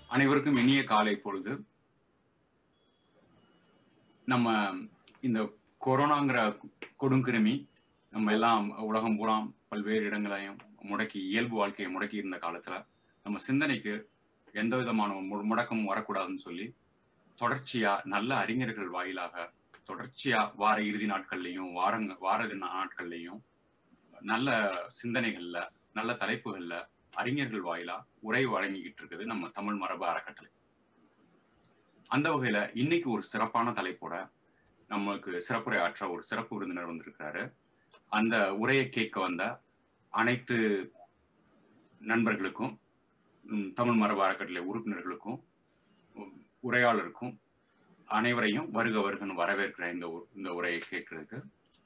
அனைவருக்கும் இனிய காலை பொழுது நம்ம இந்த கொரோனாங்கிற கொடுங்கிருமி நம்ம எல்லாம் உலகம் பூரா பல்வேறு இடங்களையும் முடக்கி இயல்பு வாழ்க்கையை முடக்கி இருந்த காலத்துல நம்ம சிந்தனைக்கு எந்த விதமான மு- முடக்கமும் வரக்கூடாதுன்னு சொல்லி தொடர்ச்சியா நல்ல அறிஞர்கள் வாயிலாக தொடர்ச்சியா வார இறுதி நாட்கள்லையும் வாரங்க வார தின நாட்கள்லையும் நல்ல சிந்தனைகள்ல நல்ல தலைப்புகள்ல அறிஞர்கள் வாயிலா உரை வழங்கிக்கிட்டு இருக்குது நம்ம தமிழ் மரபு அறக்கட்டளை அந்த வகையில இன்னைக்கு ஒரு சிறப்பான தலைப்போட நமக்கு சிறப்புரை ஆற்ற ஒரு சிறப்பு விருந்தினர் வந்திருக்கிறாரு அந்த உரையை கேட்க வந்த அனைத்து நண்பர்களுக்கும் ம், தமிழ் மரபு அறக்கட்டளை உறுப்பினர்களுக்கும் உம், உரையாளருக்கும் அனைவரையும் வருக வருகன்னு வரவேற்கிறேன் இந்த உ- இந்த உரையை கேட்கறதுக்கு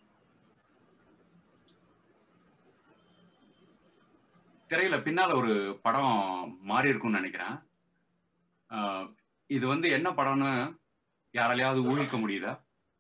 திரையில பின்னால ஒரு படம் மாறி இருக்கும்னு நினைக்கிறேன் ஆஹ் இது வந்து என்ன படம்னு யாராலையாவது ஊகிக்க முடியுதா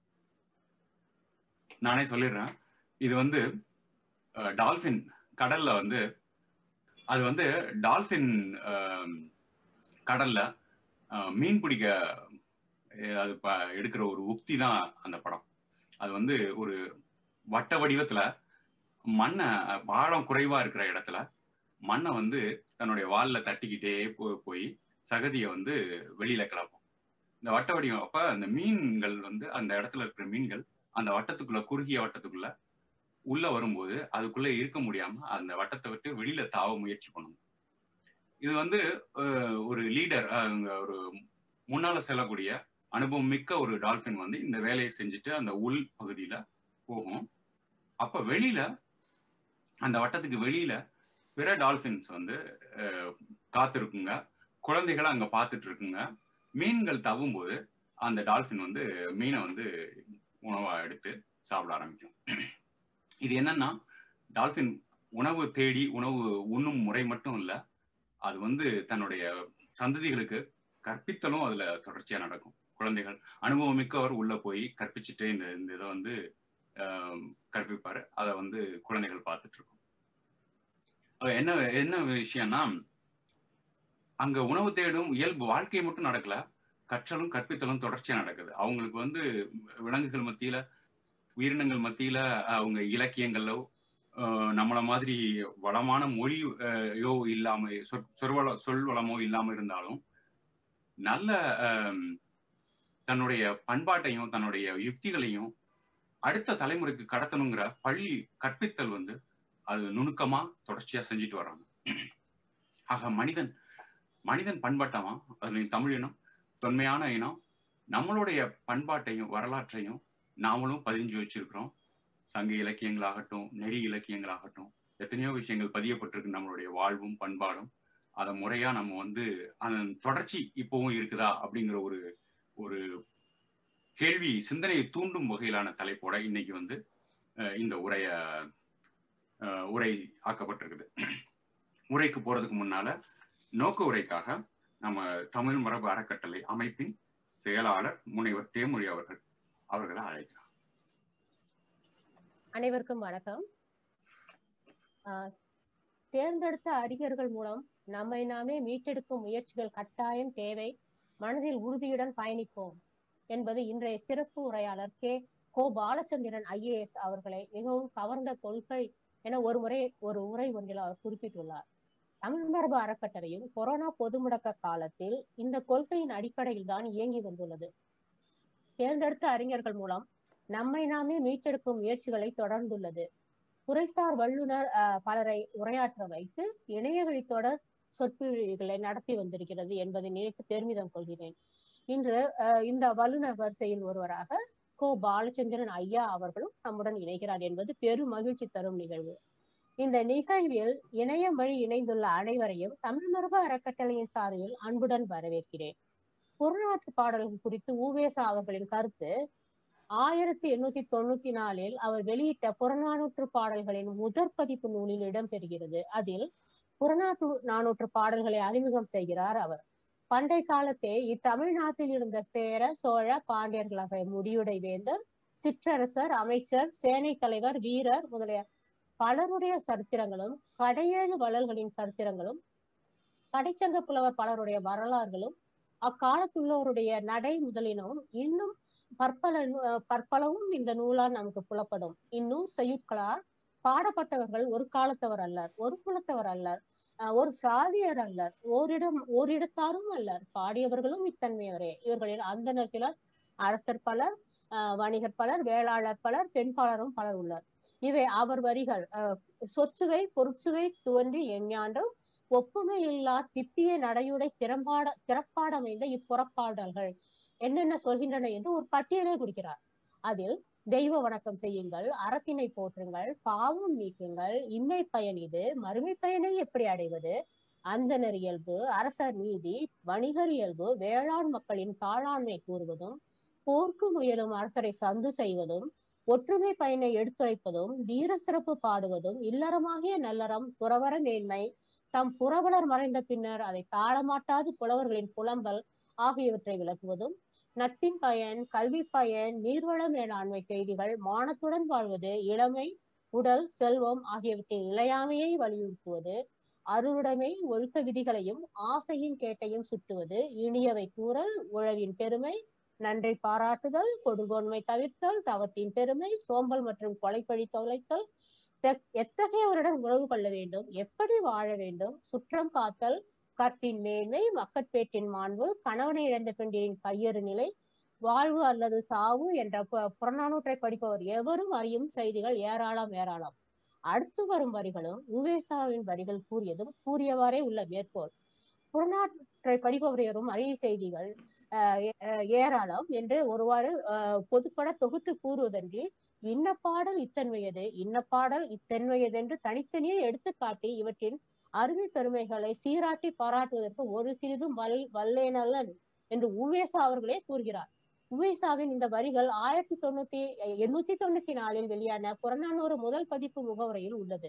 நானே சொல்லிடுறேன் இது வந்து அஹ், டால்பின் கடல்ல வந்து அது வந்து டால்பின் ஆஹ், கடல்ல ஆஹ், மீன் பிடிக்க அஹ், அது ப- எடுக்கிற ஒரு உக்தி தான் அந்த படம் அது வந்து ஒரு வட்ட வடிவத்துல மண்ணை ஆழம் குறைவா இருக்கிற இடத்துல மண்ணை வந்து தன்னுடைய வால்ல தட்டிக்கிட்டே போ- போய் சகதியை வந்து வெளியில கிளப்பும் இந்த வட்ட வடிவம் அப்ப அந்த மீன்கள் வந்து அந்த இடத்துல இருக்கிற மீன்கள் அந்த வட்டத்துக்குள்ள குறுகிய வட்டத்துக்குள்ள உள்ள வரும்போது அதுக்குள்ள இருக்க முடியாம அந்த வட்டத்தை விட்டு வெளியில தாவ முயற்சி பண்ணும் இது வந்து அஹ், ஒரு லீடர் ஒரு முன்னால செல்லக்கூடிய அனுபவம் மிக்க ஒரு டால்பின் வந்து இந்த வேலையை செஞ்சுட்டு அந்த உள் பகுதியில போகும் அப்ப வெளியில அந்த வட்டத்துக்கு வெளியில பிற டால்பின்ஸ் வந்து அஹ், காத்திருக்குங்க குழந்தைகளை அங்க பார்த்துட்டு இருக்குங்க மீன்கள் தவும்போது அந்த டால்பின் வந்து மீனை வந்து உணவா எடுத்து சாப்பிட ஆரம்பிக்கும் இது என்னன்னா டால்பின் உணவு தேடி உணவு உண்ணும் முறை மட்டும் இல்ல அது வந்து தன்னுடைய சந்ததிகளுக்கு கற்பித்தலும் அதுல தொடர்ச்சியா நடக்கும் குழந்தைகள் அனுபவம் மிக்கவர் உள்ள போய் கற்பிச்சுட்டு இந்த இந்த இதை வந்து ஆஹ், கற்பிப்பாரு அதை வந்து குழந்தைகள் பார்த்துட்டு இருக்கும் அது என்ன என்ன விஷயம்னா அங்க உணவு தேடும் இயல்பு வாழ்க்கை மட்டும் நடக்கல கற்றலும் கற்பித்தலும் தொடர்ச்சியா நடக்குது அவங்களுக்கு வந்து விலங்குகள் மத்தியில உயிரினங்கள் மத்தியில அவங்க இலக்கியங்களோ ஆஹ், நம்மள மாதிரி வளமான மொழியோ இல்லாம சொற் சொற்வள சொல் வளமோ இல்லாம இருந்தாலும் நல்ல ஆம், தன்னுடைய பண்பாட்டையும் தன்னுடைய யுக்திகளையும் அடுத்த தலைமுறைக்கு கடத்தணுங்கிற பள்ளி கற்பித்தல் வந்து அது நுணுக்கமா தொடர்ச்சியா செஞ்சுட்டு வர்றாங்க ஆக மனிதன் மனிதன் பண்பாட்டமா அதுலயும் தமிழ் இனம் தொன்மையான இனம் நம்மளுடைய பண்பாட்டையும் வரலாற்றையும் நாமளும் பதிஞ்சு வச்சிருக்கிறோம் சங்க இலக்கியங்களாகட்டும் நெறி இலக்கியங்களாகட்டும் எத்தனையோ விஷயங்கள் பதியப்பட்டிருக்கு நம்மளுடைய வாழ்வும் பண்பாடும் அதை முறையா நம்ம வந்து அதன் தொடர்ச்சி இப்பவும் இருக்குதா அப்படிங்கிற ஒரு ஒரு கேள்வி சிந்தனையை தூண்டும் வகையிலான தலைப்போட இன்னைக்கு வந்து அஹ், இந்த உரைய அஹ், உரை ஆக்கப்பட்டிருக்குது உரைக்கு போறதுக்கு முன்னால நோக்க உரைக்காக நம்ம தமிழ் மரபு அறக்கட்டளை அமைப்பின் செயலாளர் முனைவர் தேமொழி அவர்கள் அவர்களை அழைக்கிறார் அனைவருக்கும் வணக்கம் ஆஹ் தேர்ந்தெடுத்த அறிஞர்கள் மூலம் நம்மை நாமே மீட்டெடுக்கும் முயற்சிகள் கட்டாயம் தேவை மனதில் உறுதியுடன் பயணிப்போம் என்பது இன்றைய சிறப்பு உரையாளர் கே கோ பாலச்சந்திரன் ஐஏஎஸ் அவர்களை மிகவும் கவர்ந்த கொள்கை என ஒரு முறை ஒரு உரை ஒன்றில் அவர் குறிப்பிட்டுள்ளார் தமிழ் மரபு அறக்கட்டளையும் கொரோனா பொது முடக்க காலத்தில் இந்த கொள்கையின் அடிப்படையில் தான் இயங்கி வந்துள்ளது தேர்ந்தெடுத்த அறிஞர்கள் மூலம் நம்மை நாமே மீட்டெடுக்கும் முயற்சிகளை தொடர்ந்துள்ளது துறைசார் வல்லுநர் அஹ், பலரை உரையாற்ற வைத்து இணையவழி தொடர் சொற்பொழிவுகளை நடத்தி வந்திருக்கிறது என்பதை நினைத்து பெருமிதம் கொள்கிறேன் இன்று அஹ், இந்த வல்லுநர் வரிசையில் ஒருவராக கோ பாலச்சந்திரன் ஐயா அவர்களும் நம்முடன் இணைகிறார் என்பது பெரும் மகிழ்ச்சி தரும் நிகழ்வு இந்த நிகழ்வில் இணையம் வழி இணைந்துள்ள அனைவரையும் தமிழ் மரபு அறக்கட்டளையின் சார்பில் அன்புடன் வரவேற்கிறேன் புறநாற்று பாடல்கள் குறித்து ஊவேசா அவர்களின் கருத்து ஆயிரத்தி எண்ணூத்தி தொண்ணூத்தி நாலில் அவர் வெளியிட்ட புறநானூற்று பாடல்களின் முதற் பதிப்பு நூலில் இடம்பெறுகிறது அதில் புறநானூற்று நானூற்று பாடல்களை அறிமுகம் செய்கிறார் அவர் பண்டை காலத்தே இத்தமிழ்நாட்டில் இருந்த சேர சோழ பாண்டியர்களாக முடியுடை வேந்தர் சிற்றரசர் அமைச்சர் சேனை தலைவர் வீரர் முதலிய பலருடைய சரித்திரங்களும் கடையேழு வள்ளல்களின் சரித்திரங்களும் கடைச்சங்க புலவர் பலருடைய வரலாறுகளும் அக்காலத்துள்ளவருடைய நடை முதலினும் இன்னும் பற்பல பற்பலவும் இந்த நூலால் நமக்கு புலப்படும் இந்நூல் செய்யுட்களால் பாடப்பட்டவர்கள் ஒரு காலத்தவர் அல்லர் ஒரு குலத்தவர் அல்லர் ஒரு சாதியர் அல்லர் ஓரிடம் ஓரிடத்தாரும் அல்லர் பாடியவர்களும் இத்தன்மையவரே இவர்களில் அந்தனர் சிலர் அரசர் பலர் வணிகர் பலர் வேளாளர் பலர் பெண் பலரும் பலர் உள்ளனர் இவை அவர் வரிகள் சொற்சுவை பொருட்சுவை துவன்றி எஞ்ஞான்றும் ஒப்புமை இல்லா திப்பிய நடையுடை திறம்பாட திறப்பாடமைந்த இப்புறப்பாடல்கள் என்னென்ன சொல்கின்றன என்று ஒரு பட்டியலை குறிக்கிறார் அதில் தெய்வ வணக்கம் செய்யுங்கள் அறத்தினை போற்றுங்கள் பாவம் நீக்குங்கள் இம்மை பயன் இது மறுமை பயனை எப்படி அடைவது அந்தனர் இயல்பு அரசர் நீதி வணிகர் இயல்பு வேளாண் மக்களின் தாளாண்மை கூறுவதும் போர்க்கு முயலும் அரசரை சந்து செய்வதும் ஒற்றுமை பயனை எடுத்துரைப்பதும் வீர சிறப்பு பாடுவதும் இல்லறமாகிய நல்லறம் துறவர மேன்மை தம் புறவலர் மறைந்த பின்னர் அதை தாழமாட்டாது புலவர்களின் புலம்பல் ஆகியவற்றை விளக்குவதும் நட்பின் பயன் கல்வி பயன் நீர்வள மேலாண்மை செய்திகள் மானத்துடன் வாழ்வது இளமை உடல் செல்வம் ஆகியவற்றின் நிலையாமையை வலியுறுத்துவது அருளுடைமை ஒழுக்க விதிகளையும் ஆசையின் கேட்டையும் சுட்டுவது இனியவை கூறல் உழவின் பெருமை நன்றி பாராட்டுதல் கொடுங்கோன்மை தவிர்த்தல் தவத்தின் பெருமை சோம்பல் மற்றும் கொலைப்பழி தொலைத்தல் எத்தகையவருடன் உறவு கொள்ள வேண்டும் எப்படி வாழ வேண்டும் சுற்றம் காத்தல் கற்பின் மேன்மை மக்கட்பேட்டின் மாண்பு கணவனை இழந்த பெண்டின் கையறு நிலை வாழ்வு அல்லது சாவு என்ற புறநானூற்றை படிப்பவர் எவரும் அறியும் செய்திகள் ஏராளம் ஏராளம் அடுத்து வரும் வரிகளும் உவேசாவின் வரிகள் கூறியதும் கூறியவாறே உள்ள மேற்கோள் புறநாற்றை படிப்பவர் எவரும் அறிய செய்திகள் ஏராளம் என்று ஒருவாறு பொதுப்பட தொகுத்து கூறுவதன்றி இன்ன பாடல் இத்தன்மையது இன்ன பாடல் இத்தன்மையது என்று தனித்தனியே எடுத்துக்காட்டி இவற்றின் அருமை பெருமைகளை சீராட்டி பாராட்டுவதற்கு ஒரு சிறிதும் வல் வல்லேனல்லன் என்று உவேசா அவர்களே கூறுகிறார் உவேசாவின் இந்த வரிகள் ஆயிரத்தி தொண்ணூத்தி எண்ணூத்தி தொண்ணூத்தி நாலில் வெளியான புறநானூறு முதல் பதிப்பு முகவரையில் உள்ளது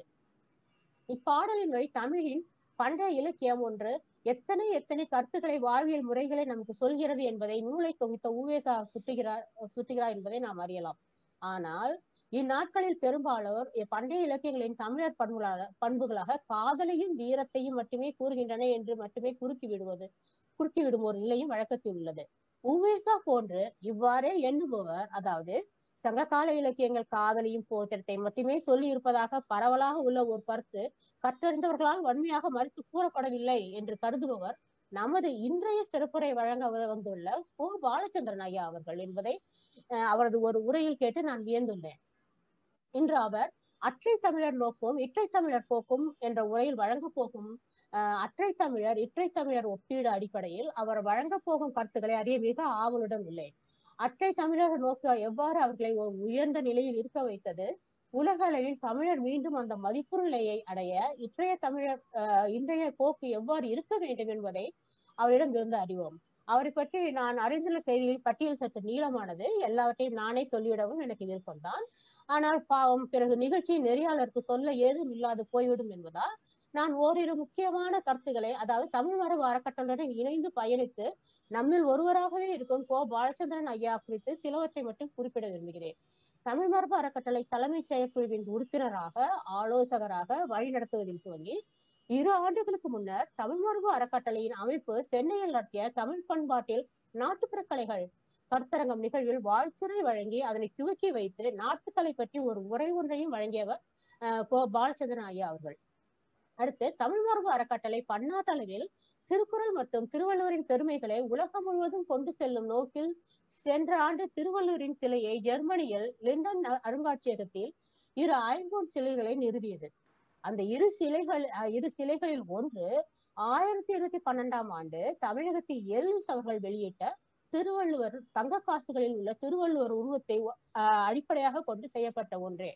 இப்பாடலின் வழி தமிழின் பண்டைய இலக்கியம் ஒன்று எத்தனை எத்தனை கருத்துக்களை வாழ்வியல் முறைகளை நமக்கு சொல்கிறது என்பதை நூலை தொகுத்த உவேசா சுட்டுகிறார் சுட்டுகிறார் என்பதை நாம் அறியலாம் ஆனால் இந்நாட்களில் பெரும்பாலோர் பண்டைய இலக்கியங்களின் தமிழர் பண்புகளாக பண்புகளாக காதலையும் வீரத்தையும் மட்டுமே கூறுகின்றன என்று மட்டுமே குறுக்கி விடுவது குறுக்கி விடும் ஒரு நிலையும் வழக்கத்தில் உள்ளது உவேசா போன்று இவ்வாறே எண்ணுபவர் அதாவது சங்ககால இலக்கியங்கள் காதலையும் போற்றத்தை மட்டுமே சொல்லி இருப்பதாக பரவலாக உள்ள ஒரு கருத்து கற்றறிந்தவர்களால் வன்மையாக மறுத்து கூறப்படவில்லை என்று கருதுபவர் நமது இன்றைய சிறப்புரை வழங்க வந்துள்ள கோ பாலச்சந்திரன் ஐயா அவர்கள் என்பதை அவரது ஒரு உரையில் கேட்டு நான் வியந்துள்ளேன் இன்று அவர் அற்றை தமிழர் நோக்கும் இற்றை தமிழர் போக்கும் என்ற உரையில் வழங்க போகும் அற்றை தமிழர் இற்றை தமிழர் ஒப்பீடு அடிப்படையில் அவர் வழங்க போகும் கருத்துக்களை அறிய மிக ஆவலுடன் உள்ளேன் அற்றை தமிழர் நோக்க எவ்வாறு அவர்களை ஒரு உயர்ந்த நிலையில் இருக்க வைத்தது உலக அளவில் தமிழர் மீண்டும் அந்த மதிப்பு நிலையை அடைய இற்றைய தமிழர் இன்றைய போக்கு எவ்வாறு இருக்க வேண்டும் என்பதை அவரிடம் இருந்து அறிவோம் அவரை பற்றி நான் அறிந்துள்ள செய்திகளின் பட்டியல் சற்று நீளமானது எல்லாவற்றையும் நானே சொல்லிவிடவும் எனக்கு விருப்பம்தான் ஆனால் பாவம் பிறகு நிகழ்ச்சியின் நெறியாளருக்கு சொல்ல ஏதும் இல்லாது போய்விடும் என்பதால் நான் ஓரிரு முக்கியமான கருத்துக்களை அதாவது தமிழ் மரபு அறக்கட்டளுடன் இணைந்து பயணித்து நம்மில் ஒருவராகவே இருக்கும் கோ பாலச்சந்திரன் ஐயா குறித்து சிலவற்றை மட்டும் குறிப்பிட விரும்புகிறேன் தமிழ் மரபு அறக்கட்டளை தலைமை செயற்குழுவின் உறுப்பினராக ஆலோசகராக வழிநடத்துவதில் துவங்கி இரு ஆண்டுகளுக்கு முன்னர் தமிழ் மரபு அறக்கட்டளையின் அமைப்பு சென்னையில் நடத்திய தமிழ் பண்பாட்டில் நாட்டுப்புற கலைகள் கருத்தரங்கம் நிகழ்வில் வாழ்த்துறை வழங்கி அதனை துவக்கி வைத்து நாட்டுக்கலை பற்றி ஒரு உரை ஒன்றையும் வழங்கியவர் கோ பாலச்சந்திரன் ஐயா அவர்கள் அடுத்து தமிழ் மரபு அறக்கட்டளை பன்னாட்டளவில் திருக்குறள் மற்றும் திருவள்ளுவரின் பெருமைகளை உலகம் முழுவதும் கொண்டு செல்லும் நோக்கில் சென்ற ஆண்டு திருவள்ளுவரின் சிலையை ஜெர்மனியில் லிண்டன் அருங்காட்சியகத்தில் இரு ஐம்பொன் சிலைகளை நிறுவியது அந்த இரு சிலைகள் இரு சிலைகளில் ஒன்று ஆயிரத்தி இருநூத்தி பன்னெண்டாம் ஆண்டு தமிழகத்தில் எல்லிஸ் அவர்கள் வெளியிட்ட திருவள்ளுவர் தங்க காசுகளில் உள்ள திருவள்ளுவர் உருவத்தை அடிப்படையாக கொண்டு செய்யப்பட்ட ஒன்றே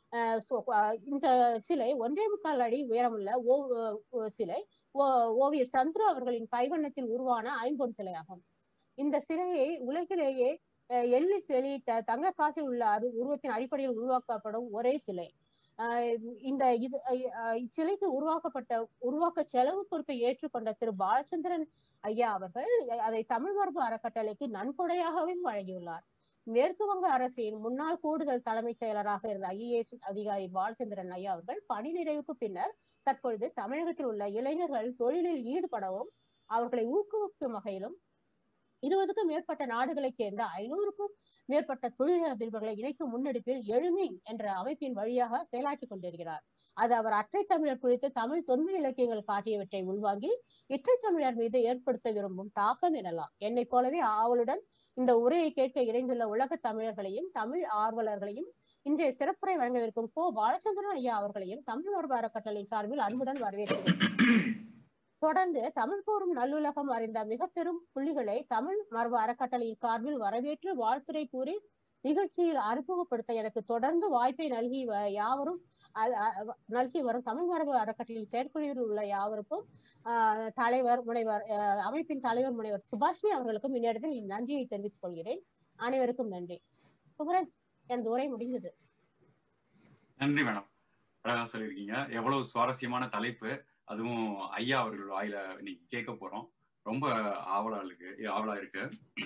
இந்த சிலை ஒன்றே முக்கால் அடி உயரமுள்ள ஓ சிலை ஓவியர் சந்துரு அவர்களின் கைவண்ணத்தில் உருவான ஐம்பொன் சிலையாகும் இந்த சிலையை உலகிலேயே எல்லிஸ் வெளியிட்ட தங்க காசில் உள்ள உருவத்தின் அடிப்படையில் உருவாக்கப்படும் ஒரே சிலை இந்த இது இச்சிலைக்கு உருவாக்கப்பட்ட உருவாக்க செலவு பொறுப்பை ஏற்றுக்கொண்ட திரு பாலச்சந்திரன் ஐயா அவர்கள் அதை தமிழ் மரபு அறக்கட்டளைக்கு நன்கொடையாகவும் வழங்கியுள்ளார் மேற்கு வங்க அரசின் முன்னாள் கூடுதல் தலைமைச் செயலராக இருந்த ஐஏஎஸ் அதிகாரி பாலச்சந்திரன் ஐயா அவர்கள் பணி நிறைவுக்கு பின்னர் தற்பொழுது தமிழகத்தில் உள்ள இளைஞர்கள் தொழிலில் ஈடுபடவும் அவர்களை ஊக்குவிக்கும் வகையிலும் இருபதுக்கும் மேற்பட்ட நாடுகளைச் சேர்ந்த ஐநூறுக்கும் மேற்பட்ட தொழிலதிபர்களை இணைக்கும் முன்னெடுப்பில் எழுமின் என்ற அமைப்பின் வழியாக செயலாற்றிக் கொண்டிருக்கிறார் அது அவர் அற்றை தமிழர் குறித்து தமிழ் தொன்மை இலக்கியங்கள் காட்டியவற்றை உள்வாங்கி இற்றை தமிழர் மீது ஏற்படுத்த விரும்பும் தாக்கம் எனலாம் என்னைப் போலவே ஆவலுடன் இந்த உரையை கேட்க இணைந்துள்ள உலக தமிழர்களையும் தமிழ் ஆர்வலர்களையும் இன்றைய சிறப்புரை வழங்கவிருக்கும் கோ பாலச்சந்திரன் ஐயா அவர்களையும் தமிழ் மரபு அறக்கட்டளையின் சார்பில் அன்புடன் வரவேற்கிறேன் தொடர்ந்து தமிழ் கூறும் நல்லுலகம் அறிந்த மிக பெரும் புள்ளிகளை தமிழ் மரபு அறக்கட்டளையின் சார்பில் வரவேற்று வாழ்த்துரை கூறி நிகழ்ச்சியில் அறிமுகப்படுத்த எனக்கு தொடர்ந்து வாய்ப்பை நல்கி யாவரும் நல்கி வரும் தமிழ் மரபு அறக்கட்டளையின் செயற்குழுவில் உள்ள யாவருக்கும் தலைவர் முனைவர் அமைப்பின் தலைவர் முனைவர் சுபாஷினி அவர்களுக்கும் இந்நேரத்தில் நன்றியை தெரிவித்துக் கொள்கிறேன் அனைவருக்கும் நன்றி குமரன் எனது உரை முடிந்தது நன்றி மேடம் அழகா சொல்லியிருக்கீங்க எவ்வளவு சுவாரஸ்யமான தலைப்பு அதுவும் ஐயா அவர்கள் வாயில இன்னைக்கு கேட்க போறோம் ரொம்ப ஆவலா இருக்கு ஆவலா இருக்கு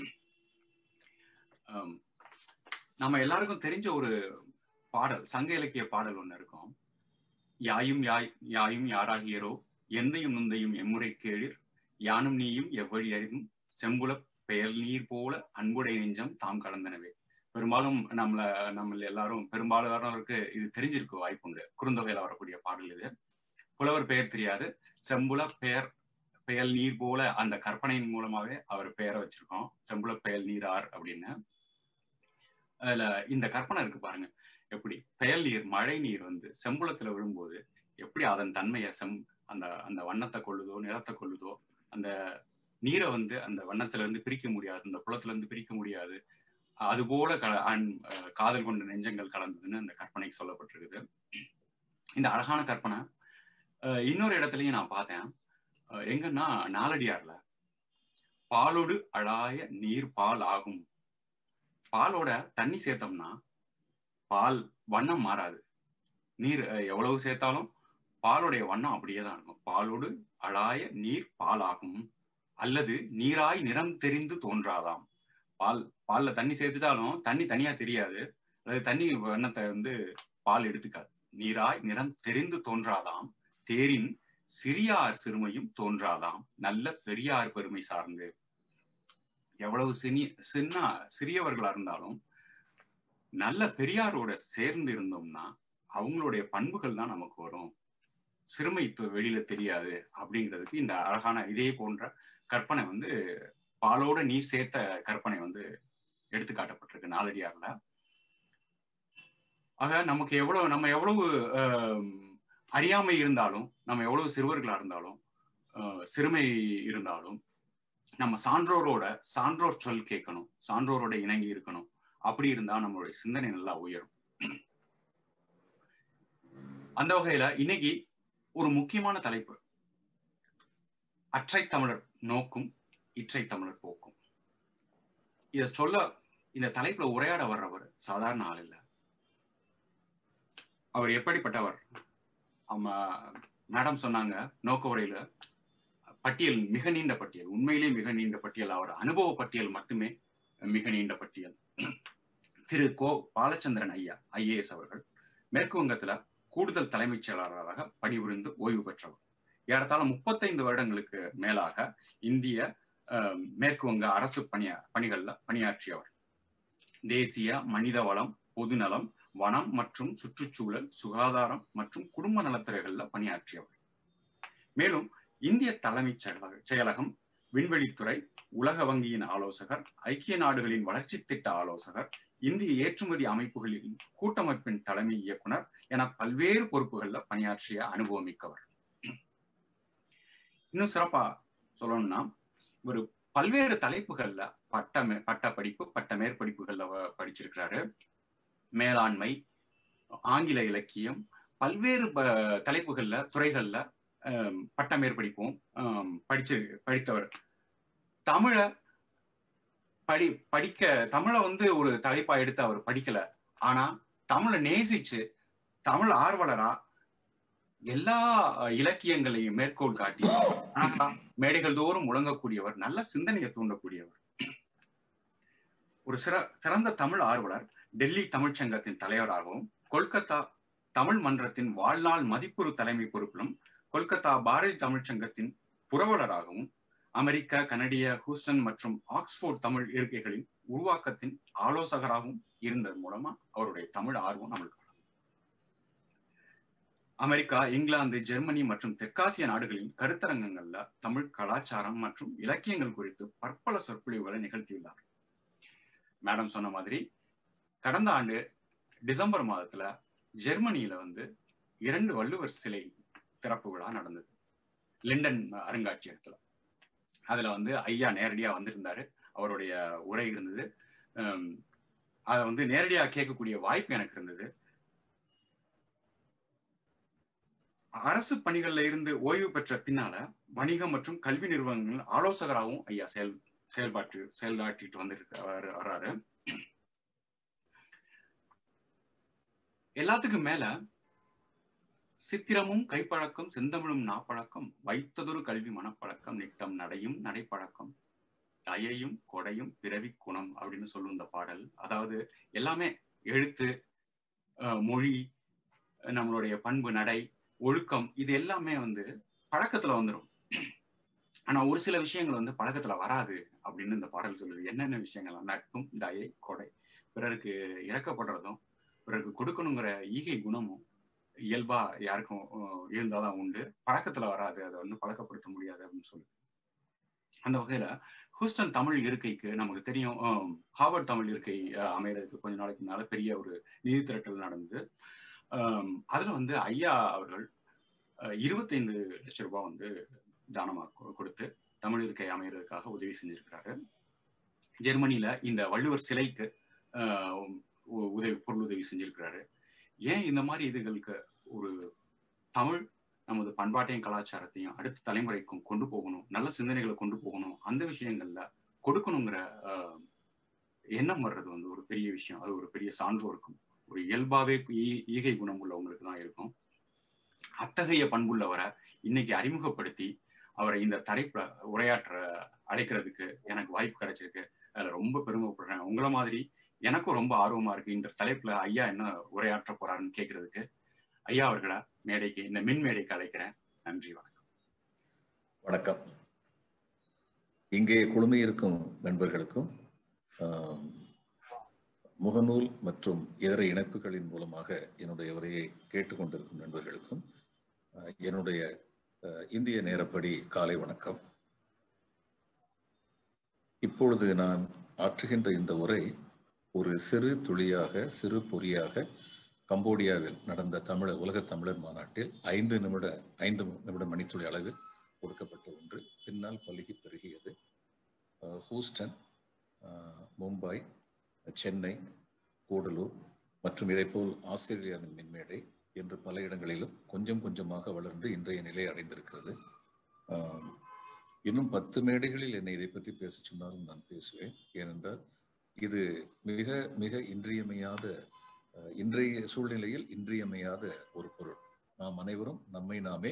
நம்ம எல்லாருக்கும் தெரிஞ்ச ஒரு பாடல் சங்க இலக்கிய பாடல் ஒண்ணு இருக்கும் யாயும் யாய் யாயும் யாராகியரோ எந்தையும் நுந்தையும் எம்முறை கேளிர் யானும் நீயும் எவ்வழி அறிதும் செம்புல பெயர் நீர் போல அன்புடைய நெஞ்சம் தாம் கலந்தனவே பெரும்பாலும் நம்மள நம்ம எல்லாரும் பெரும்பாலானவருக்கு இது தெரிஞ்சிருக்க வாய்ப்புண்டு குறுந்தொகையில வரக்கூடிய பாடல் இது புலவர் பெயர் தெரியாது செம்புல பெயர் பெயல் நீர் போல அந்த கற்பனையின் மூலமாவே அவர் பெயரை வச்சிருக்கோம் செம்புல பெயல் நீரார் அப்படின்னு அதுல இந்த கற்பனை இருக்கு பாருங்க எப்படி பெயல் நீர் மழை நீர் வந்து செம்புலத்துல விழும்போது எப்படி அதன் தன்மையை செம் அந்த அந்த வண்ணத்தை கொள்ளுதோ நிறத்தை கொள்ளுதோ அந்த நீரை வந்து அந்த வண்ணத்துல இருந்து பிரிக்க முடியாது அந்த குளத்துல இருந்து பிரிக்க முடியாது அது போல க காதல் கொண்ட நெஞ்சங்கள் கலந்ததுன்னு அந்த கற்பனைக்கு சொல்லப்பட்டிருக்குது இந்த அழகான கற்பனை இன்னொரு இடத்துலயும் நான் பார்த்தேன் எங்கன்னா நாலடியார்ல பாலோடு அழாய நீர் பால் ஆகும் பாலோட தண்ணி சேர்த்தோம்னா பால் வண்ணம் மாறாது நீர் எவ்வளவு சேர்த்தாலும் பாலுடைய வண்ணம் அப்படியே தான் இருக்கும் பாலோடு அழாய நீர் பால் ஆகும் அல்லது நீராய் நிறம் தெரிந்து தோன்றாதாம் பால் பால்ல தண்ணி சேர்த்துட்டாலும் தண்ணி தனியா தெரியாது அதாவது தண்ணி வண்ணத்தை வந்து பால் எடுத்துக்காது நீராய் நிறம் தெரிந்து தோன்றாதாம் தேரின் சிறியார் சிறுமையும் தோன்றாதாம் நல்ல பெரியார் பெருமை சார்ந்து எவ்வளவு சினி சின்ன சிறியவர்களா இருந்தாலும் நல்ல பெரியாரோட சேர்ந்து இருந்தோம்னா அவங்களுடைய பண்புகள் தான் நமக்கு வரும் சிறுமை வெளியில தெரியாது அப்படிங்கிறதுக்கு இந்த அழகான இதே போன்ற கற்பனை வந்து பாலோட நீர் சேர்த்த கற்பனை வந்து எடுத்து காட்டப்பட்டிருக்கு நாலடியார்ல ஆக நமக்கு எவ்வளவு நம்ம எவ்வளவு அறியாமை இருந்தாலும் நம்ம எவ்வளவு சிறுவர்களா இருந்தாலும் சிறுமை இருந்தாலும் நம்ம சான்றோரோட சான்றோர் சொல் கேட்கணும் சான்றோரோட இணங்கி இருக்கணும் அப்படி இருந்தா நம்மளுடைய சிந்தனை நல்லா உயரும் அந்த வகையில இன்னைக்கு ஒரு முக்கியமான தலைப்பு அற்றை தமிழர் நோக்கும் இற்றை தமிழர் போக்கும் இத சொல்ல இந்த தலைப்புல உரையாட வர்றவர் சாதாரண ஆள் இல்ல அவர் எப்படிப்பட்டவர் அவங்க மேடம் சொன்னாங்க நோக்க உரையில பட்டியல் மிக நீண்ட பட்டியல் உண்மையிலே மிக நீண்ட பட்டியல் அவர் அனுபவ பட்டியல் மட்டுமே மிக நீண்ட பட்டியல் திரு கோ பாலச்சந்திரன் ஐயா ஐஏஎஸ் அவர்கள் மேற்கு வங்கத்துல கூடுதல் தலைமைச் செயலாளராக பணிபுரிந்து ஓய்வு பெற்றவர் ஏறத்தாழ முப்பத்தைந்து வருடங்களுக்கு மேலாக இந்திய மேற்கு வங்க அரசு பணியா பணிகள்ல பணியாற்றியவர் தேசிய மனித வளம் பொதுநலம் வனம் மற்றும் சுற்றுச்சூழல் சுகாதாரம் மற்றும் குடும்ப நலத்துறைகள்ல பணியாற்றியவர் மேலும் இந்திய தலைமைச் செயலக செயலகம் விண்வெளித்துறை உலக வங்கியின் ஆலோசகர் ஐக்கிய நாடுகளின் வளர்ச்சி திட்ட ஆலோசகர் இந்திய ஏற்றுமதி அமைப்புகளின் கூட்டமைப்பின் தலைமை இயக்குனர் என பல்வேறு பொறுப்புகள்ல பணியாற்றிய அனுபவம் மிக்கவர் இன்னும் சிறப்பா சொல்லணும்னா ஒரு பல்வேறு தலைப்புகள்ல பட்ட பட்ட படிப்பு பட்ட மேற்படிப்புகள்ல படிச்சிருக்கிறாரு மேலாண்மை ஆங்கில இலக்கியம் பல்வேறு தலைப்புகள்ல துறைகள்ல பட்ட மேற்படிப்பும் படிச்சு படித்தவர் தமிழ படி படிக்க தமிழை வந்து ஒரு தலைப்பா எடுத்து அவர் படிக்கல ஆனா தமிழை நேசிச்சு தமிழ் ஆர்வலரா எல்லா இலக்கியங்களையும் மேற்கோள் காட்டி மேடைகள் தோறும் முழங்கக்கூடியவர் நல்ல சிந்தனையை தூண்டக்கூடியவர் ஒரு சிற சிறந்த தமிழ் ஆர்வலர் டெல்லி தமிழ்ச்சங்கத்தின் தலைவராகவும் கொல்கத்தா தமிழ் மன்றத்தின் வாழ்நாள் மதிப்புறு தலைமை பொறுப்பிலும் கொல்கத்தா பாரதி தமிழ்ச்சங்கத்தின் புரவலராகவும் அமெரிக்க கனடிய ஹூஸ்டன் மற்றும் ஆக்ஸ்போர்ட் தமிழ் இருக்கைகளின் உருவாக்கத்தின் ஆலோசகராகவும் இருந்தது மூலமா அவருடைய தமிழ் ஆர்வம் நம்மளுக்கு அமெரிக்கா இங்கிலாந்து ஜெர்மனி மற்றும் தெற்காசிய நாடுகளின் கருத்தரங்கங்கள்ல தமிழ் கலாச்சாரம் மற்றும் இலக்கியங்கள் குறித்து பற்பல சொற்பொழிவுகளை நிகழ்த்தியுள்ளார் மேடம் சொன்ன மாதிரி கடந்த ஆண்டு டிசம்பர் மாதத்துல ஜெர்மனியில வந்து இரண்டு வள்ளுவர் சிலை திறப்பு விழா நடந்தது லிண்டன் அருங்காட்சியகத்துல அதுல வந்து ஐயா நேரடியா வந்திருந்தாரு அவருடைய உரை இருந்தது அதை வந்து நேரடியா கேட்கக்கூடிய வாய்ப்பு எனக்கு இருந்தது அரசு பணிகள்ல இருந்து ஓய்வு பெற்ற பின்னால வணிகம் மற்றும் கல்வி நிறுவனங்கள் ஆலோசகராகவும் ஐயா செயல் செயல்பாட்டு செயல்பாட்டிட்டு வந்திருக்க வர்றாரு எல்லாத்துக்கும் மேல சித்திரமும் கைப்பழக்கம் செந்தமிழும் நாப்பழக்கம் வைத்ததொரு கல்வி மனப்பழக்கம் நிட்டம் நடையும் நடைப்பழக்கம் தயையும் கொடையும் பிறவி குணம் அப்படின்னு சொல்லும் இந்த பாடல் அதாவது எல்லாமே எழுத்து மொழி நம்மளுடைய பண்பு நடை ஒழுக்கம் இது எல்லாமே வந்து பழக்கத்துல வந்துடும் ஆனா ஒரு சில விஷயங்கள் வந்து பழக்கத்துல வராது அப்படின்னு இந்த பாடல் சொல்லுது என்னென்ன விஷயங்கள் நட்பும் தயை கொடை பிறருக்கு இறக்கப்படுறதும் பிறருக்கு கொடுக்கணுங்கிற ஈகை குணமும் இயல்பா யாருக்கும் இருந்தாதான் உண்டு பழக்கத்துல வராது அதை வந்து பழக்கப்படுத்த முடியாது அப்படின்னு சொல்லி அந்த வகையில ஹூஸ்டன் தமிழ் இருக்கைக்கு நமக்கு தெரியும் ஹார்வர்ட் தமிழ் இருக்கை அமைகிறதுக்கு கொஞ்ச நாளைக்கு முன்னால பெரிய ஒரு நிதி திரட்டல் நடந்தது அதுல வந்து ஐயா அவர்கள் இருபத்தைந்து லட்சம் ரூபாய் வந்து தானமா கொடுத்து தமிழ் இருக்கை அமைகிறதுக்காக உதவி செஞ்சிருக்கிறாரு ஜெர்மனியில இந்த வள்ளுவர் சிலைக்கு உதவி பொருள் உதவி செஞ்சிருக்கிறாரு ஏன் இந்த மாதிரி இதுகளுக்கு ஒரு தமிழ் நமது பண்பாட்டையும் கலாச்சாரத்தையும் அடுத்த தலைமுறைக்கும் கொண்டு போகணும் நல்ல சிந்தனைகளை கொண்டு போகணும் அந்த விஷயங்கள்ல கொடுக்கணுங்கிற எண்ணம் வர்றது வந்து ஒரு பெரிய விஷயம் அது ஒரு பெரிய சான்றோருக்கும் ஒரு இயல்பாவே ஈகை குணம் உள்ளவங்களுக்கு தான் இருக்கும் அத்தகைய பண்புள்ளவரை இன்னைக்கு அறிமுகப்படுத்தி அவரை இந்த தலைப்புல உரையாற்ற அழைக்கிறதுக்கு எனக்கு வாய்ப்பு கிடைச்சிருக்கு அதுல ரொம்ப பெருமைப்படுறேன் உங்களை மாதிரி எனக்கும் ரொம்ப ஆர்வமா இருக்கு இந்த தலைப்புல ஐயா என்ன உரையாற்ற போறாருன்னு கேட்கறதுக்கு ஐயா அவர்களை மேடைக்கு இந்த மின் மேடைக்கு அழைக்கிறேன் நன்றி வணக்கம் வணக்கம் இங்கே குழுமி இருக்கும் நண்பர்களுக்கும் முகநூல் மற்றும் இதர இணைப்புகளின் மூலமாக என்னுடைய உரையை கேட்டுக்கொண்டிருக்கும் நண்பர்களுக்கும் என்னுடைய இந்திய நேரப்படி காலை வணக்கம் இப்பொழுது நான் ஆற்றுகின்ற இந்த உரை ஒரு சிறு துளியாக சிறு பொறியாக கம்போடியாவில் நடந்த தமிழர் உலக தமிழர் மாநாட்டில் ஐந்து நிமிட ஐந்து நிமிட மணித்துளி அளவில் கொடுக்கப்பட்ட ஒன்று பின்னால் பருகி பெருகியது ஹூஸ்டன் மும்பை சென்னை கூடலூர் மற்றும் இதைப்போல் ஆஸ்திரேலியாவின் மின்மேடை என்று பல இடங்களிலும் கொஞ்சம் கொஞ்சமாக வளர்ந்து இன்றைய நிலை அடைந்திருக்கிறது இன்னும் பத்து மேடைகளில் என்னை இதை பற்றி பேச சொன்னாலும் நான் பேசுவேன் ஏனென்றால் இது மிக மிக இன்றியமையாத இன்றைய சூழ்நிலையில் இன்றியமையாத ஒரு பொருள் நாம் அனைவரும் நம்மை நாமே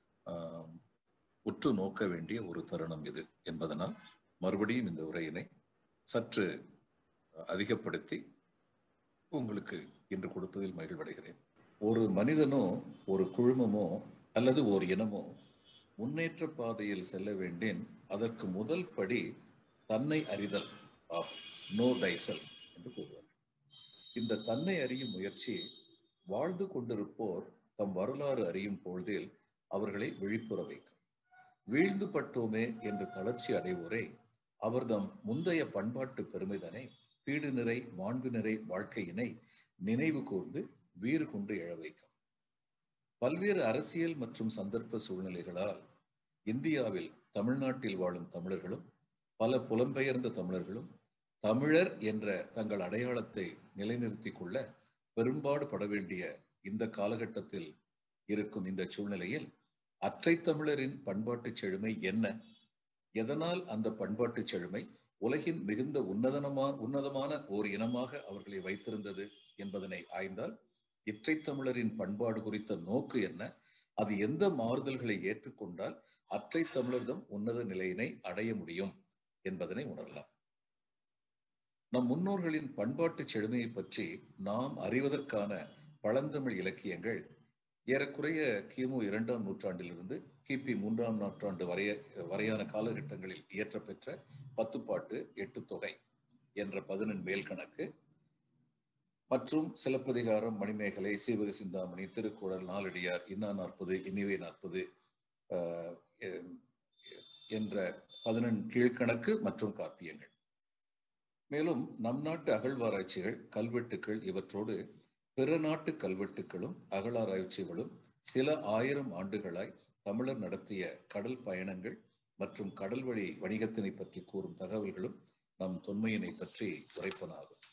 உற்று நோக்க வேண்டிய ஒரு தருணம் இது என்பதனால் மறுபடியும் இந்த உரையினை சற்று அதிகப்படுத்தி உங்களுக்கு இன்று கொடுப்பதில் மகிழ்வடைகிறேன் ஒரு மனிதனோ ஒரு குழுமமோ அல்லது ஒரு இனமோ முன்னேற்ற பாதையில் செல்ல வேண்டேன் அதற்கு முதல் படி தன்னை அறிதல் ஆகும் நோ டைசல் என்று கூறுவார் இந்த தன்னை அறியும் முயற்சி வாழ்ந்து கொண்டிருப்போர் தம் வரலாறு அறியும் பொழுதில் அவர்களை விழிப்புற வைக்கும் வீழ்ந்து பட்டோமே என்று தளர்ச்சி அடைவோரை அவர்தம் முந்தைய பண்பாட்டு பெருமைதனை பீடு நிறை மாண்பு நிறை வாழ்க்கையினை நினைவு கூர்ந்து வீறு கொண்டு எழ வைக்கும் பல்வேறு அரசியல் மற்றும் சந்தர்ப்ப சூழ்நிலைகளால் இந்தியாவில் தமிழ்நாட்டில் வாழும் தமிழர்களும் பல புலம்பெயர்ந்த தமிழர்களும் தமிழர் என்ற தங்கள் அடையாளத்தை நிலைநிறுத்திக் கொள்ள பெரும்பாடு பட வேண்டிய இந்த காலகட்டத்தில் இருக்கும் இந்த சூழ்நிலையில் அற்றை தமிழரின் பண்பாட்டு செழுமை என்ன எதனால் அந்த பண்பாட்டு செழுமை உலகின் மிகுந்த உன்னதனமா உன்னதமான ஓர் இனமாக அவர்களை வைத்திருந்தது என்பதனை ஆய்ந்தால் இற்றை தமிழரின் பண்பாடு குறித்த நோக்கு என்ன அது எந்த மாறுதல்களை ஏற்றுக்கொண்டால் அற்றை தமிழர்தம் உன்னத நிலையினை அடைய முடியும் என்பதனை உணரலாம் நம் முன்னோர்களின் பண்பாட்டு செழுமையை பற்றி நாம் அறிவதற்கான பழந்தமிழ் இலக்கியங்கள் ஏறக்குறைய கிமு இரண்டாம் நூற்றாண்டிலிருந்து கிபி மூன்றாம் நூற்றாண்டு வரைய வரையான காலகட்டங்களில் இயற்றப்பெற்ற பத்துப்பாட்டு எட்டு தொகை என்ற பதினெண் மேல் கணக்கு மற்றும் சிலப்பதிகாரம் மணிமேகலை சீவக சிந்தாமணி திருக்குறள் நாலடியார் இன்னா நாற்பது இன்னிவை நாற்பது என்ற பதினெண் கீழ்கணக்கு மற்றும் காப்பியங்கள் மேலும் நம் நாட்டு அகழ்வாராய்ச்சிகள் கல்வெட்டுக்கள் இவற்றோடு பிற நாட்டு கல்வெட்டுக்களும் அகழாராய்ச்சிகளும் சில ஆயிரம் ஆண்டுகளாய் தமிழர் நடத்திய கடல் பயணங்கள் மற்றும் கடல் வழி வணிகத்தினை பற்றி கூறும் தகவல்களும் நம் தொன்மையினை பற்றி உரைப்பனாகும்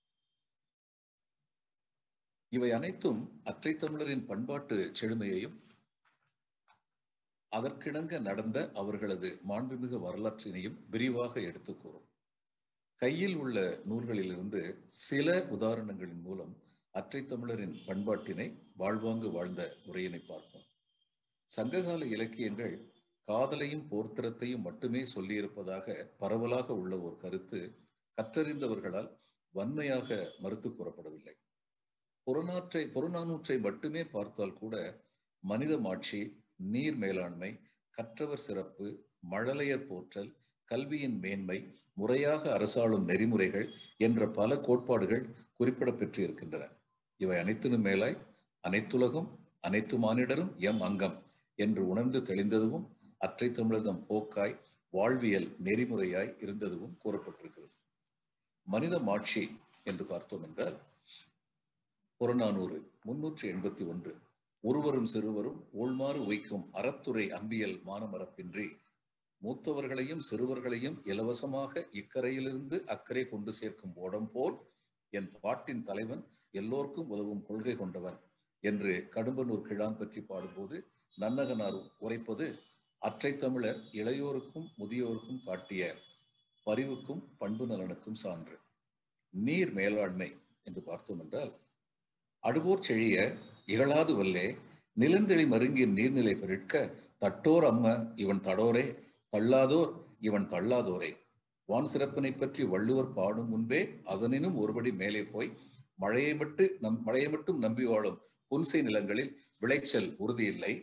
இவை அனைத்தும் அற்றை தமிழரின் பண்பாட்டு செழுமையையும் அதற்கிணங்க நடந்த அவர்களது மாண்புமிகு வரலாற்றினையும் விரிவாக எடுத்து கூறும் கையில் உள்ள நூல்களிலிருந்து சில உதாரணங்களின் மூலம் அற்றை தமிழரின் பண்பாட்டினை வாழ்வாங்கு வாழ்ந்த முறையினை பார்ப்போம் சங்ககால இலக்கியங்கள் காதலையும் போர்த்திரத்தையும் மட்டுமே சொல்லியிருப்பதாக பரவலாக உள்ள ஒரு கருத்து கற்றறிந்தவர்களால் வன்மையாக மறுத்து கூறப்படவில்லை புறநாற்றை புறநானூற்றை மட்டுமே பார்த்தால் கூட மனித மாட்சி நீர் மேலாண்மை கற்றவர் சிறப்பு மழலையர் போற்றல் கல்வியின் மேன்மை முறையாக அரசாளும் நெறிமுறைகள் என்ற பல கோட்பாடுகள் குறிப்பிட பெற்று இருக்கின்றன இவை அனைத்தினும் மேலாய் அனைத்துலகும் அனைத்து மானிடரும் எம் அங்கம் என்று உணர்ந்து தெளிந்ததுவும் அற்றை தமிழர்தம் போக்காய் வாழ்வியல் நெறிமுறையாய் இருந்ததுவும் கூறப்பட்டிருக்கிறது மனித மாட்சி என்று பார்த்தோம் என்றால் புறநானூறு முன்னூற்றி எண்பத்தி ஒன்று ஒருவரும் சிறுவரும் ஊழ்மாறு உய்க்கும் அறத்துறை அம்பியல் மானமரப்பின்றி மூத்தவர்களையும் சிறுவர்களையும் இலவசமாக இக்கரையிலிருந்து அக்கறை கொண்டு சேர்க்கும் ஓடம் போல் என் பாட்டின் தலைவன் எல்லோருக்கும் உதவும் கொள்கை கொண்டவன் என்று கடும்பனூர் கிழான் பற்றி பாடும்போது நன்னகனார் உரைப்பது அற்றை தமிழர் இளையோருக்கும் முதியோருக்கும் காட்டிய பரிவுக்கும் பண்பு நலனுக்கும் சான்று நீர் மேலாண்மை என்று பார்த்தோம் என்றால் அடுபோர் செழிய இகழாது வல்லே நிலந்தெளி மருங்கின் நீர்நிலை பெருட்க தட்டோர் அம்ம இவன் தடோரே தள்ளாதோர் இவன் தள்ளாதோரே வான் சிறப்பினை பற்றி வள்ளுவர் பாடும் முன்பே அதனினும் ஒருபடி மேலே போய் மழையை மட்டு நம் மழையை மட்டும் நம்பி வாழும் புன்சை நிலங்களில் விளைச்சல் உறுதியில்லை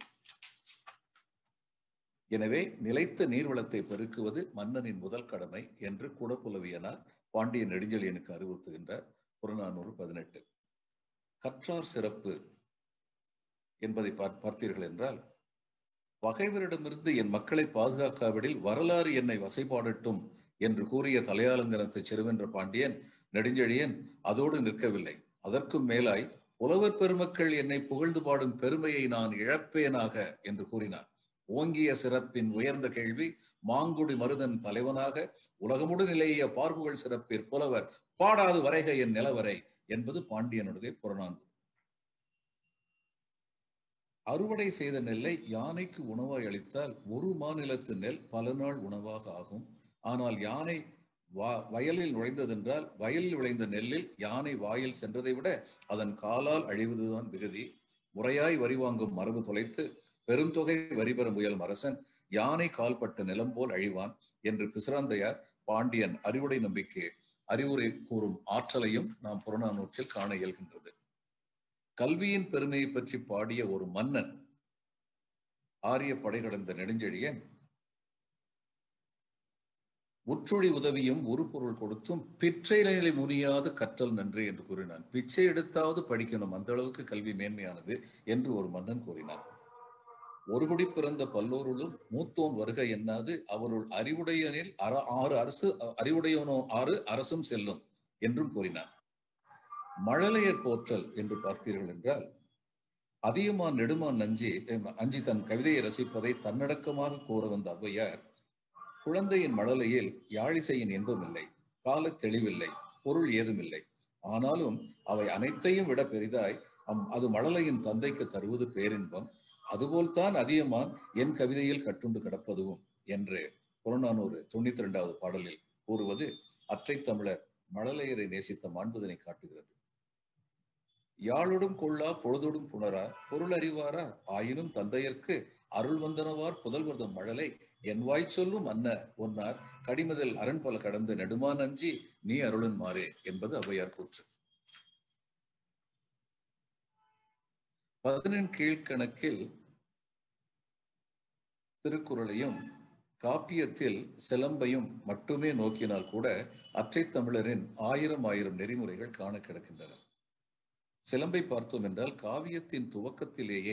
எனவே நிலைத்த நீர்வளத்தை பெருக்குவது மன்னனின் முதல் கடமை என்று குடப்புலவியனார் பாண்டிய நெடுஞ்செழியனுக்கு அறிவுறுத்துகின்றார் புறநானூறு பதினெட்டு கற்றார் சிறப்பு என்பதை பார்த்தீர்கள் என்றால் பகைவரிடமிருந்து என் மக்களை பாதுகாக்காவிடில் வரலாறு என்னை வசைபாடட்டும் என்று கூறிய தலையாலங்கனத்தை செருவென்ற பாண்டியன் நெடுஞ்செழியன் அதோடு நிற்கவில்லை அதற்கும் மேலாய் புலவர் பெருமக்கள் என்னை புகழ்ந்து பாடும் பெருமையை நான் இழப்பேனாக என்று கூறினார் ஓங்கிய சிறப்பின் உயர்ந்த கேள்வி மாங்குடி மருதன் தலைவனாக உலகமுடு நிலைய பார்ப்புகள் சிறப்பிற் புலவர் பாடாது வரைக என் நிலவரை என்பது பாண்டியனுடைய புறநானூறு அறுவடை செய்த நெல்லை யானைக்கு உணவாய் அளித்தால் ஒரு மாநிலத்து நெல் பல நாள் உணவாக ஆகும் ஆனால் யானை வயலில் நுழைந்ததென்றால் வயலில் விளைந்த நெல்லில் யானை வாயில் சென்றதை விட அதன் காலால் அழிவதுதான் விகுதி முறையாய் வரி வாங்கும் மரபு தொலைத்து பெருந்தொகை வரி பெறும் முயலும் அரசன் யானை கால்பட்ட நிலம் போல் அழிவான் என்று பிசிராந்தையார் பாண்டியன் அறிவுடை நம்பிக்கை அறிவுரை கூறும் ஆற்றலையும் நாம் புறநானூற்றில் காண இயல்கின்றது கல்வியின் பெருமையை பற்றி பாடிய ஒரு மன்னன் ஆரிய படை கடந்த நெடுஞ்செழியன் உற்றுழி உதவியும் ஒரு பொருள் கொடுத்தும் பிற்றை நிலை முனியாது கற்றல் நன்று என்று கூறினான் பிச்சை எடுத்தாவது படிக்கணும் அந்த அளவுக்கு கல்வி மேன்மையானது என்று ஒரு மன்னன் கூறினான் ஒரு குடி பிறந்த பல்லோருளும் மூத்தோன் வருக என்னாது அவருள் அறிவுடையனில் அற ஆறு அரசு அறிவுடையனோ ஆறு அரசும் செல்லும் என்றும் கூறினார் மழலையர் போற்றல் என்று பார்த்தீர்கள் என்றால் அதிகமான் நெடுமான் நஞ்சி அஞ்சி தன் கவிதையை ரசிப்பதை தன்னடக்கமாக கூற வந்த ஔவையார் குழந்தையின் மழலையில் யாழிசையின் இன்பம் இல்லை கால தெளிவில்லை பொருள் ஏதுமில்லை ஆனாலும் அவை அனைத்தையும் விட பெரிதாய் அது மழலையின் தந்தைக்கு தருவது பேரின்பம் அதுபோல்தான் அதிகமான் என் கவிதையில் கட்டுண்டு கிடப்பதுவும் என்று புறநானூறு தொண்ணூத்தி இரண்டாவது பாடலில் கூறுவது அற்றை தமிழர் மழலையரை நேசித்த மாண்புதனை காட்டுகிறது யாழொடும் கொள்ளா பொழுதொடும் புணரா பொருள் அறிவாரா ஆயினும் தந்தையர்க்கு அருள் வந்தனவார் புதல்வர்தம் மழலை என் வாய் சொல்லும் அன்ன ஒன்னார் கடிமதில் அரண்பல கடந்து நெடுமா நஞ்சி நீ அருளன் மாறே என்பது ஔவையார் கூற்று பதினெண் கீழ்கணக்கில் திருக்குறளையும் காப்பியத்தில் சிலம்பையும் மட்டுமே நோக்கினால் கூட அற்றை தமிழரின் ஆயிரம் ஆயிரம் நெறிமுறைகள் காண கிடக்கின்றன சிலம்பை பார்த்தோம் என்றால் காவியத்தின் துவக்கத்திலேயே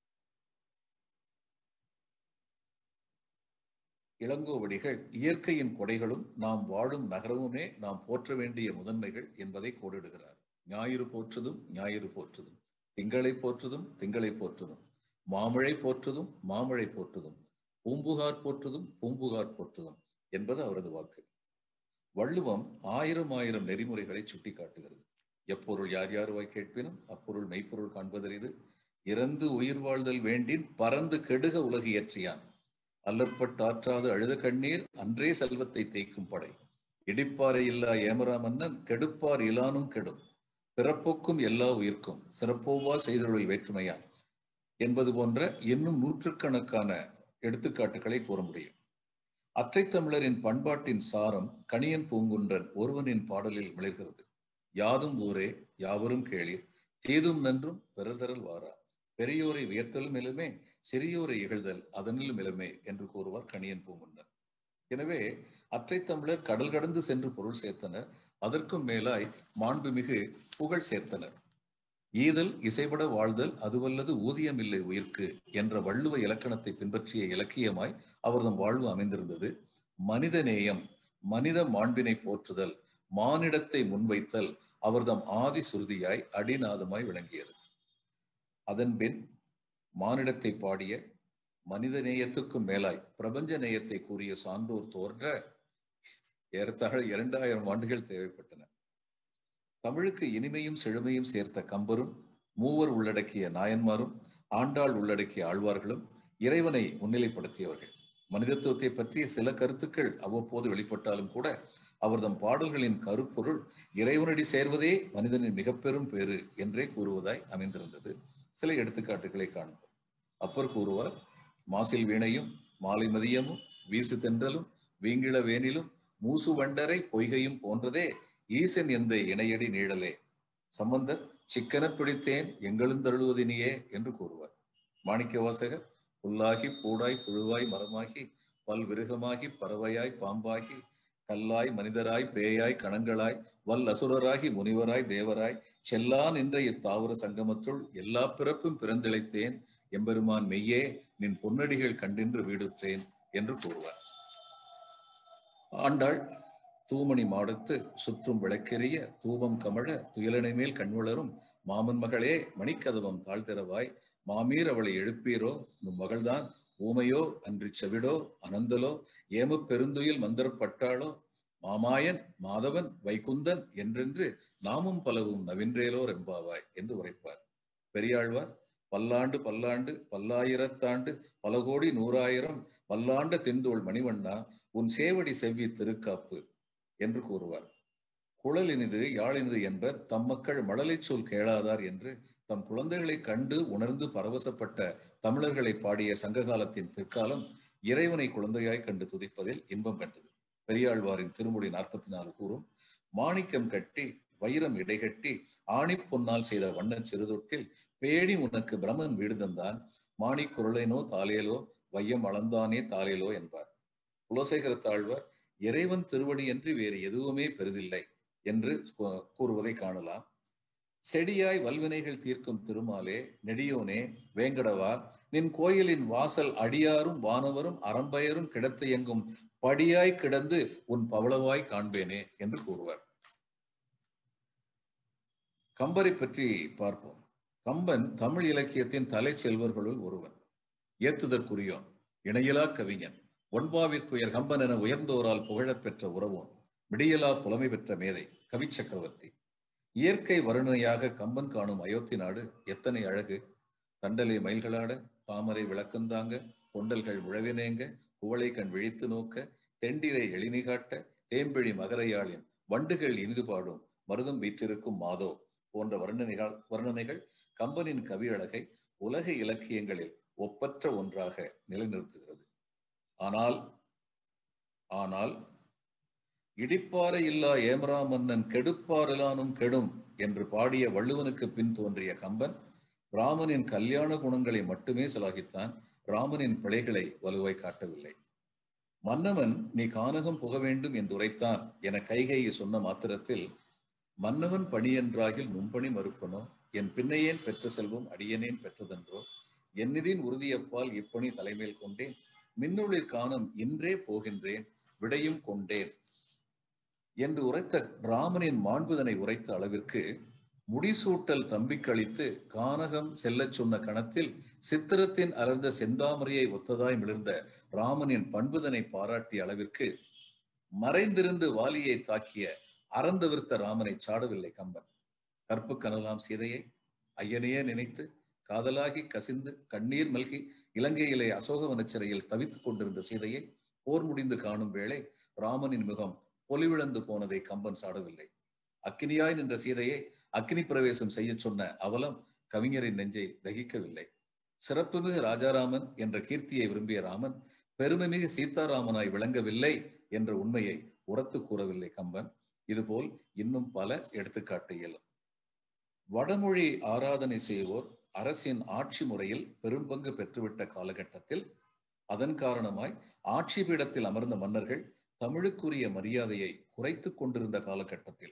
இளங்கோவடிகள் இயற்கையின் கொடைகளும் நாம் வாழும் நகரமுமே நாம் போற்ற வேண்டிய முதன்மைகள் என்பதை கோடிடுகிறார் ஞாயிறு போற்றுதும் ஞாயிறு போற்றுதும் திங்களை போற்றுதும் திங்களை போற்றுதும் மாமழை போற்றுதும் மாமழை போற்றுதும் பூம்புகார் போற்றுதும் பூம்புகார் போற்றுதும் என்பது அவரது வாக்கு வள்ளுவம் ஆயிரம் ஆயிரம் நெறிமுறைகளை சுட்டிக்காட்டுகிறது எப்பொருள் யார் யாருவாய் கேட்பினும் அப்பொருள் மெய்ப்பொருள் காண்பதறிது இறந்து உயிர் வாழ்தல் வேண்டின் பறந்து கெடுக உலகு இயற்றியான் அல்லற்பட்டாற்றாது அழுத கண்ணீர் அன்றே செல்வத்தை தேய்க்கும் படை இடிப்பாறை இல்லா ஏமரா மன்னன் கெடுப்பார் இலானும் கெடும் பிறப்போக்கும் எல்லா உயிர்க்கும் சிறப்போவா செய்தொழில் வேற்றுமையான் என்பது போன்ற இன்னும் நூற்றுக்கணக்கான எடுத்துக்காட்டுகளை கூற முடியும் அற்றை தமிழரின் பண்பாட்டின் சாரம் கணியன் பூங்குன்றன் ஒருவனின் பாடலில் மிளர்கிறது யாதும் ஊரே யாவரும் கேளீர் தீதும் நன்றும் பிறர்தரல் வாரா பெரியோரை வியத்தலும் இலுமே சிறியோரை இகழ்தல் அதனிலும் இலுமே என்று கூறுவார் கணியன் பூங்குன்றன் எனவே அற்றை தமிழர் கடல் கடந்து சென்று பொருள் சேர்த்தனர் அதற்கும் மேலாய் மாண்புமிகு புகழ் சேர்த்தனர் ஈதல் இசைபட வாழ்தல் அதுவல்லது ஊதியமில்லை உயிர்க்கு என்ற வள்ளுவ இலக்கணத்தை பின்பற்றிய இலக்கியமாய் அவர்தம் வாழ்வு அமைந்திருந்தது மனித நேயம் மனித மாண்பினை போற்றுதல் மானிடத்தை முன்வைத்தல் அவர்தம் ஆதி சுருதியாய் அடிநாதமாய் விளங்கியது அதன்பின் மானிடத்தை பாடிய மனித நேயத்துக்கும் மேலாய் பிரபஞ்ச நேயத்தை கூறிய சான்றோர் தோன்ற ஏறத்தாழ இரண்டாயிரம் ஆண்டுகள் தேவைப்பட்டன தமிழுக்கு இனிமையும் செழுமையும் சேர்த்த கம்பரும் மூவர் உள்ளடக்கிய நாயன்மாரும் ஆண்டாள் உள்ளடக்கிய ஆழ்வார்களும் இறைவனை முன்னிலைப்படுத்தியவர்கள் மனிதத்துவத்தை பற்றிய சில கருத்துக்கள் அவ்வப்போது வெளிப்பட்டாலும் கூட அவர்தம் பாடல்களின் கருப்பொருள் இறைவனடி சேர்வதே மனிதனின் மிக பெரும் பேறு என்றே கூறுவதாய் அமைந்திருந்தது சில எடுத்துக்காட்டுகளை காண்போம் அப்பர் கூறுவார் மாசில் வீணையும் மாலை மதியமும் வீசு தென்றலும் வீங்கிள வேனிலும் மூசு வண்டரை பொய்கையும் போன்றதே ஈசன் எந்த இணையடி நீழலே சம்பந்தர் சிக்கன பிடித்தேன் எங்களுந்தருளுவதினியே என்று கூறுவார் மாணிக்க வாசகர் புல்லாகி பூடாய் புழுவாய் மரமாகி பல் விருகமாகி பறவையாய் பாம்பாகி கல்லாய் மனிதராய் பேயாய் கணங்களாய் வல் அசுரராகி முனிவராய் தேவராய் செல்லா நின்ற இத்தாவர சங்கமத்துள் எல்லா பிறப்பும் பிறந்திழைத்தேன் எம்பெருமான் மெய்யே நின் பொன்னடிகள் கண்டின்று வீடுற்றேன் என்று கூறுவார் ஆண்டாள் தூமணி மாடத்து சுற்றும் விளக்கெரிய தூபம் கமழ துயலனை மேல் கண்வளரும் மாமன் மகளே மணிக்கதவம் தாழ்த்திரவாய் மாமீர் அவளை எழுப்பீரோ நும் மகள்தான் ஊமையோ அன்றி செவிடோ அனந்தலோ ஏமப் பெருந்துயில் மந்திரப்பட்டாளோ மாமாயன் மாதவன் வைகுந்தன் என்றென்று நாமும் பலவும் நவின்றேலோ ரெம்பாவாய் என்று உரைப்பார் பெரியாழ்வார் பல்லாண்டு பல்லாண்டு பல்லாயிரத்தாண்டு பல கோடி நூறாயிரம் பல்லாண்ட தென்தோள் மணிவண்ணா உன் சேவடி செவ்வி திருக்காப்பு என்று கூறுவார் குழலினிது யாழினிது என்பர் தம் மக்கள் மழலை சொல் கேளாதார் என்று தம் குழந்தைகளை கண்டு உணர்ந்து பரவசப்பட்ட தமிழர்களை பாடிய சங்ககாலத்தின் பிற்காலம் இறைவனை குழந்தையாய் கண்டு துதிப்பதில் இன்பம் கண்டது பெரியாழ்வாரின் திருமொழி நாற்பத்தி நாலு கூறும் மாணிக்கம் கட்டி வைரம் இடைகட்டி ஆணி பொன்னால் செய்த வண்ணச் சிறுதொட்டில் பேடி உனக்கு பிரமன் வீடு தந்தான் மாணி குரலேனோ தாலேலோ வையம் அளந்தானே தாலேலோ என்பார் குலசேகர தாழ்வார் இறைவன் திருவடி என்று வேறு எதுவுமே பெரிதில்லை என்று கூறுவதை காணலாம் செடியாய் வல்வினைகள் தீர்க்கும் திருமாலே நெடியோனே வேங்கடவா நின் கோயிலின் வாசல் அடியாரும் வானவரும் அறம்பெயரும் கிடத்து எங்கும் படியாய் கிடந்து உன் பவளவாய் காண்பேனே என்று கூறுவார் கம்பரை பற்றி பார்ப்போம் கம்பன் தமிழ் இலக்கியத்தின் தலை செல்வர்களுள் ஒருவன் ஏத்துதற்குரியோன் இணையிலா கவிஞன் ஒன்பாவிற்குயர் கம்பன் என உயர்ந்தோரால் புகழப்பெற்ற உறவோன் விடியலா புலமை பெற்ற மேதை கவி சக்கரவர்த்தி இயற்கை வருணையாக கம்பன் காணும் அயோத்தி நாடு எத்தனை அழகு தண்டலை மயில்களாட தாமரை விளக்கந்தாங்க கொண்டல்கள் உழவினேங்க குவளை கண் விழித்து நோக்க தெண்டிரை எழினி காட்ட தேம்பிழி மகரையாளின் வண்டுகள் இனிது பாடும் மருதம் வீற்றிருக்கும் மாதோ போன்ற வர்ணனைகள் வர்ணனைகள் கம்பனின் கவி அழகை உலக இலக்கியங்களில் ஒப்பற்ற ஒன்றாக நிலைநிறுத்துகிறது ஆனால் ஆனால் இடிப்பாறை இல்லா ஏமரா மன்னன் கெடுப்பாரிலானும் கெடும் என்று பாடிய வள்ளுவனுக்கு பின் தோன்றிய கம்பன் ராமனின் கல்யாண குணங்களை மட்டுமே சிலாகித்தான் ராமனின் பிழைகளை வலுவாய் காட்டவில்லை மன்னவன் நீ கானகம் புக வேண்டும் என்று உரைத்தான் என கைகையை சொன்ன மாத்திரத்தில் மன்னவன் பணி என்றாகில் முன்பணி மறுப்பனோ என் பின்னையேன் பெற்ற செல்வம் அடியனேன் பெற்றதென்றோ என்னிதின் உறுதியப்பால் இப்பணி தலைமேல் கொண்டேன் மின்னுளிர் காணும் இன்றே போகின்றேன் விடையும் கொண்டேன் என்று உரைத்த ராமனின் மாண்புதனை உரைத்த அளவிற்கு முடிசூட்டல் தம்பிக்களித்து கானகம் செல்லச் சொன்ன கணத்தில் சித்திரத்தின் அலர்ந்த செந்தாமரையை ஒத்ததாய் மிளர்ந்த ராமனின் பண்புதனை பாராட்டிய அளவிற்கு மறைந்திருந்து வாலியை தாக்கிய அறந்தவிர்த்த ராமனை சாடவில்லை கம்பன் கற்பு கனலாம் சீதையை ஐயனையே நினைத்து காதலாகி கசிந்து கண்ணீர் மல்கி இலங்கையிலே அசோகவன சிறையில் தவித்துக் கொண்டிருந்த சீதையை போர் முடிந்து காணும் வேளை ராமனின் முகம் பொலிவிழந்து போனதை கம்பன் சாடவில்லை அக்கினியாய் நின்ற சீதையை அக்னி பிரவேசம் செய்ய சொன்ன அவலம் கவிஞரின் நெஞ்சை தகிக்கவில்லை சிறப்புமிகு ராஜாராமன் என்ற கீர்த்தியை விரும்பிய ராமன் பெருமைமிகு சீதாராமனாய் விளங்கவில்லை என்ற உண்மையை உரத்து கூறவில்லை கம்பன் இதுபோல் இன்னும் பல எடுத்துக்காட்டு இயலும் வடமொழி ஆராதனை செய்வோர் அரசின் ஆட்சி முறையில் பெரும்பங்கு பெற்றுவிட்ட காலகட்டத்தில் அதன் காரணமாய் ஆட்சி பீடத்தில் அமர்ந்த மன்னர்கள் தமிழுக்குரிய மரியாதையை குறைத்துக் கொண்டிருந்த காலகட்டத்தில்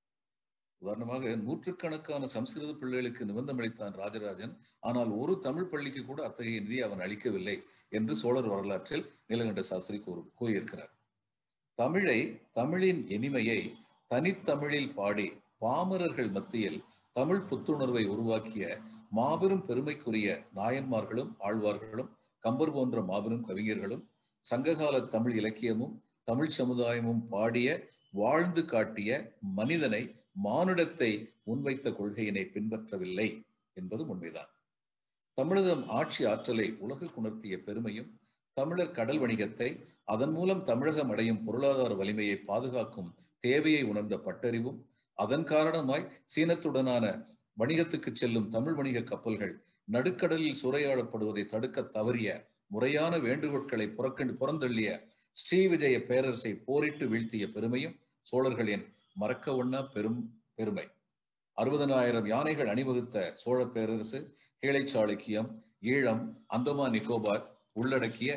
உதாரணமாக நூற்றுக்கணக்கான சம்ஸ்கிருத பிள்ளைகளுக்கு நிபந்தம் அளித்தான் ராஜராஜன் ஆனால் ஒரு தமிழ் பள்ளிக்கு கூட அத்தகைய நிதி அவன் அளிக்கவில்லை என்று சோழர் வரலாற்றில் நீலகண்ட சாஸ்திரி கூறு கூறியிருக்கிறார் தமிழை தமிழின் இனிமையை தனித்தமிழில் பாடி பாமரர்கள் மத்தியில் தமிழ் புத்துணர்வை உருவாக்கிய மாபெரும் பெருமைக்குரிய நாயன்மார்களும் ஆழ்வார்களும் கம்பர் போன்ற மாபெரும் கவிஞர்களும் சங்ககால தமிழ் இலக்கியமும் தமிழ் சமுதாயமும் பாடிய வாழ்ந்து காட்டிய மனிதனை மானுடத்தை முன்வைத்த கொள்கையினை பின்பற்றவில்லை என்பதும் உண்மைதான் தமிழகம் ஆட்சி ஆற்றலை உலகுக்கு உணர்த்திய பெருமையும் தமிழர் கடல் வணிகத்தை அதன் மூலம் தமிழகம் அடையும் பொருளாதார வலிமையை பாதுகாக்கும் தேவையை உணர்ந்த பட்டறிவும் அதன் காரணமாய் சீனத்துடனான வணிகத்துக்கு செல்லும் தமிழ் வணிக கப்பல்கள் நடுக்கடலில் சூறையாடப்படுவதை தடுக்க தவறிய முறையான வேண்டுகோட்களை புறக்கணி புறந்தள்ளிய ஸ்ரீவிஜய பேரரசை போரிட்டு வீழ்த்திய பெருமையும் சோழர்களின் மறக்க ஒண்ணா பெரும் பெருமை அறுபதனாயிரம் யானைகள் அணிவகுத்த சோழ பேரரசு கீழை சாளுக்கியம் ஈழம் அந்தமான் நிக்கோபார் உள்ளடக்கிய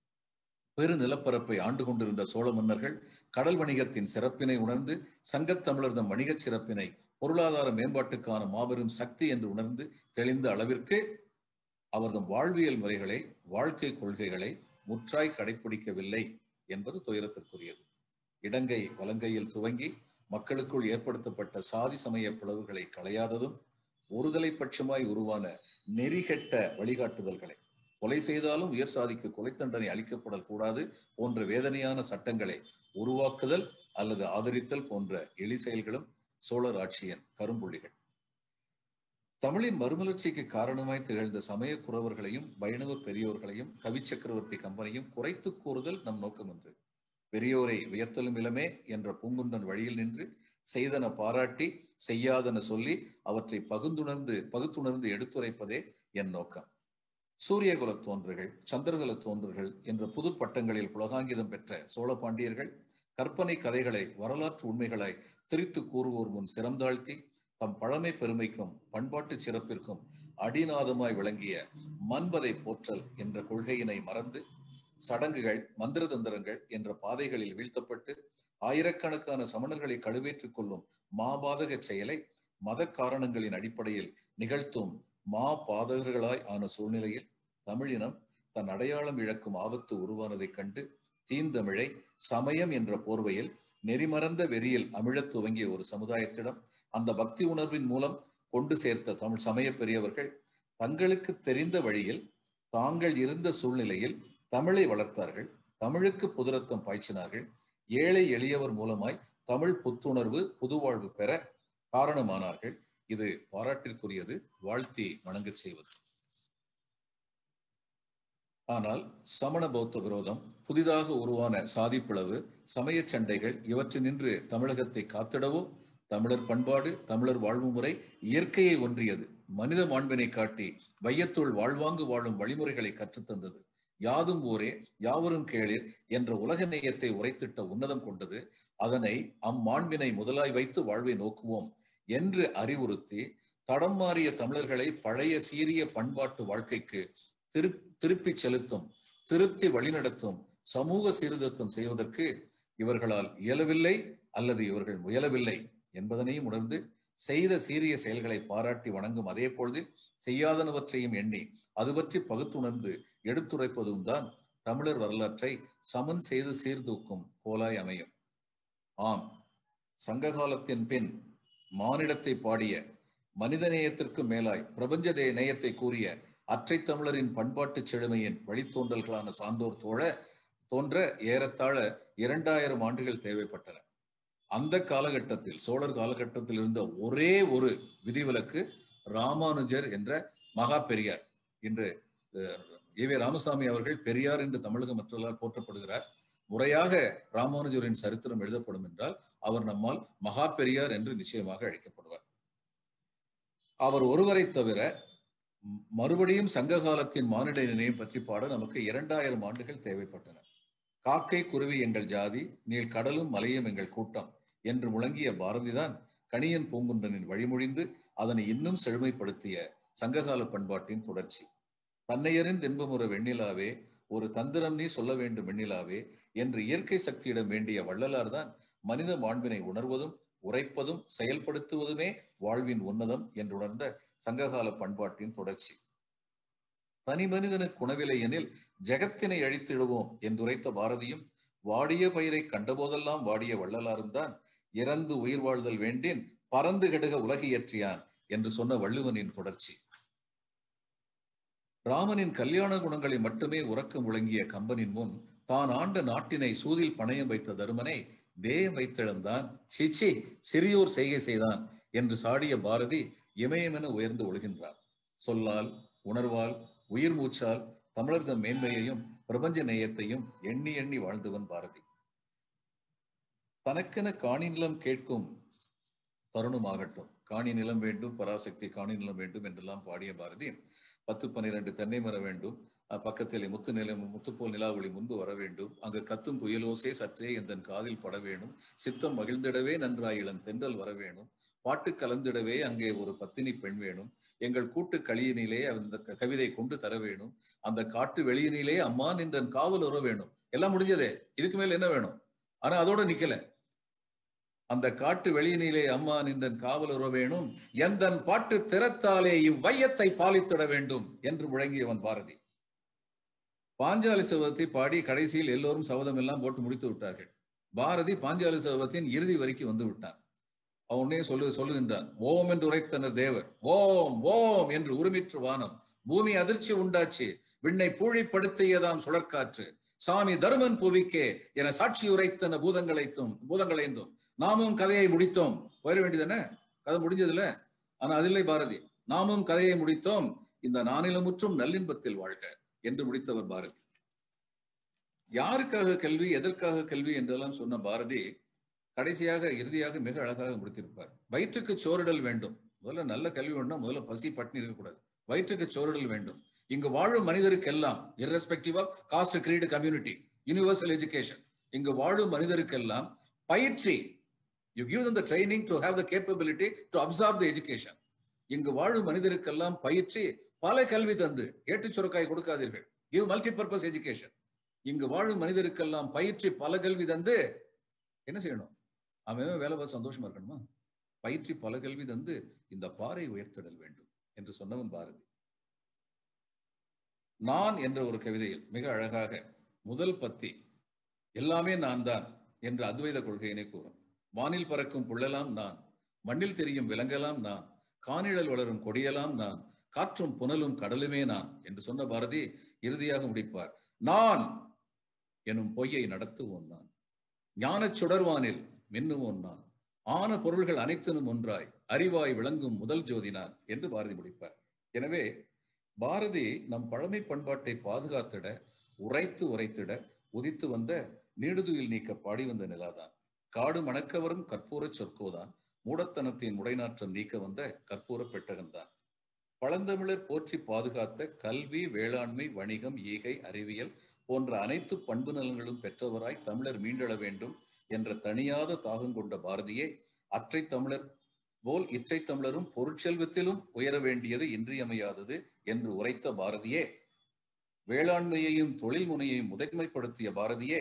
பெரு நிலப்பரப்பை ஆண்டு கொண்டிருந்த சோழ மன்னர்கள் கடல் வணிகத்தின் சிறப்பினை உணர்ந்து சங்கத்தமிழர்தம் வணிகச் சிறப்பினை பொருளாதார மேம்பாட்டுக்கான மாபெரும் சக்தி என்று உணர்ந்து தெளிந்த அளவிற்கு அவர்தம் வாழ்வியல் முறைகளை வாழ்க்கை கொள்கைகளை முற்றாய் கடைபிடிக்கவில்லை என்பது துயரத்திற்குரியது இடங்கை வலங்கையில் துவங்கி மக்களுக்குள் ஏற்படுத்தப்பட்ட சாதி சமய பிளவுகளை களையாததும் ஒருதலை பட்சமாய் உருவான நெறிகெட்ட வழிகாட்டுதல்களை கொலை செய்தாலும் உயர் சாதிக்கு கொலை தண்டனை அளிக்கப்படல் கூடாது போன்ற வேதனையான சட்டங்களை உருவாக்குதல் அல்லது ஆதரித்தல் போன்ற எளி செயல்களும் சோழர் ஆட்சியின் கரும்புள்ளிகள் தமிழின் மறுமலர்ச்சிக்கு காரணமாய் திகழ்ந்த சமய குறவர்களையும் வைணவ பெரியோர்களையும் கவி சக்கரவர்த்தி கம்பனையும் குறைத்து கூறுதல் நம் நோக்கம் என்று பெரியோரை வியத்தலும் இளமே என்ற பூங்குன்றன் வழியில் நின்று செய்தன பாராட்டி செய்யாதன சொல்லி அவற்றை பகுந்துணர்ந்து பகுத்துணர்ந்து எடுத்துரைப்பதே என் நோக்கம் சூரியகுல தோன்றர்கள் சந்திரகுல தோன்றர்கள் என்ற புது பட்டங்களில் புலகாங்கிதம் பெற்ற சோழ பாண்டியர்கள் கற்பனை கதைகளை வரலாற்று உண்மைகளாய் திரித்து கூறுவோர் முன் சிறந்தாழ்த்தி தம் பழமை பெருமைக்கும் பண்பாட்டு சிறப்பிற்கும் அடிநாதமாய் விளங்கிய மண்பதை போற்றல் என்ற கொள்கையினை மறந்து சடங்குகள் மந்திர தந்திரங்கள் என்ற பாதைகளில் வீழ்த்தப்பட்டு ஆயிரக்கணக்கான சமணர்களை கழுவேற்றுக் கொள்ளும் மாபாதக செயலை மத காரணங்களின் அடிப்படையில் நிகழ்த்தும் மா பாதகர்களாய் ஆன சூழ்நிலையில் தமிழினம் தன் அடையாளம் இழக்கும் ஆபத்து உருவானதைக் கண்டு தீந்தமிழை சமயம் என்ற போர்வையில் நெறிமறந்த வெறியில் அமிழத் துவங்கிய ஒரு சமுதாயத்திடம் அந்த பக்தி உணர்வின் மூலம் கொண்டு சேர்த்த தமிழ் சமய பெரியவர்கள் தங்களுக்கு தெரிந்த வழியில் தாங்கள் இருந்த சூழ்நிலையில் தமிழை வளர்த்தார்கள் தமிழுக்கு புதுரத்தம் பாய்ச்சினார்கள் ஏழை எளியவர் மூலமாய் தமிழ் புத்துணர்வு புதுவாழ்வு பெற காரணமானார்கள் இது பாராட்டிற்குரியது வாழ்த்தி வணங்கச் செய்வது ஆனால் சமண பௌத்த விரோதம் புதிதாக உருவான சாதி பிளவு சமய சண்டைகள் இவற்றினின்று தமிழகத்தை காத்திடவோ தமிழர் பண்பாடு தமிழர் வாழ்வு முறை இயற்கையை ஒன்றியது மனித மாண்பினை காட்டி வையத்துள் வாழ்வாங்கு வாழும் வழிமுறைகளை கற்றுத்தந்தது யாதும் ஊரே யாவரும் கேளிர் என்ற உலக நேயத்தை உரைத்திட்ட உன்னதம் கொண்டது அதனை அம்மாண்பினை முதலாய் வைத்து வாழ்வை நோக்குவோம் என்று அறிவுறுத்தி தடம் மாறிய தமிழர்களை பழைய சீரிய பண்பாட்டு வாழ்க்கைக்கு திரு திருப்பி செலுத்தும் திருத்தி வழிநடத்தும் சமூக சீர்திருத்தம் செய்வதற்கு இவர்களால் இயலவில்லை அல்லது இவர்கள் முயலவில்லை என்பதனையும் உணர்ந்து செய்த சீரிய செயல்களை பாராட்டி வணங்கும் அதே பொழுதில் செய்யாதனவற்றையும் எண்ணி அது பற்றி பகுத்துணர்ந்து எடுத்துரைப்பதும் தான் தமிழர் வரலாற்றை சமன் செய்து சீர்தூக்கும் கோலாய் அமையும் ஆம் சங்க காலத்தின் பின் மானிடத்தை பாடிய மனிதநேயத்திற்கு மேலாய் பிரபஞ்ச தே- நேயத்தை கூறிய அற்றை தமிழரின் பண்பாட்டு செழுமையின் வழித்தோன்றல்களான சான்றோர் தோழ தோன்ற ஏறத்தாழ இரண்டாயிரம் ஆண்டுகள் தேவைப்பட்டன அந்த காலகட்டத்தில் சோழர் காலகட்டத்தில் இருந்த ஒரே ஒரு விதிவிலக்கு ராமானுஜர் என்ற மகா பெரியார் இன்று ஏ ராமசாமி அவர்கள் பெரியார் என்று தமிழக மற்றவர்களால் போற்றப்படுகிறார் முறையாக ராமானுஜரின் சரித்திரம் எழுதப்படும் என்றால் அவர் நம்மால் மகா பெரியார் என்று நிச்சயமாக அழைக்கப்படுவார் அவர் ஒருவரை தவிர ம், மறுபடியும் சங்க காலத்தின் மானிட நினைவு பற்றி பாட நமக்கு இரண்டாயிரம் ஆண்டுகள் தேவைப்பட்டன காக்கை குருவி எங்கள் ஜாதி நீள் கடலும் மலையும் எங்கள் கூட்டம் என்று முழங்கிய பாரதிதான் கணியன் பூங்குன்றனின் வழிமொழிந்து அதனை இன்னும் செழுமைப்படுத்திய சங்ககால பண்பாட்டின் தொடர்ச்சி தன்னையறிந்து இன்பமுற வெண்ணிலாவே ஒரு தந்திரம் நீ சொல்ல வேண்டும் வெண்ணிலாவே என்று இயற்கை சக்தியிடம் வேண்டிய வள்ளலார் தான் மனித மாண்பினை உணர்வதும் உரைப்பதும் செயல்படுத்துவதுமே வாழ்வின் உன்னதம் என்றுணர்ந்த சங்ககால பண்பாட்டின் தொடர்ச்சி தனி மனிதனுக்கு உணவில்லை எனில் ஜெகத்தினை அழித்திடுவோம் என்றுரைத்த பாரதியும் வாடிய பயிரை கண்டபோதெல்லாம் வாடிய வள்ளலாரும் தான் இறந்து உயிர் வாழ்தல் வேண்டின் பறந்து கெடுக உலகியற்றியான் என்று சொன்ன வள்ளுவனின் தொடர்ச்சி ராமனின் கல்யாண குணங்களை மட்டுமே உறக்க முழங்கிய கம்பனின் முன் தான் ஆண்ட நாட்டினை சூதில் பணயம் வைத்த தருமனை தேயம் வைத்திழந்தான் சீச்சி சிறியோர் செய்கை செய்தான் என்று சாடிய பாரதி இமயமென உயர்ந்து ஒழுகின்றார் சொல்லால் உணர்வால் உயிர் மூச்சால் தமிழர்தம் மேன்மையையும் பிரபஞ்ச நேயத்தையும் எண்ணி எண்ணி வாழ்ந்தவன் பாரதி தனக்கென காணி நிலம் கேட்கும் தருணமாகட்டும் காணி நிலம் வேண்டும் பராசக்தி காணி நிலம் வேண்டும் என்றெல்லாம் பாடிய பாரதி பத்து பன்னிரண்டு தென்னை மரம் வேண்டும் அஹ் பக்கத்திலே முத்து நிலம் முத்துப்போல் நிலாவொளி முன்பு வர வேண்டும் அங்கு கத்தும் புயலோசே சற்றே எந்தன் காதில் பட வேணும் சித்தம் மகிழ்ந்திடவே நன்றாய் இளம் தென்றல் வர வேணும் பாட்டு கலந்திடவே அங்கே ஒரு பத்தினி பெண் வேணும் எங்கள் கூட்டு களியினிலே அந்த க- கவிதை கொண்டு தர வேணும் அந்த காட்டு வெளியினிலே அம்மா நின்றன் காவல் உற வேணும் எல்லாம் முடிஞ்சதே இதுக்கு மேல என்ன வேணும் ஆனா அதோட நிக்கல அந்த காட்டு வெளியினிலே அம்மா நின்றன் காவல் உற வேணும் எந்தன் பாட்டு திறத்தாலே இவ்வையத்தை பாலித்திட வேண்டும் என்று முழங்கியவன் பாரதி பாஞ்சாலி சபதத்தை பாடி கடைசியில் எல்லோரும் சபதம் எல்லாம் போட்டு முடித்து விட்டார்கள் பாரதி பாஞ்சாலி சபதத்தின் இறுதி வரைக்கும் வந்து விட்டான் அவன் உடனே சொல்லு சொல்லுகின்றான் ஓம் என்று உரைத்தனர் தேவர் ஓம் ஓம் என்று உருமிற்று வானம் பூமி அதிர்ச்சி உண்டாச்சு விண்ணை பூழிப்படுத்தியதாம் சுழற்காற்று சாமி தருமன் புவிக்கே என சாட்சி உரைத்தன பூதங்களைத்தும் பூதங்களைந்தும் நாமும் கதையை முடித்தோம் போயிட வேண்டியதானே கதை முடிஞ்சதுல ஆனா அதில்லை பாரதி நாமும் கதையை முடித்தோம் இந்த நானிலமுற்றும் நல்லின்பத்தில் வாழ்க என்று முடித்தவர் பாரதி யாருக்காக கல்வி எதற்காக கல்வி என்றெல்லாம் சொன்ன பாரதி கடைசியாக இறுதியாக மிக அழகாக முடித்திருப்பார் வயிற்றுக்கு சோறிடல் வேண்டும் முதல்ல நல்ல கல்வி வேணும்னா முதல்ல பசி பட்டினி இருக்கக்கூடாது வயிற்றுக்கு சோறிடல் வேண்டும் இங்கு வாழும் மனிதருக்கெல்லாம் irrespective of caste creed community universal education இங்கு வாழும் மனிதருக்கெல்லாம் பயிற்சி you give them the training to have the capability to absorb the education இங்கு வாழும் மனிதருக்கெல்லாம் பயிற்சி பல கல்வி தந்து ஏட்டுச் சுரக்காய் கொடுக்காதீர்கள் கிவ் மல்டிபர்பஸ் எஜுகேஷன் இங்கு வாழும் மனிதருக்கெல்லாம் பயிற்சி பல கல்வி தந்து என்ன செய்யணும் அவன் வேலை பார்த்து சந்தோஷமா இருக்கணுமா பயிற்சி பல கல்வி தந்து இந்த பாறை உயர்த்திடல் வேண்டும் என்று சொன்னவன் பாரதி நான் என்ற ஒரு கவிதையில் மிக அழகாக முதல் பத்தி எல்லாமே நான் தான் என்ற அத்வைத கொள்கையினை கூறும் வானில் பறக்கும் புள்ளலாம் நான் மண்ணில் தெரியும் விலங்கெல்லாம் நான் காணிழல் வளரும் கொடியெல்லாம் நான் காற்றும் புனலும் கடலுமே நான் என்று சொன்ன பாரதி இறுதியாக முடிப்பார் நான் எனும் பொய்யை நடத்துவோன் நான் ஞானச் சுடர்வானில் மின்னுவோன் நான் ஆன பொருள்கள் அனைத்தினும் ஒன்றாய் அறிவாய் விளங்கும் முதல் ஜோதி நான் என்று பாரதி முடிப்பார் எனவே பாரதி நம் பழமை பண்பாட்டை பாதுகாத்திட உரைத்து உரைத்திட உதித்து வந்த நீடுதுயில் நீக்க பாடி வந்த நிலாதான் காடு மணக்கவரும் கற்பூர சொற்கோதான் மூடத்தனத்தின் முடைநாற்றம் நீக்க வந்த கற்பூர பெட்டகம்தான் பழந்தமிழர் போற்றி பாதுகாத்த கல்வி வேளாண்மை வணிகம் ஈகை அறிவியல் போன்ற அனைத்து பண்பு நலன்களும் பெற்றவராய் தமிழர் மீண்டெழ வேண்டும் என்ற தனியாத தாகம் கொண்ட பாரதியே அற்றை தமிழர் போல் இற்றை தமிழரும் பொருட்செல்வத்திலும் உயர வேண்டியது இன்றியமையாதது என்று உரைத்த பாரதியே வேளாண்மையையும் தொழில் முனையையும் முதன்மைப்படுத்திய பாரதியே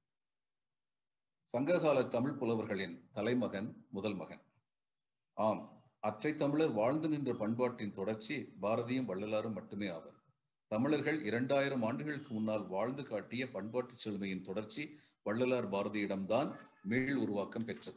சங்ககால தமிழ் புலவர்களின் தலைமகன் முதல் மகன் ஆம் அற்றை தமிழர் வாழ்ந்து நின்ற பண்பாட்டின் தொடர்ச்சி பாரதியும் வள்ளலாரும் மட்டுமே ஆவர் தமிழர்கள் இரண்டாயிரம் ஆண்டுகளுக்கு முன்னால் வாழ்ந்து காட்டிய பண்பாட்டு செழுமையின் தொடர்ச்சி வள்ளலார் பாரதியிடம்தான் மீள் உருவாக்கம் பெற்றது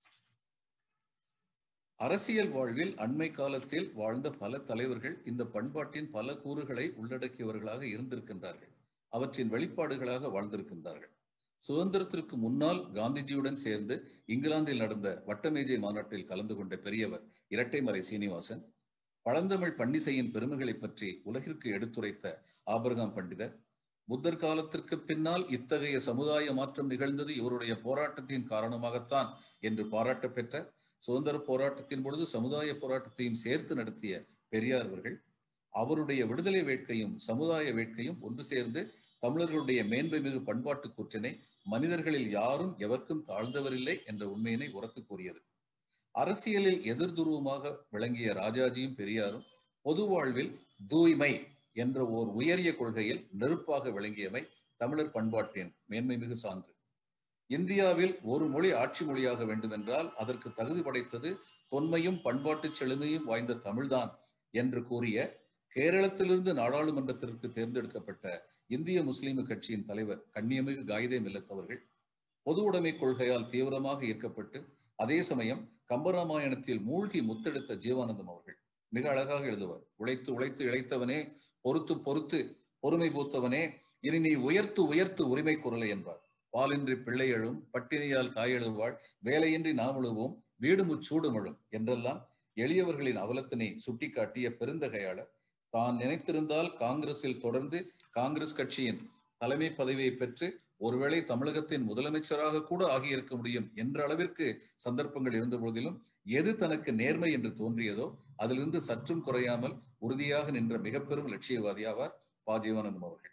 அரசியல் வாழ்வில் அண்மை காலத்தில் வாழ்ந்த பல தலைவர்கள் இந்த பண்பாட்டின் பல கூறுகளை உள்ளடக்கியவர்களாக இருந்திருக்கின்றார்கள் அவற்றின் வெளிப்பாடுகளாக வாழ்ந்திருக்கின்றார்கள் சுதந்திரத்திற்கு முன்னால் காந்திஜியுடன் சேர்ந்து இங்கிலாந்தில் நடந்த வட்டமேஜை மாநாட்டில் கலந்து கொண்ட பெரியவர் இரட்டைமலை சீனிவாசன் பழந்தமிழ் பன்னிசையின் பெருமைகளை பற்றி உலகிற்கு எடுத்துரைத்த ஆபரகாம் பண்டிதர் புத்தர் காலத்திற்கு பின்னால் இத்தகைய சமுதாய மாற்றம் நிகழ்ந்தது இவருடைய போராட்டத்தின் காரணமாகத்தான் என்று பாராட்ட பெற்ற சுதந்திர போராட்டத்தின் பொழுது சமுதாய போராட்டத்தையும் சேர்த்து நடத்திய பெரியார் அவர்கள் அவருடைய விடுதலை வேட்கையும் சமுதாய வேட்கையும் ஒன்று சேர்ந்து தமிழர்களுடைய மேன்மை மிகு பண்பாட்டு கூற்றினை மனிதர்களில் யாரும் எவர்க்கும் தாழ்ந்தவரில்லை என்ற உண்மையினை உரத்து கூறியது அரசியலில் எதிர்துருவமாக விளங்கிய ராஜாஜியும் பெரியாரும் பொது வாழ்வில் தூய்மை என்ற ஓர் உயரிய கொள்கையில் நெருப்பாக விளங்கியவை தமிழர் பண்பாட்டின் மேன்மை மிகு சான்று இந்தியாவில் ஒரு மொழி ஆட்சி மொழியாக வேண்டுமென்றால் அதற்கு தகுதி படைத்தது தொன்மையும் பண்பாட்டு செழுமையும் வாய்ந்த தமிழ்தான் என்று கூறிய கேரளத்திலிருந்து நாடாளுமன்றத்திற்கு தேர்ந்தெடுக்கப்பட்ட இந்திய முஸ்லிம் கட்சியின் தலைவர் கண்ணியமிகு காயிதே மில்லத் அவர்கள் பொது உடைமை கொள்கையால் தீவிரமாக ஈர்க்கப்பட்டு அதே சமயம் கம்பராமாயணத்தில் மூழ்கி முத்தெடுத்த ஜீவானந்தம் அவர்கள் மிக அழகாக எழுதுவார் உழைத்து உழைத்து இழைத்தவனே பொறுத்து பொறுத்து பொறுமை பூத்தவனே இனி நீ உயர்த்து உயர்த்து உரிமை குரலை என்பார் பாலின்றி பிள்ளை எழும் பட்டினியால் தாயெழுவாள் வேலையின்றி நாம் எழுவோம் வீடு முச்சூடுமழும் என்றெல்லாம் எளியவர்களின் அவலத்தினை சுட்டிக்காட்டிய பெருந்தகையாளர் தான் நினைத்திருந்தால் காங்கிரஸில் தொடர்ந்து காங்கிரஸ் கட்சியின் தலைமை பதவியை பெற்று ஒருவேளை தமிழகத்தின் முதலமைச்சராக கூட ஆகியிருக்க முடியும் என்ற அளவிற்கு சந்தர்ப்பங்கள் இருந்த பொழுதிலும் எது தனக்கு நேர்மை என்று தோன்றியதோ அதிலிருந்து சற்றும் குறையாமல் உறுதியாக நின்ற மிக பெரும் லட்சியவாதியாவார் ப ஜீவானந்தம் அவர்கள்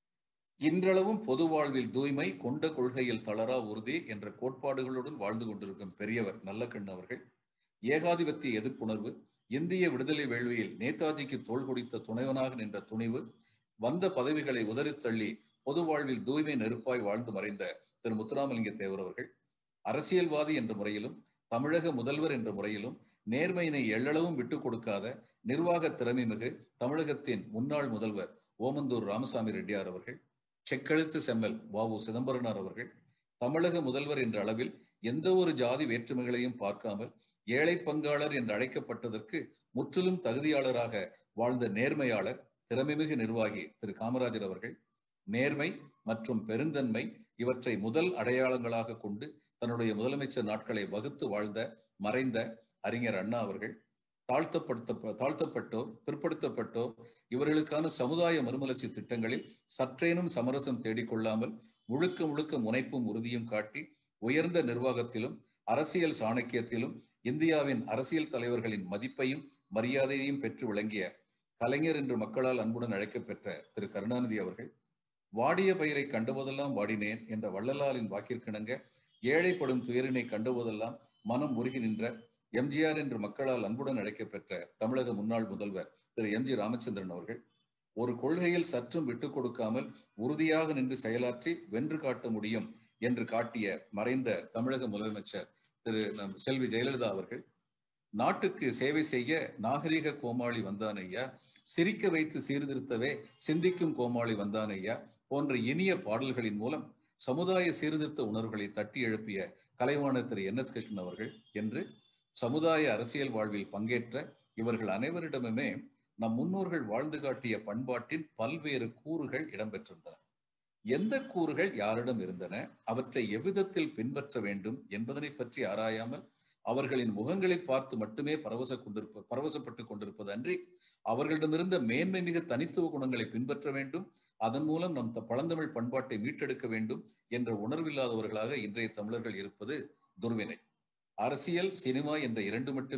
இன்றளவும் பொது வாழ்வில் தூய்மை கொண்ட கொள்கையில் தளரா உறுதி என்ற கோட்பாடுகளுடன் வாழ்ந்து கொண்டிருக்கும் பெரியவர் நல்லக்கண் அவர்கள் ஏகாதிபத்திய எதிர்ப்புணர்வு இந்திய விடுதலை வேள்வியில் நேதாஜிக்கு தோள் குடித்த துணைவனாக நின்ற துணிவு வந்த பதவிகளை உதறித் தள்ளி பொது வாழ்வில் தூய்மை நெருப்பாய் வாழ்ந்து மறைந்த திரு முத்துராமலிங்க தேவர் அவர்கள் அரசியல்வாதி என்ற முறையிலும் தமிழக முதல்வர் என்ற முறையிலும் நேர்மையினை எள்ளளவும் விட்டுக் கொடுக்காத நிர்வாக திறமை மிகு தமிழகத்தின் முன்னாள் முதல்வர் ஓமந்தூர் ராமசாமி ரெட்டியார் அவர்கள் செக்கெழுத்து செம்மல் வாவு சிதம்பரனார் அவர்கள் தமிழக முதல்வர் என்ற அளவில் எந்த ஒரு ஜாதி வேற்றுமைகளையும் பார்க்காமல் ஏழை பங்காளர் என்று அழைக்கப்பட்டதற்கு முற்றிலும் தகுதியாளராக வாழ்ந்த நேர்மையாளர் திறமைமிகு நிர்வாகி திரு காமராஜர் அவர்கள் நேர்மை மற்றும் பெருந்தன்மை இவற்றை முதல் அடையாளங்களாக கொண்டு தன்னுடைய முதலமைச்சர் நாட்களை வகுத்து வாழ்ந்த மறைந்த அறிஞர் அண்ணா அவர்கள் தாழ்த்தப்படுத்த தாழ்த்தப்பட்டோர் பிற்படுத்தப்பட்டோர் இவர்களுக்கான சமுதாய மறுமலர்ச்சி திட்டங்களில் சற்றேனும் சமரசம் தேடிக்கொள்ளாமல் முழுக்க முழுக்க முனைப்பும் உறுதியும் காட்டி உயர்ந்த நிர்வாகத்திலும் அரசியல் சாணக்கியத்திலும் இந்தியாவின் அரசியல் தலைவர்களின் மதிப்பையும் மரியாதையையும் பெற்று விளங்கிய கலைஞர் என்று மக்களால் அன்புடன் அழைக்கப்பெற்ற திரு கருணாநிதி அவர்கள் வாடிய பயிரை கண்டுவதெல்லாம் வாடினேன் என்ற வள்ளலாரின் வாக்கிற்கிணங்க ஏழைப்படும் துயரினை கண்டுவதெல்லாம் மனம் உருகி நின்ற எம்ஜிஆர் என்று மக்களால் அன்புடன் அழைக்கப்பெற்ற தமிழக முன்னாள் முதல்வர் திரு எம் ஜி ராமச்சந்திரன் அவர்கள் ஒரு கொள்கையில் சற்றும் விட்டுக் கொடுக்காமல் உறுதியாக நின்று செயலாற்றி வென்று காட்ட முடியும் என்று காட்டிய மறைந்த தமிழக முதலமைச்சர் திரு நம் செல்வி ஜெயலலிதா அவர்கள் நாட்டுக்கு சேவை செய்ய நாகரிக கோமாளி வந்தான் ஐயா சிரிக்க வைத்து சீர்திருத்தவே சிந்திக்கும் கோமாளி வந்தான் ஐயா போன்ற இனிய பாடல்களின் மூலம் சமுதாய சீர்திருத்த உணர்வுகளை தட்டி எழுப்பிய கலைவாணர் திரு என் எஸ் கிருஷ்ணன் அவர்கள் என்று சமுதாய அரசியல் வாழ்வில் பங்கேற்ற இவர்கள் அனைவரிடமுமே நம் முன்னோர்கள் வாழ்ந்து காட்டிய பண்பாட்டின் பல்வேறு கூறுகள் இடம்பெற்றிருந்தன எந்த கூறுகள் யாரிடம் இருந்தன அவற்றை எவ்விதத்தில் பின்பற்ற வேண்டும் என்பதனை பற்றி ஆராயாமல் அவர்களின் முகங்களை பார்த்து மட்டுமே பரவச கொண்டிருப்ப பரவசப்பட்டு கொண்டிருப்பது அன்றி அவர்களிடமிருந்த மேன்மை மிக தனித்துவ குணங்களை பின்பற்ற வேண்டும் அதன் மூலம் நம் பழந்தமிழ் பண்பாட்டை மீட்டெடுக்க வேண்டும் என்ற உணர்வில்லாதவர்களாக இன்றைய தமிழர்கள் இருப்பது துர்வினை அரசியல் சினிமா என்ற இரண்டு மட்டுமே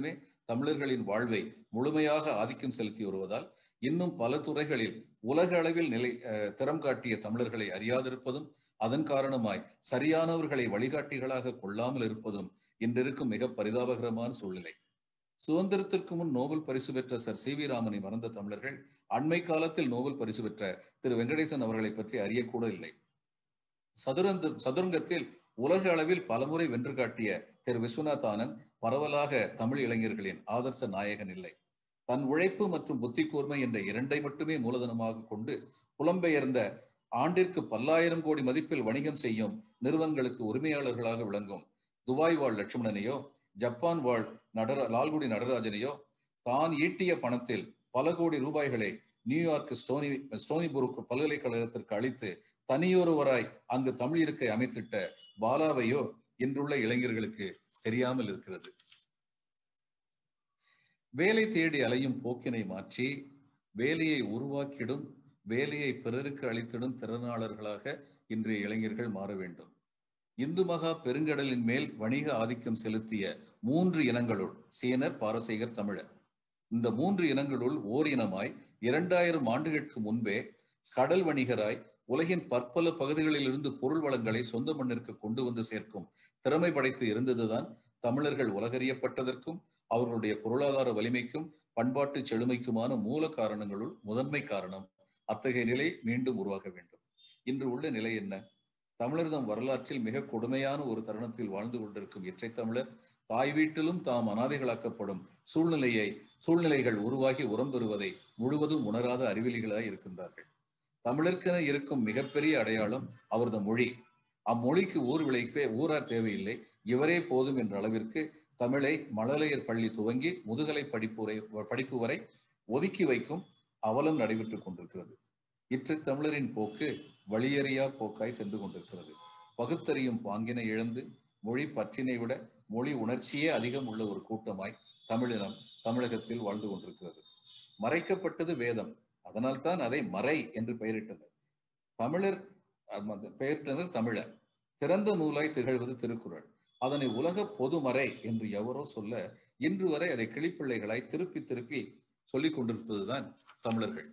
தமிழர்களின் வாழ்வை முழுமையாக ஆதிக்கம் செலுத்தி வருவதால் இன்னும் பல துறைகளில் உலக அளவில் நிலை அஹ், திறம் காட்டிய தமிழர்களை அறியாதிருப்பதும் அதன் காரணமாய் சரியானவர்களை வழிகாட்டிகளாக கொள்ளாமல் இருப்பதும் இன்றிருக்கும் மிக பரிதாபகரமான சூழ்நிலை சுதந்திரத்திற்கு முன் நோபல் பரிசு பெற்ற சர் சி வி ராமனை மறந்த தமிழர்கள் அண்மை காலத்தில் நோபல் பரிசு பெற்ற திரு வெங்கடேசன் அவர்களை பற்றி அறியக்கூட இல்லை சதுரந்த சதுரங்கத்தில் உலக அளவில் பலமுறை வென்று காட்டிய திரு விஸ்வநாத் ஆனந்த் பரவலாக தமிழ் இளைஞர்களின் ஆதர்ச நாயகன் இல்லை தன் உழைப்பு மற்றும் புத்தி கூர்மை என்ற இரண்டை மட்டுமே மூலதனமாக கொண்டு புலம்பெயர்ந்த ஆண்டிற்கு பல்லாயிரம் கோடி மதிப்பில் வணிகம் செய்யும் நிறுவனங்களுக்கு உரிமையாளர்களாக விளங்கும் துபாய் வாழ் லட்சுமணனையோ ஜப்பான் வாழ் நடர லால்குடி நடராஜனையோ தான் ஈட்டிய பணத்தில் பல கோடி ரூபாய்களை நியூயார்க் ஸ்டோனி ஸ்டோனிபுருக்கு பல்கலைக்கழகத்திற்கு அளித்து தனியொருவராய் அங்கு தமிழ் இருக்கை அமைத்திட்ட பாலாவையோ இன்றுள்ள இளைஞர்களுக்கு தெரியாமல் இருக்கிறது வேலை தேடி அலையும் போக்கினை மாற்றி வேலையை உருவாக்கிடும் வேலையை பிறருக்கு அளித்திடும் திறனாளர்களாக இன்றைய இளைஞர்கள் மாற வேண்டும் இந்து மகா பெருங்கடலின் மேல் வணிக ஆதிக்கம் செலுத்திய மூன்று இனங்களுள் சீனர் பாரசீகர் தமிழர் இந்த மூன்று இனங்களுள் ஓர் இனமாய் இரண்டாயிரம் ஆண்டுகளுக்கு முன்பே கடல் வணிகராய் உலகின் பற்பல பகுதிகளிலிருந்து பொருள் வளங்களை சொந்த மண்ணிற்கு கொண்டு வந்து சேர்க்கும் திறமை படைத்து இருந்ததுதான் தமிழர்கள் உலகறியப்பட்டதற்கும் அவர்களுடைய பொருளாதார வலிமைக்கும் பண்பாட்டு செழுமைக்குமான மூல காரணங்களுள் முதன்மை காரணம் அத்தகைய நிலை மீண்டும் உருவாக வேண்டும் இன்று உள்ள நிலை என்ன தமிழர்தம் வரலாற்றில் மிக கொடுமையான ஒரு தருணத்தில் வாழ்ந்து கொண்டிருக்கும் இற்றை தமிழர் தாய் வீட்டிலும் தாம் அனாதைகளாக்கப்படும் சூழ்நிலையை சூழ்நிலைகள் உருவாகி உரம் பெறுவதை முழுவதும் உணராத அறிவிலிகளாய் இருக்கின்றார்கள் தமிழருக்கென இருக்கும் மிகப்பெரிய அடையாளம் அவரது மொழி அம்மொழிக்கு ஊர் விளைக்கவே ஊரார் தேவையில்லை இவரே போதும் என்ற அளவிற்கு தமிழை மழலையர் பள்ளி துவங்கி முதுகலை படிப்புரை படிப்பு வரை ஒதுக்கி வைக்கும் அவலம் நடைபெற்றுக் கொண்டிருக்கிறது இற்று தமிழரின் போக்கு வழியறியா போக்காய் சென்று கொண்டிருக்கிறது பகுத்தறியும் பாங்கினை இழந்து மொழி பற்றினை விட மொழி உணர்ச்சியே அதிகம் உள்ள ஒரு கூட்டமாய் தமிழினம் தமிழகத்தில் வாழ்ந்து கொண்டிருக்கிறது மறைக்கப்பட்டது வேதம் அதனால்தான் அதை மறை என்று பெயரிட்டனர் தமிழர் அந்த பெயரிட்டனர் தமிழர் திறந்த நூலாய் திகழ்வது திருக்குறள் அதனை உலக பொதுமறை என்று எவரோ சொல்ல இன்று வரை அதை கிளிப்பிள்ளைகளாய் திருப்பி திருப்பி சொல்லிக் கொண்டிருப்பதுதான் தமிழர்கள்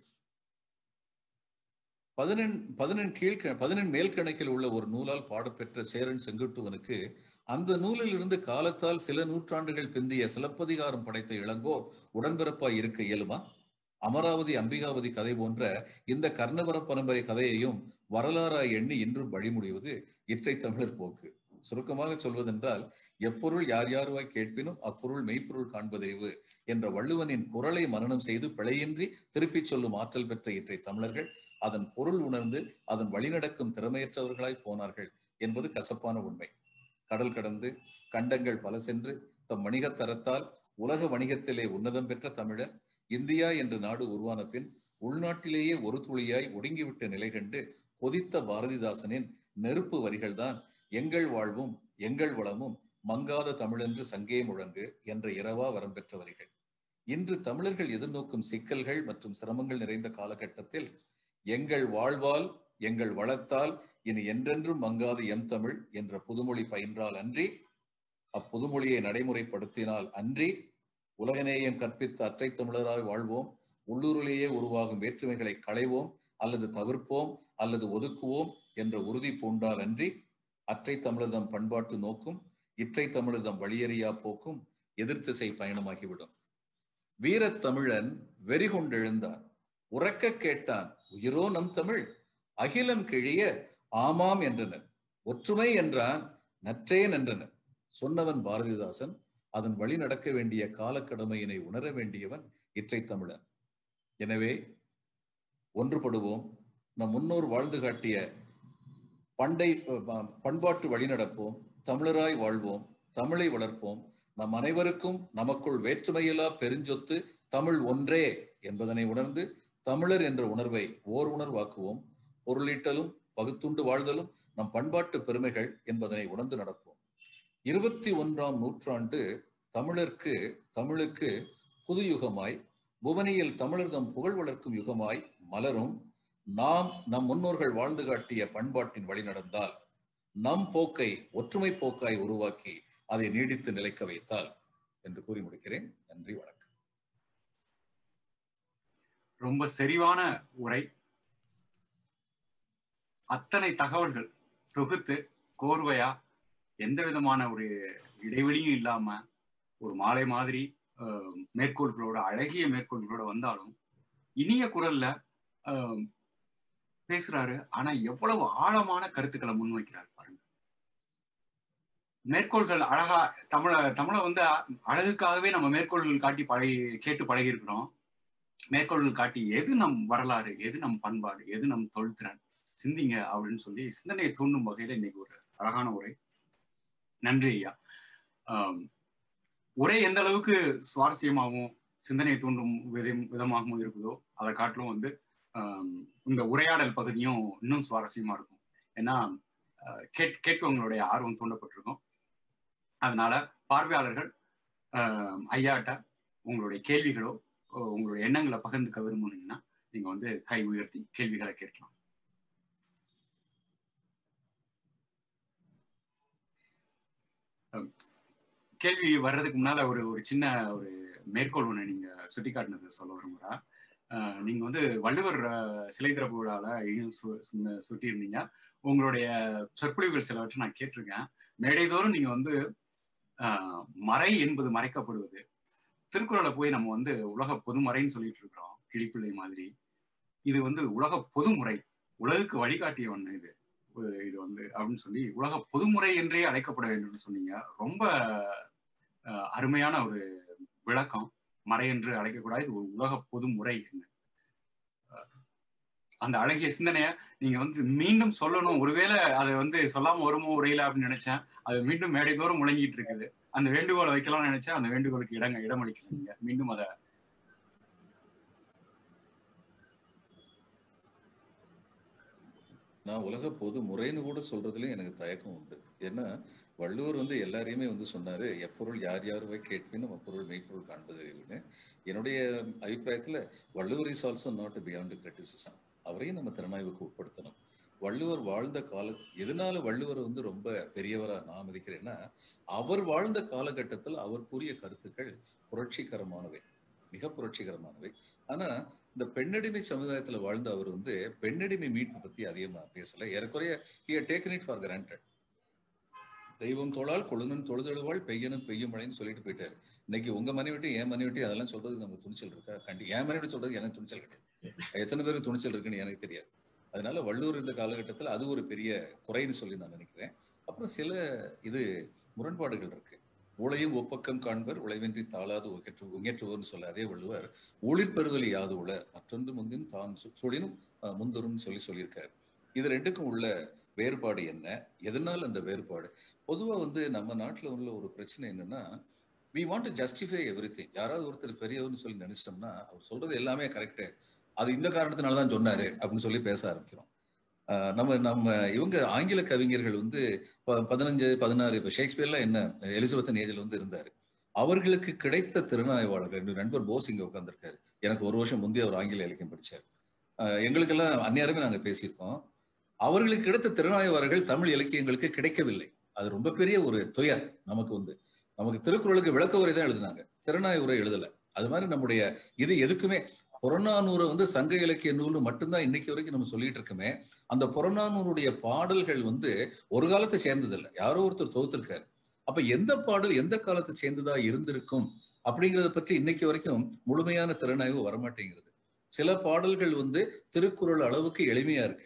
பதினெண் பதினெண் கீழ் பதினெண் மேல் கணக்கில் உள்ள ஒரு நூலால் பாடப்பெற்ற சேரன் செங்குட்டுவனுக்கு அந்த நூலில் இருந்து காலத்தால் சில நூற்றாண்டுகள் பிந்திய சிலப்பதிகாரம் படைத்த இளங்கோ உடன்பிறப்பாய் இருக்க இயலுமா அமராவதி அம்பிகாவதி கதை போன்ற இந்த கர்ணவர பரம்பரை கதையையும் வரலாறாய் எண்ணி இன்றும் வழிமுடிவது இற்றை தமிழர் போக்கு சுருக்கமாக சொல்வதென்றால் எப்பொருள் யார் யாருவாய் கேட்பினும் அப்பொருள் மெய்ப்பொருள் காண்பதறிவு என்ற வள்ளுவனின் குரலை மனனம் செய்து பிழையின்றி திருப்பிச் சொல்லும் ஆற்றல் பெற்ற இற்றை தமிழர்கள் அதன் பொருள் உணர்ந்து அதன் வழிநடக்கும் திறமையற்றவர்களாய் போனார்கள் என்பது கசப்பான உண்மை கடல் கடந்து கண்டங்கள் பல சென்று தம் வணிகத் தரத்தால் உலக வணிகத்திலே உன்னதம் பெற்ற தமிழர் இந்தியா என்ற நாடு உருவான பின் உள்நாட்டிலேயே ஒரு துளியாய் ஒடுங்கிவிட்ட நிலை கண்டு கொதித்த பாரதிதாசனின் நெருப்பு வரிகள்தான் எங்கள் வாழ்வும் எங்கள் வளமும் மங்காத தமிழென்று சங்கே முழங்கு என்ற இரவா வரம் பெற்ற வரிகள் இன்று தமிழர்கள் எதிர்நோக்கும் சிக்கல்கள் மற்றும் சிரமங்கள் நிறைந்த காலகட்டத்தில் எங்கள் வாழ்வால் எங்கள் வளத்தால் இனி என்றென்றும் மங்காத எம் தமிழ் என்ற புதுமொழி பயின்றால் அன்றி அப்புதுமொழியை நடைமுறைப்படுத்தினால் அன்றி உலகநேயம் கற்பித்த அற்றை தமிழராய் வாழ்வோம் உள்ளூரிலேயே உருவாகும் வேற்றுமைகளை களைவோம் அல்லது தவிர்ப்போம் அல்லது ஒதுக்குவோம் என்ற உறுதி பூண்டால் அன்றி அற்றை தமிழர்தம் பண்பாட்டு நோக்கும் இற்றை தமிழர்தம் வழியறியா போக்கும் எதிர்த்திசை பயணமாகிவிடும் வீரத் தமிழன் வெறி கொண்டெழுந்தான் உறக்க கேட்டான் உயிரோ நம் தமிழ் அகிலம் கிழிய ஆமாம் என்றனர் ஒற்றுமை என்றான் நற்றேன் என்றனர் சொன்னவன் பாரதிதாசன் அதன் வழி நடக்க வேண்டிய காலக்கடமையினை உணர வேண்டியவன் இற்றை தமிழன் எனவே ஒன்றுபடுவோம் நம் முன்னோர் வாழ்ந்து காட்டிய பண்டை பண்பாட்டு வழி நடப்போம் தமிழராய் வாழ்வோம் தமிழை வளர்ப்போம் நம் அனைவருக்கும் நமக்குள் வேற்றுமையில்லா பெருஞ்சொத்து தமிழ் ஒன்றே என்பதனை உணர்ந்து தமிழர் என்ற உணர்வை ஓர் உணர்வாக்குவோம் பொருளீட்டலும் பகுத்துண்டு வாழ்தலும் நம் பண்பாட்டு பெருமைகள் என்பதனை உணர்ந்து நடப்போம் இருபத்தி ஒன்றாம் நூற்றாண்டு தமிழருக்கு தமிழுக்கு புது யுகமாய் புவனியில் தமிழர் தம் புகழ் வளர்க்கும் யுகமாய் மலரும் நாம் நம் முன்னோர்கள் வாழ்ந்து காட்டிய பண்பாட்டின் வழி நடந்தால் நம் போக்கை ஒற்றுமை போக்காய் உருவாக்கி அதை நீடித்து நிலைக்க வைத்தால் என்று கூறி முடிக்கிறேன் நன்றி வணக்கம் ரொம்ப செறிவான உரை அத்தனை தகவல்கள் தொகுத்து கோர்வையா எந்த விதமான ஒரு இடைவெளியும் இல்லாம ஒரு மாலை மாதிரி அஹ், மேற்கோள்களோட அழகிய மேற்கோள்களோட வந்தாலும் இனிய குரல்ல அஹ், பேசுறாரு ஆனா எவ்வளவு ஆழமான கருத்துக்களை முன்வைக்கிறாரு பாருங்க மேற்கோள்கள் அழகா தமிழ தமிழை வந்து அழகுக்காகவே நம்ம மேற்கோள்கள் காட்டி பழகி கேட்டு பழகி இருக்கிறோம் மேற்கோள்கள் காட்டி எது நம் வரலாறு எது நம் பண்பாடு எது நம் தொழில்திறன் சிந்திங்க அப்படின்னு சொல்லி சிந்தனையை தூண்டும் வகையில இன்னைக்கு ஒரு அழகான உரை நன்றி ஐயா ஆம், உரை எந்த அளவுக்கு சுவாரஸ்யமாகவும் சிந்தனையை தூண்டும் விதம் விதமாகவும் இருக்குதோ அதை காட்டிலும் வந்து ஆம், இந்த உரையாடல் பகுதியும் இன்னும் சுவாரஸ்யமா இருக்கும் ஏன்னா அஹ், கேட் கேட்கவங்களுடைய ஆர்வம் தூண்டப்பட்டிருக்கும் அதனால பார்வையாளர்கள் ஆம், ஐயாட்ட உங்களுடைய கேள்விகளோ அஹ், உங்களுடைய எண்ணங்களை பகிர்ந்துக்க விரும்புனீங்கன்னா நீங்க வந்து கை உயர்த்தி கேள்விகளை கேட்கலாம் கேள்வி வர்றதுக்கு முன்னால ஒரு ஒரு சின்ன ஒரு மேற்கோள் ஒன்று நீங்க சுட்டிக்காட்டினது சொல்ல விரும்புகிறேன் அஹ் நீங்க வந்து வள்ளுவர் அஹ், சிலை திறப்பு விழாவில் இதையும் சு- சும்ம- சுட்டியிருந்தீங்க உங்களுடைய சொற்பொழிவுகள் சிலவற்றை நான் கேட்டிருக்கேன் மேடைதோறும் நீங்க வந்து அஹ், மறை என்பது மறைக்கப்படுவது திருக்குறளை போய் நம்ம வந்து உலக பொதுமறைன்னு சொல்லிட்டு இருக்கிறோம் கிளிப்பிள்ளை மாதிரி இது வந்து உலக பொதுமுறை உலகுக்கு வழிகாட்டிய ஒண்ணு இது ஒரு இது வந்து அப்படின்னு சொல்லி உலக பொதுமுறை என்றே அழைக்கப்பட வேண்டும்னு சொன்னீங்க ரொம்ப அஹ், அருமையான ஒரு விளக்கம் மறை என்று அழைக்கக்கூடாது இது ஒரு உலக பொதுமுறை என்று. அஹ், அந்த அழகிய சிந்தனைய நீங்க வந்து மீண்டும் சொல்லணும் ஒருவேளை அதை வந்து சொல்லாம வருமோ உரையில அப்படின்னு நினைச்சேன் அது மீண்டும் மேடைதோறும் முழங்கிட்டு இருக்குது அந்த வேண்டுகோளை வைக்கலாம்னு நினைச்சேன் அந்த வேண்டுகோளுக்கு இடங்க இடமளிக்கல நீங்க மீண்டும் அதை நான் உலக பொது முறைன்னு கூட சொல்றதுலயும் எனக்கு தயக்கம் உண்டு ஏன்னா வள்ளுவர் வந்து எல்லாரையுமே வந்து சொன்னாரு எப்பொருள் யார் யாருவை கேட்பினும் அப்பொருள் மெய்ப்பொருள் காண்பது அறிவுன்னு என்னுடைய அபிப்பிராயத்துல Valluvar is also not beyond criticism அவரையும் நம்ம திறனாய்வுக்கு உட்படுத்தணும் வள்ளுவர் வாழ்ந்த கால எதனால வள்ளுவர் வந்து ரொம்ப பெரியவரா நான் மதிக்கிறேன்னா அவர் வாழ்ந்த காலகட்டத்தில் அவர் கூறிய கருத்துக்கள் புரட்சிகரமானவை மிக புரட்சிகரமானவை ஆனா இந்த பெண்ணடிமை சமுதாயத்துல வாழ்ந்த அவர் வந்து பெண்ணடிமை மீட்பு பத்தி அதிகமா பேசல ஏறக்குறைய he taken it for granted தெய்வம் தோளால் கொழுந்தன் தொழுதெழுவாள் பெய்யனும் பெய்யும் மழைன்னு சொல்லிட்டு போயிட்டாரு இன்னைக்கு உங்க மனைவிட்டு என் மனைவிட்டு அதெல்லாம் சொல்றதுக்கு நமக்கு துணிச்சல் இருக்கா கண்டி என் மனைவிட்டு சொல்றது எனக்கு துணிச்சல் கிடையாது எத்தனை பேருக்கு துணிச்சல் இருக்குன்னு எனக்கு தெரியாது அதனால வள்ளுவர் இந்த காலகட்டத்தில் அது ஒரு பெரிய குறைன்னு சொல்லி நான் நினைக்கிறேன் அப்புறம் சில இது முரண்பாடுகள் இருக்கு உளையும் ஒப்பக்கம் காண்பர் உழைவின்றி தாளாது உங்கேற்று உங்கேற்றுவோர்னு சொல்ல அதே வள்ளுவர் ஒளிர் பெறுதல் யாது உள மற்றொன்று முந்தின் தான் சு- சுழினும் அஹ், முந்தரும் சொல்லி சொல்லியிருக்காரு இது ரெண்டுக்கும் உள்ள வேறுபாடு என்ன எதனால் அந்த வேறுபாடு பொதுவா வந்து நம்ம நாட்டுல உள்ள ஒரு பிரச்சனை என்னன்னா we want to justify every யாராவது ஒருத்தர் பெரியவர்னு சொல்லி நினைச்சிட்டோம்னா அவர் சொல்றது எல்லாமே கரெக்டு அது இந்த காரணத்தினால தான் சொன்னாரு அப்படின்னு சொல்லி பேச ஆரம்பிக்கிறோம் ஆஹ் நம்ம நம்ம இவங்க ஆங்கில கவிஞர்கள் வந்து ப- பதினஞ்சு பதினாறு இப்போ ஷேக்ஸ்பியர்லாம் என்ன எலிசபெத்தன் ஏஜில் வந்து இருந்தாரு அவர்களுக்கு கிடைத்த திறனாய்வாளர்கள் என்னுடைய நண்பர் போஸ் இங்க உட்கார்ந்திருக்காரு எனக்கு ஒரு வருஷம் முந்தைய அவர் ஆங்கில இலக்கியம் படிச்சார் ஆஹ் எங்களுக்கெல்லாம் அந்நேரமே நாங்க பேசியிருக்கோம் அவர்களுக்கு கிடைத்த திறனாய்வாளர்கள் தமிழ் இலக்கியங்களுக்கு கிடைக்கவில்லை அது ரொம்ப பெரிய ஒரு துயர் நமக்கு வந்து நமக்கு திருக்குறளுக்கு விளக்க உரை தான் எழுதினாங்க திறனாய் உரை எழுதல அது மாதிரி நம்முடைய இது எதுக்குமே புறநானூறு வந்து சங்க இலக்கிய நூல் மட்டும்தான் இன்னைக்கு வரைக்கும் நம்ம சொல்லிட்டு இருக்கோமே அந்த புறநானூருடைய பாடல்கள் வந்து ஒரு காலத்தை சேர்ந்ததில்லை யாரோ ஒருத்தர் தொகுத்திருக்காரு அப்ப எந்த பாடல் எந்த காலத்தை சேர்ந்ததா இருந்திருக்கும் அப்படிங்கறத பற்றி இன்னைக்கு வரைக்கும் முழுமையான திறனாய்வு வரமாட்டேங்கிறது சில பாடல்கள் வந்து திருக்குறள் அளவுக்கு எளிமையா இருக்கு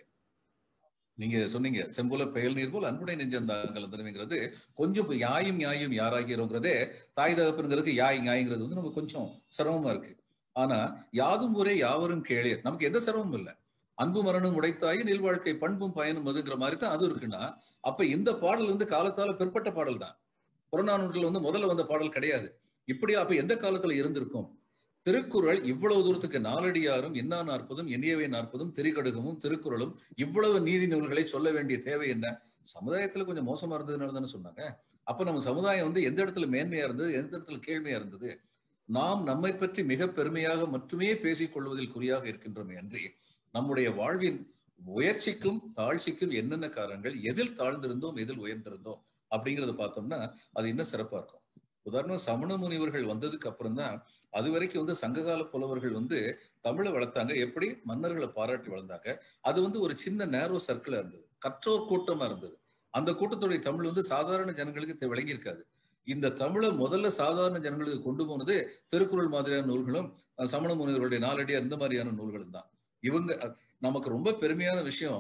நீங்க சொன்னீங்க செம்போல பெயல் நீர் போல் அன்புடை நெஞ்சந்தாங்கலந்தனங்கிறது கொஞ்சம் இப்ப யாயும் யாயும் யாராகிறோங்கிறதே தாய் தகப்பனுங்கிறதுக்கு யாய் யாய்ங்கிறது வந்து நமக்கு கொஞ்சம் சிரமமா இருக்கு ஆனா யாதும் ஊரே யாவரும் கேளீர் நமக்கு எந்த சிரமமும் இல்லை அன்பு மரணம் உடைத்தாய் நில் வாழ்க்கை பண்பும் பயனும் அதுங்கிற மாதிரி தான் அது இருக்குன்னா அப்ப இந்த பாடல் வந்து காலத்தால பிற்பட்ட பாடல் தான் புறநானூற்றில் வந்து முதல்ல வந்த பாடல் கிடையாது இப்படி அப்ப எந்த காலத்துல இருந்திருக்கும் திருக்குறள் இவ்வளவு தூரத்துக்கு நாலடியாரும் இன்னா நாற்பதும் எண்ணியவை நாற்பதும் திரிகடுகமும் திருக்குறளும் இவ்வளவு நீதி நூல்களை சொல்ல வேண்டிய தேவை என்ன சமுதாயத்துல கொஞ்சம் மோசமா இருந்ததுனால தானே சொன்னாங்க அப்ப நம்ம சமுதாயம் வந்து எந்த இடத்துல மேன்மையா இருந்தது எந்த இடத்துல கேள்மையா இருந்தது நாம் நம்மை பற்றி மிக பெருமையாக மட்டுமே பேசிக் கொள்வதில் குறியாக இருக்கின்றோமே அன்றி நம்முடைய வாழ்வின் உயர்ச்சிக்கும் தாழ்ச்சிக்கும் என்னென்ன காரணங்கள் எதில் தாழ்ந்திருந்தோம் எதில் உயர்ந்திருந்தோம் அப்படிங்கறத பார்த்தோம்னா அது இன்னும் சிறப்பா இருக்கும் உதாரணம் சமண முனிவர்கள் வந்ததுக்கு அப்புறம் தான் அது வரைக்கும் வந்து சங்ககால புலவர்கள் வந்து தமிழை வளர்த்தாங்க எப்படி மன்னர்களை பாராட்டி வளர்ந்தாங்க அது வந்து ஒரு சின்ன நேரோ சர்க்கிளா இருந்தது கற்றோர் கூட்டமா இருந்தது அந்த கூட்டத்துடைய தமிழ் வந்து சாதாரண ஜனங்களுக்கு விளங்கியிருக்காது இந்த தமிழை முதல்ல சாதாரண ஜனங்களுக்கு கொண்டு போனது திருக்குறள் மாதிரியான நூல்களும் சமண முனிவர்களுடைய நாலடியார் இந்த மாதிரியான நூல்களும் தான் இவங்க நமக்கு ரொம்ப பெருமையான விஷயம்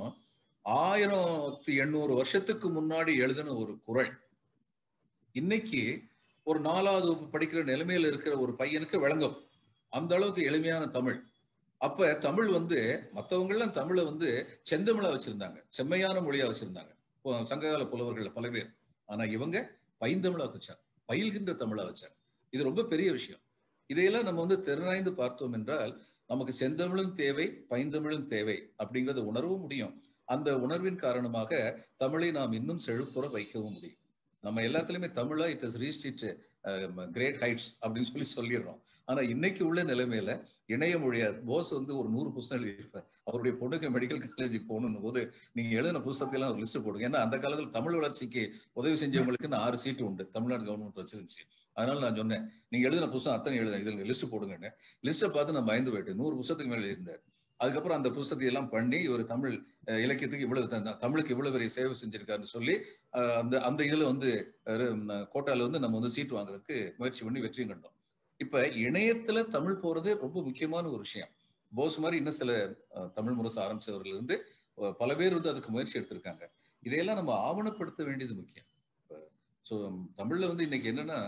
ஆயிரத்தி எண்ணூறு வருஷத்துக்கு முன்னாடி எழுதின ஒரு குரல் இன்னைக்கு ஒரு நாலாவது வகுப்பு படிக்கிற நிலைமையில இருக்கிற ஒரு பையனுக்கு விளங்கும் அந்த அளவுக்கு எளிமையான தமிழ் அப்ப தமிழ் வந்து மற்றவங்கெல்லாம் தமிழை வந்து செந்தமிழா வச்சிருந்தாங்க செம்மையான மொழியா வச்சிருந்தாங்க சங்ககால புலவர்கள் பல பேர் ஆனா இவங்க பைந்தமிழா வச்சாங்க பயில்கின்ற தமிழா வச்சாங்க இது ரொம்ப பெரிய விஷயம் இதையெல்லாம் நம்ம வந்து திறனாய்ந்து பார்த்தோம் என்றால் நமக்கு செந்தமிழும் தேவை பைந்தமிழும் தேவை அப்படிங்கிறத உணரவும் முடியும் அந்த உணர்வின் காரணமாக தமிழை நாம் இன்னும் செழுப்புற வைக்கவும் முடியும் நம்ம எல்லாத்துலயுமே தமிழா it is reach it great heights அப்படின்னு சொல்லி சொல்லிடுறோம் ஆனா இன்னைக்கு உள்ள நிலைமையில இணைய மொழியா போஸ் வந்து ஒரு நூறு புத்தகம் எழுதியிருப்பார் அவருடைய பொண்ணுக்கு மெடிக்கல் காலேஜுக்கு போகணும் போது நீங்க எழுதின புத்தகத்தை எல்லாம் லிஸ்ட் போடுங்க ஏன்னா அந்த காலத்துல தமிழ் வளர்ச்சிக்கு உதவி செஞ்சவங்களுக்கு ஆறு சீட்டு உண்டு தமிழ்நாடு கவர்மெண்ட் வச்சிருந்துச்சு அதனால நான் சொன்னேன் நீங்க எழுதின புத்தகம் அத்தனை எழுத இதுல லிஸ்ட் போடுங்கன்னு லிஸ்ட்டை பார்த்து நான் பயந்து போயிட்டேன் நூறு புத்தகத்துக்கு மேல இருந்தார் அதுக்கப்புறம் அந்த புத்தகத்தை எல்லாம் பண்ணி இவர் தமிழ் இலக்கியத்துக்கு இவ்வளவு தமிழுக்கு இவ்வளவு பெரிய சேவை செஞ்சிருக்காருன்னு சொல்லி அந்த அந்த இதுல வந்து கோட்டால வந்து நம்ம வந்து சீட் வாங்குறதுக்கு முயற்சி பண்ணி வெற்றியும் கண்டோம் இப்ப இணையத்துல தமிழ் போறது ரொம்ப முக்கியமான ஒரு விஷயம் போஸ் மாதிரி இன்னும் சில தமிழ் முரசு ஆரம்பிச்சவர்கள் இருந்து பல பேர் வந்து அதுக்கு முயற்சி எடுத்திருக்காங்க இதையெல்லாம் நம்ம ஆவணப்படுத்த வேண்டியது முக்கியம் ஸோ தமிழ்ல வந்து இன்னைக்கு என்னன்னா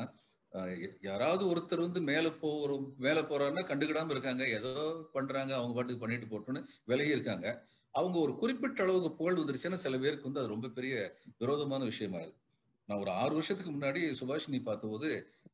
யாராவது ஒருத்தர் வந்து மேல போறோம் மேல போறாருன்னா கண்டுக்கிடாம இருக்காங்க ஏதோ பண்றாங்க அவங்க பாட்டுக்கு பண்ணிட்டு போட்டோன்னு விலகி இருக்காங்க அவங்க ஒரு குறிப்பிட்ட அளவுக்கு புகழ் வந்துருச்சுன்னா சில பேருக்கு வந்து அது ரொம்ப பெரிய விரோதமான விஷயமா இருக்கு நான் ஒரு ஆறு வருஷத்துக்கு முன்னாடி சுபாஷினி பார்த்தபோது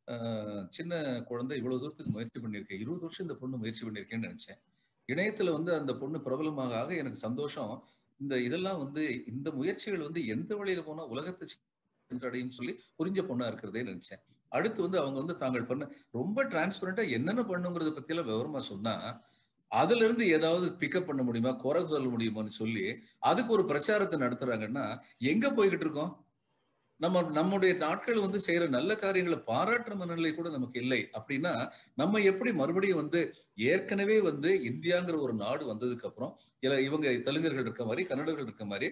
சின்ன குழந்தை இவ்வளவு தூரத்துக்கு முயற்சி பண்ணியிருக்கேன் இருபது வருஷம் இந்த பொண்ணு முயற்சி பண்ணியிருக்கேன்னு நினைச்சேன் இணையத்துல வந்து அந்த பொண்ணு பிரபலமாக ஆக எனக்கு சந்தோஷம் இந்த இதெல்லாம் வந்து இந்த முயற்சிகள் வந்து எந்த வழியில போனா உலகத்தை சென்றடையும் சொல்லி புரிஞ்ச பொண்ணா இருக்கிறதே நினைச்சேன் அடுத்து வந்து அவங்க வந்து தாங்கள் பண்ண ரொம்ப டிரான்ஸ்பரண்டா என்னென்ன பண்ணுங்கிறத பத்தி எல்லாம் விவரமா சொன்னா அதுல இருந்து ஏதாவது பிக்கப் பண்ண முடியுமா குறை சொல்ல முடியுமான்னு சொல்லி அதுக்கு ஒரு பிரச்சாரத்தை நடத்துறாங்கன்னா எங்க போய்கிட்டு இருக்கோம் நம்ம நம்முடைய நாட்கள் வந்து செய்யற நல்ல காரியங்களை பாராட்டுற மனநிலை கூட நமக்கு இல்லை அப்படின்னா நம்ம எப்படி மறுபடியும் வந்து ஏற்கனவே வந்து இந்தியாங்கிற ஒரு நாடு வந்ததுக்கு அப்புறம் இல்ல இவங்க தெலுங்கர்கள் இருக்க மாதிரி கன்னடர்கள் இருக்க மாதிரி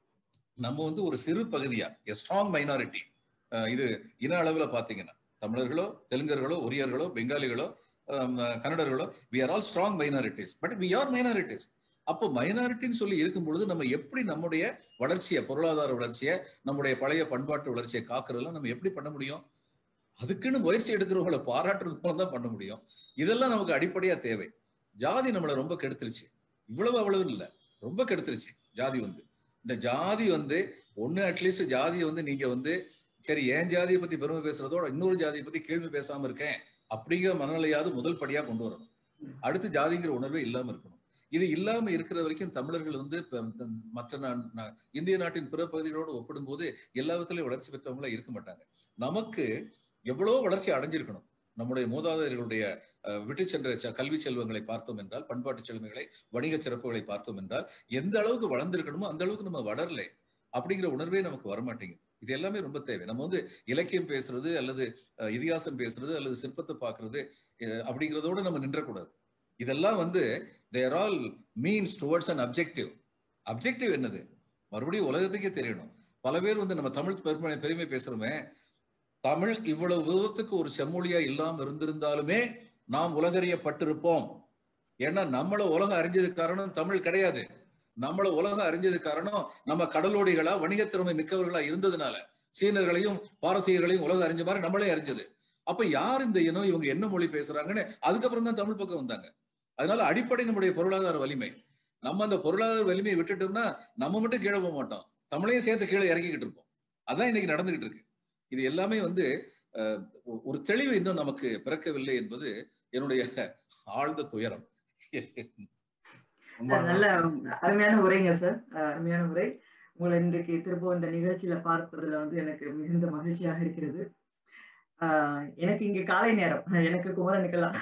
நம்ம வந்து ஒரு சிறு பகுதியா எ ஸ்ட்ராங் மைனாரிட்டி இது இன அளவுல பாத்தீங்கன்னா தமிழர்களோ தெலுங்கர்களோ ஒரியர்களோ பெங்காலிகளோ கன்னடர்களோ we are all strong minorities but we are minorities அப்போ மைனாரிட்டின்னு சொல்லி இருக்கும் பொழுது நம்ம எப்படி நம்முடைய வளர்ச்சியை பொருளாதார வளர்ச்சியை நம்முடைய பழைய பண்பாட்டு வளர்ச்சியை காக்குறதெல்லாம் நம்ம எப்படி பண்ண முடியும் அதுக்குன்னு முயற்சி எடுக்கிறவங்களை பாராட்டுறது மூலம் தான் பண்ண முடியும் இதெல்லாம் நமக்கு அடிப்படையா தேவை ஜாதி நம்மளை ரொம்ப கெடுத்துருச்சு இவ்வளவு அவ்வளவு இல்லை ரொம்ப கெடுத்துருச்சு ஜாதி வந்து இந்த ஜாதி வந்து ஒண்ணு அட்லீஸ்ட் ஜாதியை வந்து நீங்க வந்து சரி என் ஜாதியை பத்தி பெருமை பேசுறதோட இன்னொரு ஜாதியை பத்தி கேள்வி பேசாம இருக்கேன் அப்படிங்கிற மனநிலையாவது முதல் படியா கொண்டு வரணும் அடுத்து ஜாதிங்கிற உணர்வே இல்லாம இருக்கணும் இது இல்லாம இருக்கிற வரைக்கும் தமிழர்கள் வந்து மற்ற இந்திய நாட்டின் பிற பகுதிகளோடு ஒப்பிடும்போது எல்லா விதத்திலையும் வளர்ச்சி பெற்றவங்களா இருக்க மாட்டாங்க நமக்கு எவ்வளவு வளர்ச்சி அடைஞ்சிருக்கணும் நம்முடைய மூதாதையர்களுடைய விட்டு சென்ற கல்வி செல்வங்களை பார்த்தோம் என்றால் பண்பாட்டு செல்வங்களை வணிக சிறப்புகளை பார்த்தோம் என்றால் எந்த அளவுக்கு வளர்ந்திருக்கணுமோ அந்த அளவுக்கு நம்ம வளரல அப்படிங்கிற உணர்வே நமக்கு வரமாட்டேங்குது இது எல்லாமே ரொம்ப தேவை நம்ம வந்து இலக்கியம் பேசுறது அல்லது இதிகாசம் பேசுறது அல்லது சிற்பத்தை பார்க்கறது அப்படிங்கிறதோட நம்ம நின்றக்கூடாது இதெல்லாம் வந்து there all means towards an objective objective என்னது மறுபடியும் உலகத்துக்கே தெரியணும் பல பேர் வந்து நம்ம தமிழ் பெருமை பெருமை பேசுறோமே தமிழ் இவ்வளவு விதத்துக்கு ஒரு செம்மொழியா இல்லாம இருந்திருந்தாலுமே நாம் உலகறியப்பட்டிருப்போம் ஏன்னா நம்மள உலகம் அறிஞ்சது காரணம் தமிழ் கிடையாது நம்மள உலகம் அறிஞ்சது காரணம் நம்ம கடலோடிகளா வணிக திறமை மிக்கவர்களா இருந்ததுனால சீனர்களையும் பாரசீகர்களையும் உலகம் அறிஞ்ச மாதிரி நம்மளே அறிஞ்சது அப்ப யார் இந்த இனம் இவங்க என்ன மொழி பேசுறாங்கன்னு அதுக்கப்புறம் தான் தமிழ் பக்கம் வந்தாங்க அதனால அடிப்படை நம்முடைய பொருளாதார வலிமை நம்ம அந்த பொருளாதார வலிமையை விட்டுட்டோம்னா நம்ம மட்டும் கீழே போக மாட்டோம் தமிழையும் சேர்த்து கீழே இறக்கிக்கிட்டு இருப்போம் அதான் இன்னைக்கு நடந்துகிட்டு இருக்கு இது எல்லாமே வந்து ஒரு தெளிவு இன்னும் நமக்கு பிறக்கவில்லை என்பது என்னுடைய ஆழ்ந்த துயரம் நல்ல அருமையான உரைங்க சார் அருமையான உரை உங்களை இன்றைக்கு திரும்ப இந்த நிகழ்ச்சியில பார்ப்பதுல வந்து எனக்கு மிகுந்த மகிழ்ச்சியாக இருக்கிறது ஆஹ் எனக்கு இங்க காலை நேரம் எனக்கு குமரனுக்கெல்லாம்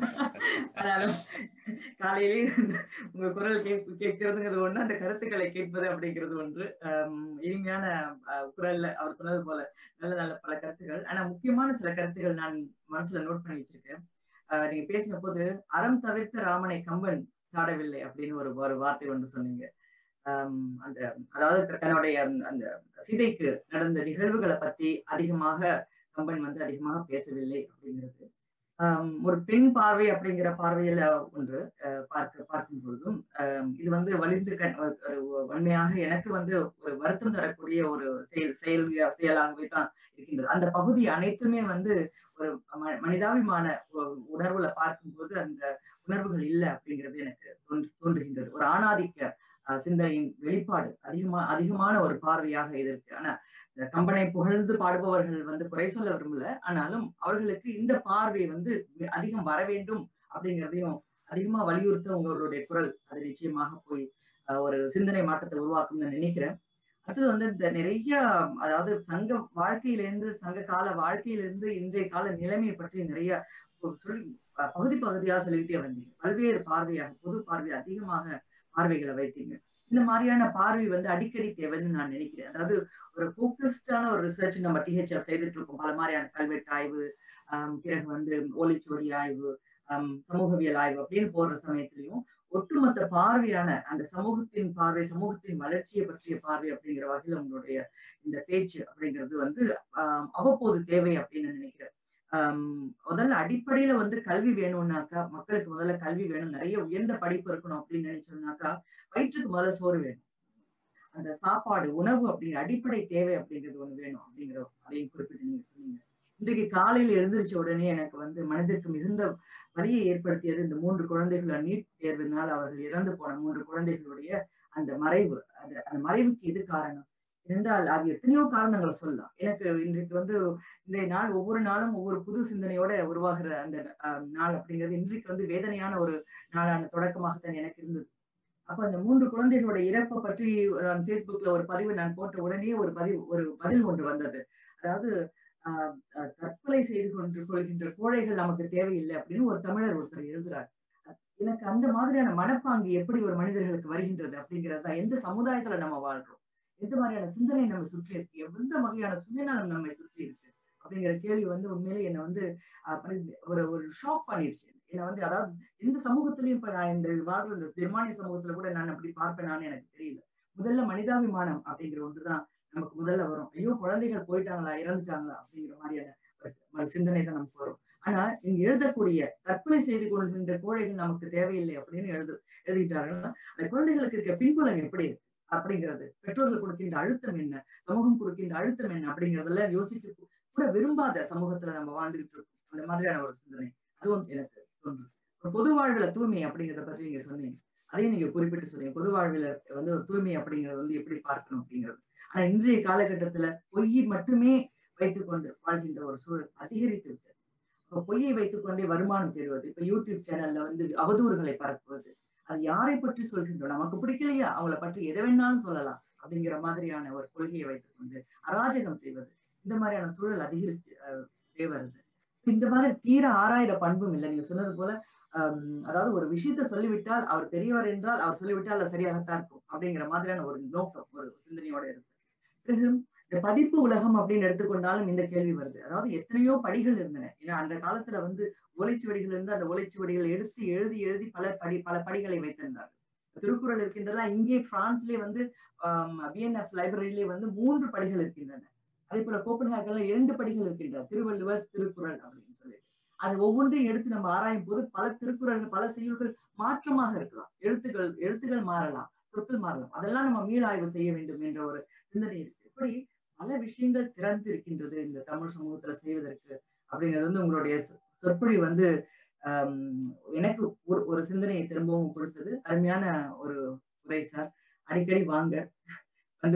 ஆனாலும் காலையிலே உங்க குரல் கேட்பு கேட்கிறதுங்கிறது ஒண்ணு அந்த கருத்துக்களை கேட்பது அப்படிங்கிறது ஒன்று ஆம், இனிமையான ஆஹ், குரல்ல அவர் சொன்னது போல நல்ல நல்ல பல கருத்துக்கள் ஆனா முக்கியமான சில கருத்துக்கள் நான் மனசுல நோட் பண்ணி வச்சிருக்கேன் ஆஹ், நீங்க பேசின போது அறம் தவிர்த்த ராமனை கம்பன் சாடவில்லை அப்படின்னு ஒரு ஒரு வார்த்தை ஒன்று சொன்னீங்க ஆம், அந்த அதாவது தன்னுடைய அந்த சீதைக்கு நடந்த நிகழ்வுகளை பத்தி அதிகமாக கம்பன் வந்து அதிகமாக பேசவில்லை அப்படிங்கிறது ஆம், ஒரு பெண் பார்வை அப்படிங்கிற பார்வையில ஒன்று அஹ், பார்க்க பார்க்கும் பொழுதும் ஆம், இது வந்து வலிந்து கண் ஒரு- ஒரு வன்மையாக எனக்கு வந்து ஒரு வருத்தம் தரக்கூடிய ஒரு செயல் செயல் செயலாகவே தான் இருக்கின்றது அந்த பகுதி அனைத்துமே வந்து ஒரு ம- மனிதாபிமான உ- உணர்வுல பார்க்கும்போது அந்த உணர்வுகள் இல்லை அப்படிங்கிறது எனக்கு தோன்று தோன்றுகின்றது ஒரு ஆணாதிக்க அஹ், சிந்தனையின் வெளிப்பாடு அதிகமா அதிகமான ஒரு பார்வையாக இது இருக்கு ஆனா இந்த கம்பனை புகழ்ந்து பாடுபவர்கள் வந்து குறை சொல்ல விரும்பல ஆனாலும் அவர்களுக்கு இந்த பார்வை வந்து அதிகம் வர வேண்டும் அப்படிங்கிறதையும் அதிகமா வலியுறுத்த உங்களுடைய குரல் அது நிச்சயமாக போய் அஹ், ஒரு சிந்தனை மாற்றத்தை உருவாக்கும்னு நான் நினைக்கிறேன் அடுத்தது வந்து இந்த நிறைய அதாவது சங்க வாழ்க்கையிலிருந்து சங்க கால வாழ்க்கையிலிருந்து இன்றைய கால நிலைமையை பற்றி நிறைய ஒரு சொல்லி அஹ், பகுதி பகுதியா சொல்லிக்கிட்டே வந்தீங்க பல்வேறு பார்வையாக பொது பார்வை அதிகமாக பார்வைகளை வைத்தீங்க இந்த மாதிரியான பார்வை வந்து அடிக்கடி தேவைன்னு நான் நினைக்கிறேன் அதாவது ஒரு ஃபோக்கஸ்டான ஒரு ரிசர்ச் நம்ம டிஹெச்எஃப் செய்துட்டு இருக்கோம் பல மாதிரியான கல்வெட்டு ஆய்வு ஆம், பிறகு வந்து ஓலைச்சுவடி ஆய்வு ஆம், சமூகவியல் ஆய்வு அப்படின்னு போற சமயத்திலையும் ஒட்டுமொத்த பார்வையான அந்த சமூகத்தின் பார்வை சமூகத்தின் வளர்ச்சியை பற்றிய பார்வை அப்படிங்கிற வகையில் உங்களுடைய இந்த பேச்சு அப்படிங்கிறது வந்து ஆம், அவ்வப்போது தேவை அப்படின்னு நான் நினைக்கிறேன் ஆம், முதல்ல அடிப்படையில வந்து கல்வி வேணும்னாக்கா மக்களுக்கு முதல்ல கல்வி வேணும் நிறைய உயர்ந்த படிப்பு இருக்கணும் அப்படின்னு நினைச்சோம்னாக்கா வயிற்றுக்கு முதல்ல சோறு வேணும் அந்த சாப்பாடு உணவு அப்படிங்கிற அடிப்படை தேவை அப்படிங்கிறது ஒண்ணு வேணும் அப்படிங்கிற அதையும் குறிப்பிட்டு நீங்க சொன்னீங்க இன்றைக்கு காலையில எழுந்திரிச்ச உடனே எனக்கு வந்து மனதிற்கு மிகுந்த வலியை ஏற்படுத்தியது இந்த மூன்று குழந்தைகள் நீட் தேர்வினால் அவர்கள் இறந்து போன மூன்று குழந்தைகளுடைய அந்த மறைவு அது அந்த மறைவுக்கு எது காரணம் என்றால் அது எத்தனையோ காரணங்களை சொல்லலாம் எனக்கு இன்றைக்கு வந்து இன்றைய நாள் ஒவ்வொரு நாளும் ஒவ்வொரு புது சிந்தனையோட உருவாகிற அந்த ஆஹ், நாள் அப்படிங்கிறது இன்றைக்கு வந்து வேதனையான ஒரு நாளான தொடக்கமாகத்தான் எனக்கு இருந்தது அப்ப அந்த மூன்று குழந்தைகளோட இறப்பை பற்றி நான் Facebookல ஒரு பதிவு நான் போட்ட உடனே ஒரு பதிவு ஒரு பதில் ஒன்று வந்தது அதாவது ஆஹ் ஆஹ் தற்கொலை செய்து கொண்டு கொள்கின்ற கோழைகள் நமக்கு தேவையில்லை அப்படின்னு ஒரு தமிழர் ஒருத்தர் எழுதுறார் எனக்கு அந்த மாதிரியான மனப்பாங்கு எப்படி ஒரு மனிதர்களுக்கு வருகின்றது அப்படிங்கிறது தான் எந்த சமுதாயத்துல நம்ம வாழ்றோம் எந்த மாதிரியான சிந்தனை நம்ம சுற்றி இருக்கு எந்த வகையான சுயநலம் நம்மை சுற்றி இருக்கு அப்படிங்கிற கேள்வி வந்து உண்மையிலே என்னை வந்து ஆஹ் பண்ணி- ஒரு ஒரு ஷாக் பண்ணிடுச்சு என்னை வந்து அதாவது எந்த சமூகத்திலயும் இப்ப நான் இந்த வாழ்ற இந்த ஜெர்மானிய சமூகத்துல கூட நான் அப்படி பார்ப்பேனான்னு எனக்கு தெரியல முதல்ல மனிதாபிமானம் அப்படிங்கிற ஒன்றுதான் நமக்கு முதல்ல வரும் ஐயோ குழந்தைகள் போயிட்டாங்களா இறந்துட்டாங்களா அப்படிங்கிற மாதிரியான ஒரு- ஒரு சிந்தனை தான் நமக்கு வரும் ஆனா இங்க எழுதக்கூடிய தற்கொலை செய்து கொள்கின்ற கோழைகள் நமக்கு தேவையில்லை அப்படின்னு எழுது எழுதிட்டாருன்னா அந்த குழந்தைகளுக்கு இருக்க பின்புலம் எப்படி இருக்கு அப்படிங்கிறது பெற்றோர்கள் கொடுக்கின்ற அழுத்தம் என்ன சமூகம் கொடுக்கின்ற அழுத்தம் என்ன அப்படிங்கறதெல்லாம் யோசிக்க கூட விரும்பாத சமூகத்துல நம்ம வாழ்ந்துகிட்டு இருக்கோம் அந்த மாதிரியான ஒரு சிந்தனை அதுவும் எனக்கு தோன்றும் ஒரு பொது வாழ்வுல தூய்மை அப்படிங்கிறத பற்றி நீங்க சொன்னீங்க அதையும் நீங்க குறிப்பிட்டு சொன்னீங்க பொது வாழ்வுல வந்து ஒரு தூய்மை அப்படிங்கறது வந்து எப்படி பார்க்கணும் அப்படிங்கிறது ஆனா இன்றைய காலகட்டத்துல பொய் மட்டுமே வைத்துக்கொண்டு வாழ்கின்ற ஒரு சூழல் அதிகரித்து விட்டது இப்ப பொய்யை வைத்துக்கொண்டே வருமானம் தேடுவது இப்ப யூடியூப் சேனல்ல வந்து அவதூறுகளை பரப்புவது அது யாரை பற்றி சொல்கின்றோம் நமக்கு பிடிக்கலையா அவங்கள பற்றி எதை வேணாலும் சொல்லலாம் அப்படிங்கிற மாதிரியான ஒரு கொள்கையை வைத்துக்கொண்டு அராஜகம் செய்வது இந்த மாதிரியான சூழல் அதிகரிச்சு அஹ், வருது இந்த மாதிரி தீர ஆராயிர பண்பும் இல்லை நீங்க சொன்னது போல ஆம், அதாவது ஒரு விஷயத்த சொல்லிவிட்டால் அவர் பெரியவர் என்றால் அவர் சொல்லிவிட்டால் அது சரியாகத்தான் இருக்கும் அப்படிங்கிற மாதிரியான ஒரு நோக்கம் ஒரு சிந்தனையோட இருக்கு பிறகு இந்த பதிப்பு உலகம் அப்படின்னு எடுத்துக்கொண்டாலும் இந்த கேள்வி வருது அதாவது எத்தனையோ படிகள் இருந்தன ஏன்னா அந்த காலத்துல வந்து ஓலைச்சுவடிகள் இருந்து அந்த ஓலைச்சுவடிகளை எடுத்து எழுதி எழுதி பல படி பல படிகளை வைத்திருந்தார் திருக்குறள் இருக்கின்றதா இங்கே பிரான்ஸ்லயே வந்து பிஎன்எஃப் லைப்ரரியிலே வந்து மூன்று படிகள் இருக்கின்றன அதே போல கோப்பன்ஹேகன்ல இரண்டு படிகள் இருக்கின்றன திருவள்ளுவர் திருக்குறள் அப்படின்னு சொல்லி அது ஒவ்வொன்றையும் எடுத்து நம்ம ஆராயும் போது பல திருக்குறள்கள் பல செய்யுள்கள் மாற்றமாக இருக்கலாம் எழுத்துக்கள் எழுத்துக்கள் மாறலாம் சொற்கள் மாறலாம் அதெல்லாம் நம்ம மீளாய்வு செய்ய வேண்டும் என்ற ஒரு சிந்தனை இருக்கு இப்படி பல விஷயங்கள் திறந்து இருக்கின்றது இந்த தமிழ் சமூகத்துல செய்வதற்கு அப்படிங்கிறது வந்து உங்களுடைய சொ- சொற்பொழி வந்து ஆம், எனக்கு ஒரு ஒரு சிந்தனையை திரும்பவும் கொடுத்தது அருமையான ஒரு உரை சார் அடிக்கடி வாங்க வந்து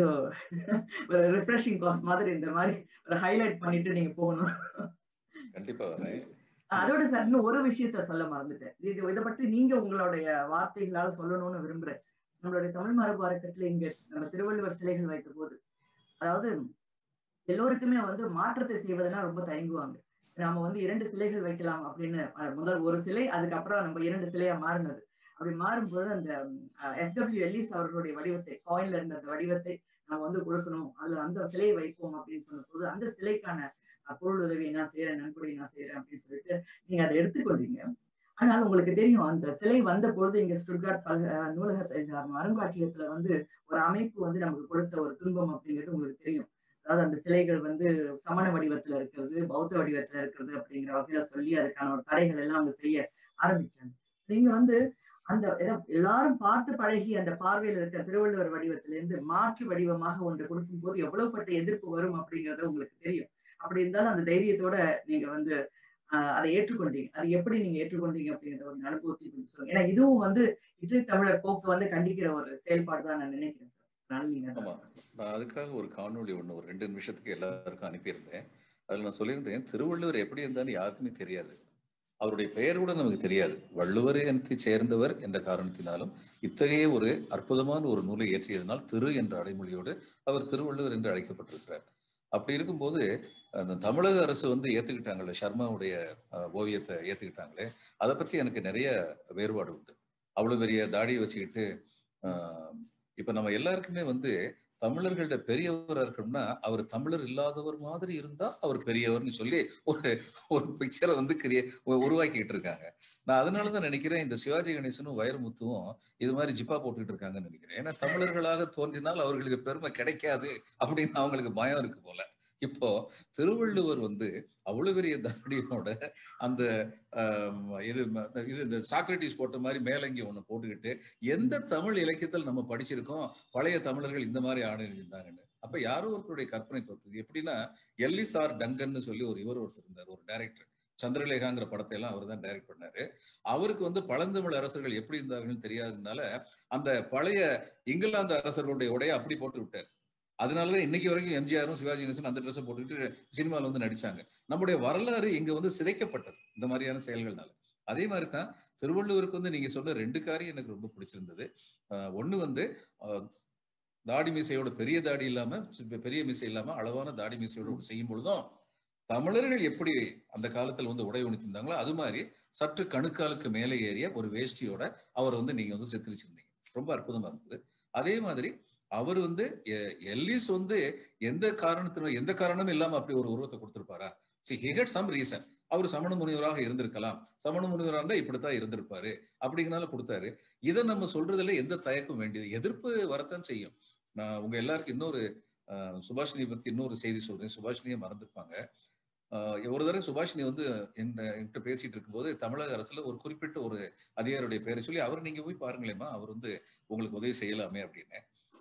ஒரு ரிஃப்ரெஷிங் காஸ் மாதிரி இந்த மாதிரி ஒரு ஹைலைட் பண்ணிட்டு நீங்க போகணும் கண்டிப்பா வரேன் அதோட சார் இன்னும் ஒரு விஷயத்த சொல்ல மறந்துட்டேன் இது இதை பற்றி நீங்க உங்களுடைய வார்த்தைகளால சொல்லணும்னு விரும்புறேன் நம்மளுடைய தமிழ் மரபு அறக்கட்டளை இங்க நம்ம திருவள்ளுவர் சிலைகள் வைத்த போது அதாவது எல்லோருக்குமே வந்து மாற்றத்தை செய்வதனா ரொம்ப தயங்குவாங்க நாம வந்து இரண்டு சிலைகள் வைக்கலாம் அப்படின்னு அஹ், முதல் ஒரு சிலை அதுக்கப்புறம் நம்ம இரண்டு சிலையா மாறினது அப்படி மாறும்போது அந்த எஃப்டபிள்யூ எல்லிஸ் அவர்களுடைய வடிவத்தை காயின்ல இருந்த அந்த வடிவத்தை நம்ம வந்து கொடுக்கணும் அதுல அந்த சிலையை வைப்போம் அப்படின்னு சொன்னபோது அந்த சிலைக்கான அஹ், பொருள் உதவியை நான் செய்யறேன் நன்கொடை நான் செய்யறேன் அப்படின்னு சொல்லிட்டு நீங்க அதை எடுத்துக்கொண்டீங்க ஆனால் உங்களுக்கு தெரியும் அந்த சிலை வந்த பொழுது இங்க ஸ்டுட்கார்ட் பல்க அஹ், நூலகத்தை இந்த அருங்காட்சியகத்துல வந்து ஒரு அமைப்பு வந்து நமக்கு கொடுத்த ஒரு துன்பம் அப்படிங்கிறது உங்களுக்கு தெரியும் அதாவது அந்த சிலைகள் வந்து சமண வடிவத்துல இருக்கிறது பௌத்த வடிவத்துல இருக்கிறது அப்படிங்கிற வகையில சொல்லி அதுக்கான ஒரு தடைகள் எல்லாம் அவங்க செய்ய ஆரம்பிச்சாங்க நீங்க வந்து அந்த எத- எல்லாரும் பார்த்து பழகி அந்த பார்வையில இருக்க திருவள்ளுவர் வடிவத்திலிருந்து மாற்று வடிவமாக ஒன்று கொடுக்கும் போது எவ்வளவு பட்ட எதிர்ப்பு வரும் அப்படிங்கறது உங்களுக்கு தெரியும் அப்படி இருந்தாலும் அந்த தைரியத்தோட நீங்க வந்து ஆஹ் அதை ஏற்றுக்கொண்டீங்க அது எப்படி நீங்க ஏற்றுக்கொண்டீங்க அப்படிங்கிற ஒரு அனுபவத்தை கொஞ்சம் சொல்லுங்க ஏன்னா இதுவும் வந்து இற்றை தமிழர் போக்கு வந்து கண்டிக்கிற ஒரு செயல்பாடு தான் நான் நினைக்கிறேன் சார் அதனால நீங்க அதை- ஆமா நான் அதுக்காக ஒரு காணொளி ஒண்ணு ஒரு ரெண்டு நிமிஷத்துக்கு எல்லாருக்கும் அனுப்பியிருந்தேன் அதுல நான் சொல்லியிருந்தேன் திருவள்ளுவர் எப்படி இருந்தாலும் யாருக்குமே தெரியாது அவருடைய பெயர் கூட நமக்கு தெரியாது வள்ளுவர் எனக்கு சேர்ந்தவர் என்ற காரணத்தினாலும் இத்தகைய ஒரு அற்புதமான ஒரு நூலை இயற்றியதனால் திரு என்ற அடைமொழியோடு அவர் திருவள்ளுவர் என்று அழைக்கப்பட்டிருக்கிறார் அப்படி இருக்கும்போது அந்த தமிழக அரசு வந்து ஏத்துக்கிட்டாங்கல்ல சர்மாவுடைய அஹ், ஓவியத்தை ஏத்துக்கிட்டாங்களே அதை பற்றி எனக்கு நிறைய வேறுபாடு உண்டு அவ்வளவு பெரிய தாடியை வச்சுக்கிட்டு ஆஹ், இப்ப நம்ம எல்லாருக்குமே வந்து தமிழர்கள்ட்ட பெரியவரா இருக்கணும்னா அவர் தமிழர் இல்லாதவர் மாதிரி இருந்தா அவர் பெரியவர்னு சொல்லி ஒரு ஒரு பிக்சரை வந்து கிரியே உருவாக்கிட்டு இருக்காங்க நான் அதனாலதான் நினைக்கிறேன் இந்த சிவாஜி கணேசனும் வைரமுத்துவும் இது மாதிரி ஜிப்பா போட்டுக்கிட்டு இருக்காங்கன்னு நினைக்கிறேன் ஏன்னா தமிழர்களாக தோன்றினால் அவர்களுக்கு பெருமை கிடைக்காது அப்படின்னு அவங்களுக்கு பயம் இருக்கு போல இப்போ திருவள்ளுவர் வந்து அவ்வளவு பெரிய தாடியோட அந்த ஆம், இது ம- இது இந்த சாக்ரட்டிஸ் போட்ட மாதிரி மேலங்கி ஒண்ணு போட்டுக்கிட்டு எந்த தமிழ் இலக்கியத்தில் நம்ம படிச்சிருக்கோம் பழைய தமிழர்கள் இந்த மாதிரி ஆடு இருந்தாங்கன்னு அப்ப யாரோ ஒருத்தருடைய கற்பனை தோற்றுது எப்படின்னா எல்லிஸ் ஆர் டங்கன்னு சொல்லி ஒரு இவர் ஒருத்தர் இருந்தார் ஒரு டைரக்டர் சந்திரலேகாங்கிற படத்தை எல்லாம் அவர் தான் டைரக்ட் பண்ணாரு அவருக்கு வந்து பழந்தமிழ் அரசர்கள் எப்படி இருந்தார்கள்னு தெரியாததுனால அந்த பழைய இங்கிலாந்து அரசர்களுடைய உடைய அப்படி போட்டு விட்டார் அதனாலதான் இன்னைக்கு வரைக்கும் எம்ஜிஆரும் சிவாஜி கணேசன் அந்த ட்ரெஸ்ஸை போட்டுக்கிட்டு சினிமாவில் வந்து நடிச்சாங்க நம்முடைய வரலாறு இங்க வந்து சிதைக்கப்பட்டது இந்த மாதிரியான செயல்கள்னால அதே மாதிரி தான் திருவள்ளுவருக்கு வந்து நீங்க சொன்ன ரெண்டு காரியம் எனக்கு ரொம்ப பிடிச்சிருந்தது ஆஹ் ஒண்ணு வந்து ஆஹ் தாடி மீசையோட பெரிய தாடி இல்லாம பெ- பெரிய மீசை இல்லாம அளவான தாடி மீசையோட செய்யும் பொழுதும் தமிழர்கள் எப்படி அந்த காலத்துல வந்து உடை உணித்திருந்தாங்களோ அது மாதிரி சற்று கணுக்காலுக்கு மேலே ஏறிய ஒரு வேஷ்டியோட அவர் வந்து நீங்க வந்து சித்தரிச்சிருந்தீங்க ரொம்ப அற்புதமா இருந்தது அதே மாதிரி அவர் வந்து எ- எல்லிஸ் வந்து எந்த காரணத்தின எந்த காரணமும் இல்லாம அப்படி ஒரு உருவத்தை கொடுத்திருப்பாரா see he had some reason அவர் சமண முனிவராக இருந்திருக்கலாம் சமண முனிவராக இருந்தா இப்படித்தான் இருந்திருப்பாரு அப்படிங்கனால கொடுத்தாரு இதை நம்ம சொல்றதுல எந்த தயக்கம் வேண்டியது எதிர்ப்பு வரத்தான் செய்யும் நான் உங்க எல்லாருக்கும் இன்னொரு அஹ், சுபாஷினி பத்தி இன்னொரு செய்தி சொல்றேன் சுபாஷினியை மறந்துருப்பாங்க ஆஹ் ஒரு தடவை சுபாஷினி வந்து என்ன என்கிட்ட பேசிட்டு இருக்கும்போது தமிழக அரசுல ஒரு குறிப்பிட்ட ஒரு அதிகாரியுடைய பேரை சொல்லி அவர் நீங்க போய் பாருங்களேம்மா அவர் வந்து உங்களுக்கு உதவி செய்யலாமே அப்படின்னு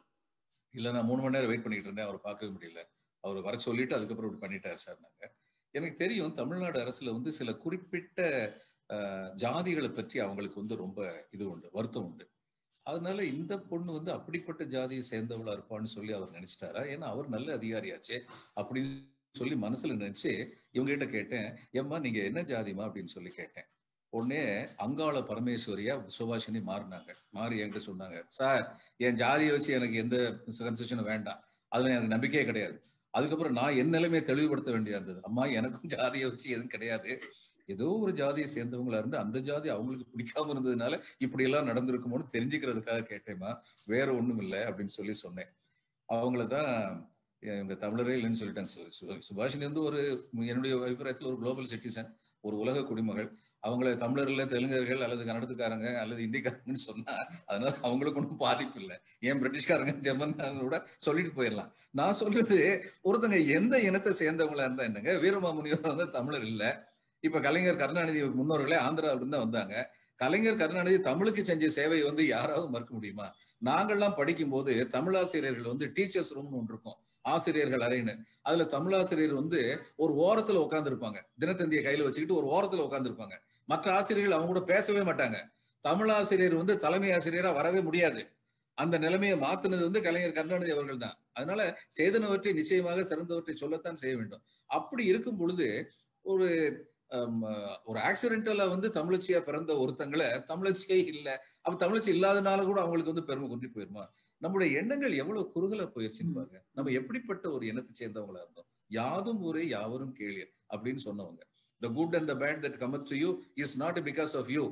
இல்ல நான் மூணு மணி நேரம் வெயிட் பண்ணிட்டு இருந்தேன் அவர் பார்க்கவே முடியல அவர் வர சொல்லிட்டு அதுக்கப்புறம் இப்படி பண்ணிட்டாரு சார் நாங்க எனக்கு தெரியும் தமிழ்நாடு அரசுல வந்து சில குறிப்பிட்ட ஆஹ், ஜாதிகளை பற்றி அவங்களுக்கு வந்து ரொம்ப இது உண்டு வருத்தம் உண்டு அதனால இந்த பொண்ணு வந்து அப்படிப்பட்ட ஜாதியை சேர்ந்தவளா இருப்பான்னு சொல்லி அவர் நினைச்சிட்டாரா ஏன்னா அவர் நல்ல அதிகாரியாச்சே அப்படின்னு சொல்லி மனசுல நினைச்சு இவங்க கிட்ட கேட்டேன் ஏம்மா நீங்க என்ன ஜாதிமா அப்படின்னு சொல்லி கேட்டேன் உடனே அங்காள பரமேஸ்வரியா சுபாஷினி மாறினாங்க மாறி என்கிட்ட சொன்னாங்க சார் என் ஜாதியை வச்சு எனக்கு எந்த கன்செஷனும் வேண்டாம் அதுல எனக்கு நம்பிக்கையே கிடையாது அதுக்கப்புறம் நான் என் நிலைமையை தெளிவுபடுத்த வேண்டியது இருந்தது அம்மா எனக்கும் ஜாதியை வச்சு எதுவும் கிடையாது ஏதோ ஒரு ஜாதியை சேர்ந்தவங்களா இருந்து அந்த ஜாதி அவங்களுக்கு பிடிக்காம இருந்ததுனால இப்படி எல்லாம் நடந்திருக்குமோன்னு தெரிஞ்சுக்கிறதுக்காக கேட்டேம்மா வேற ஒண்ணும் இல்லை அப்படின்னு சொல்லி சொன்னேன் அவங்கள தான் இவங்க தமிழரே இல்லைன்னு சொல்லிட்டாங்க சு- சு- சுபாஷினி வந்து ஒரு என்னுடைய அபிப்பிராயத்தில் ஒரு குளோபல் சிட்டிசன் ஒரு உலக குடிமகள் அவங்கள தமிழர்ல தெலுங்கர்கள் அல்லது கன்னடத்துக்காரங்க அல்லது இந்திக்காரங்கன்னு சொன்னா அதனால அவங்களுக்கு ஒன்றும் பாதிப்பு இல்லை ஏன் பிரிட்டிஷ்காரங்க ஜெர்மன்காரங்க கூட சொல்லிட்டு போயிடலாம் நான் சொல்றது ஒருத்தங்க எந்த இனத்தை சேர்ந்தவங்களா இருந்தா என்னங்க வீரமாமுனிவர் வந்து தமிழர் இல்ல இப்ப கலைஞர் கருணாநிதி முன்னோர்களே ஆந்திராவில இருந்து தான் வந்தாங்க கலைஞர் கருணாநிதி தமிழுக்கு செஞ்ச சேவை வந்து யாராவது மறுக்க முடியுமா நாங்கள்லாம் படிக்கும் போது தமிழாசிரியர்கள் வந்து டீச்சர்ஸ் ரூம்னு ஒன்று இருக்கும் ஆசிரியர்கள் அறைன்னு அதுல தமிழாசிரியர் வந்து ஒரு ஓரத்துல உட்கார்ந்து இருப்பாங்க தினத்தந்தியை கையில வச்சுக்கிட்டு ஒரு ஓரத்துல உட்கார்ந்து இருப்பாங்க மற்ற ஆசிரியர்கள் அவங்க கூட பேசவே மாட்டாங்க தமிழாசிரியர் வந்து தலைமை ஆசிரியரா வரவே முடியாது அந்த நிலைமையை மாத்துனது வந்து கலைஞர் கருணாநிதி அவர்கள் தான் அதனால சேதனவற்றை நிச்சயமாக சிறந்தவற்றை சொல்லத்தான் செய்ய வேண்டும் அப்படி இருக்கும் பொழுது ஒரு ஹம், ஒரு ஆக்சிடென்டலா வந்து தமிழச்சியா பிறந்த ஒருத்தங்களை தமிழச்சியே இல்லை அப்ப தமிழச்சி இல்லாதனால கூட அவங்களுக்கு வந்து பெருமை கொண்டு போயிருமா நம்முடைய எண்ணங்கள் எவ்வளவு குறுகலா போயிருச்சுன்னு பாருங்க நம்ம எப்படிப்பட்ட ஒரு இனத்தை சேர்ந்தவங்களா இருந்தோம் யாதும் ஊரே யாவரும் கேளீர் அப்படின்னு சொன்னவங்க the good and the bad that cometh to you is not because of you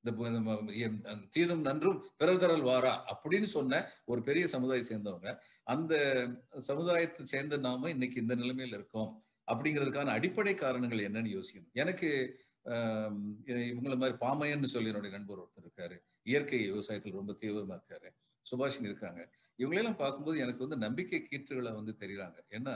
தீதும் நன்றும் பிறர் தரல் வாரா அப்படின்னு சொன்ன ஒரு பெரிய சமுதாயம் சேர்ந்தவங்க அந்த சமுதாயத்தை சேர்ந்த நாம இன்னைக்கு இந்த நிலைமையில இருக்கோம் அப்படிங்கிறதுக்கான அடிப்படை காரணங்கள் என்னன்னு யோசிக்கணும் எனக்கு இவங்கள மாதிரி பாமையன்னு சொல்லி என்னுடைய நண்பர் ஒருத்தர் இருக்காரு இயற்கை விவசாயத்தில் ரொம்ப தீவிரமா இருக்காரு சுபாஷினி இருக்காங்க இவங்களெல்லாம் பார்க்கும்போது எனக்கு வந்து நம்பிக்கை கீற்றுகளை வந்து தெரியுறாங்க ஏன்னா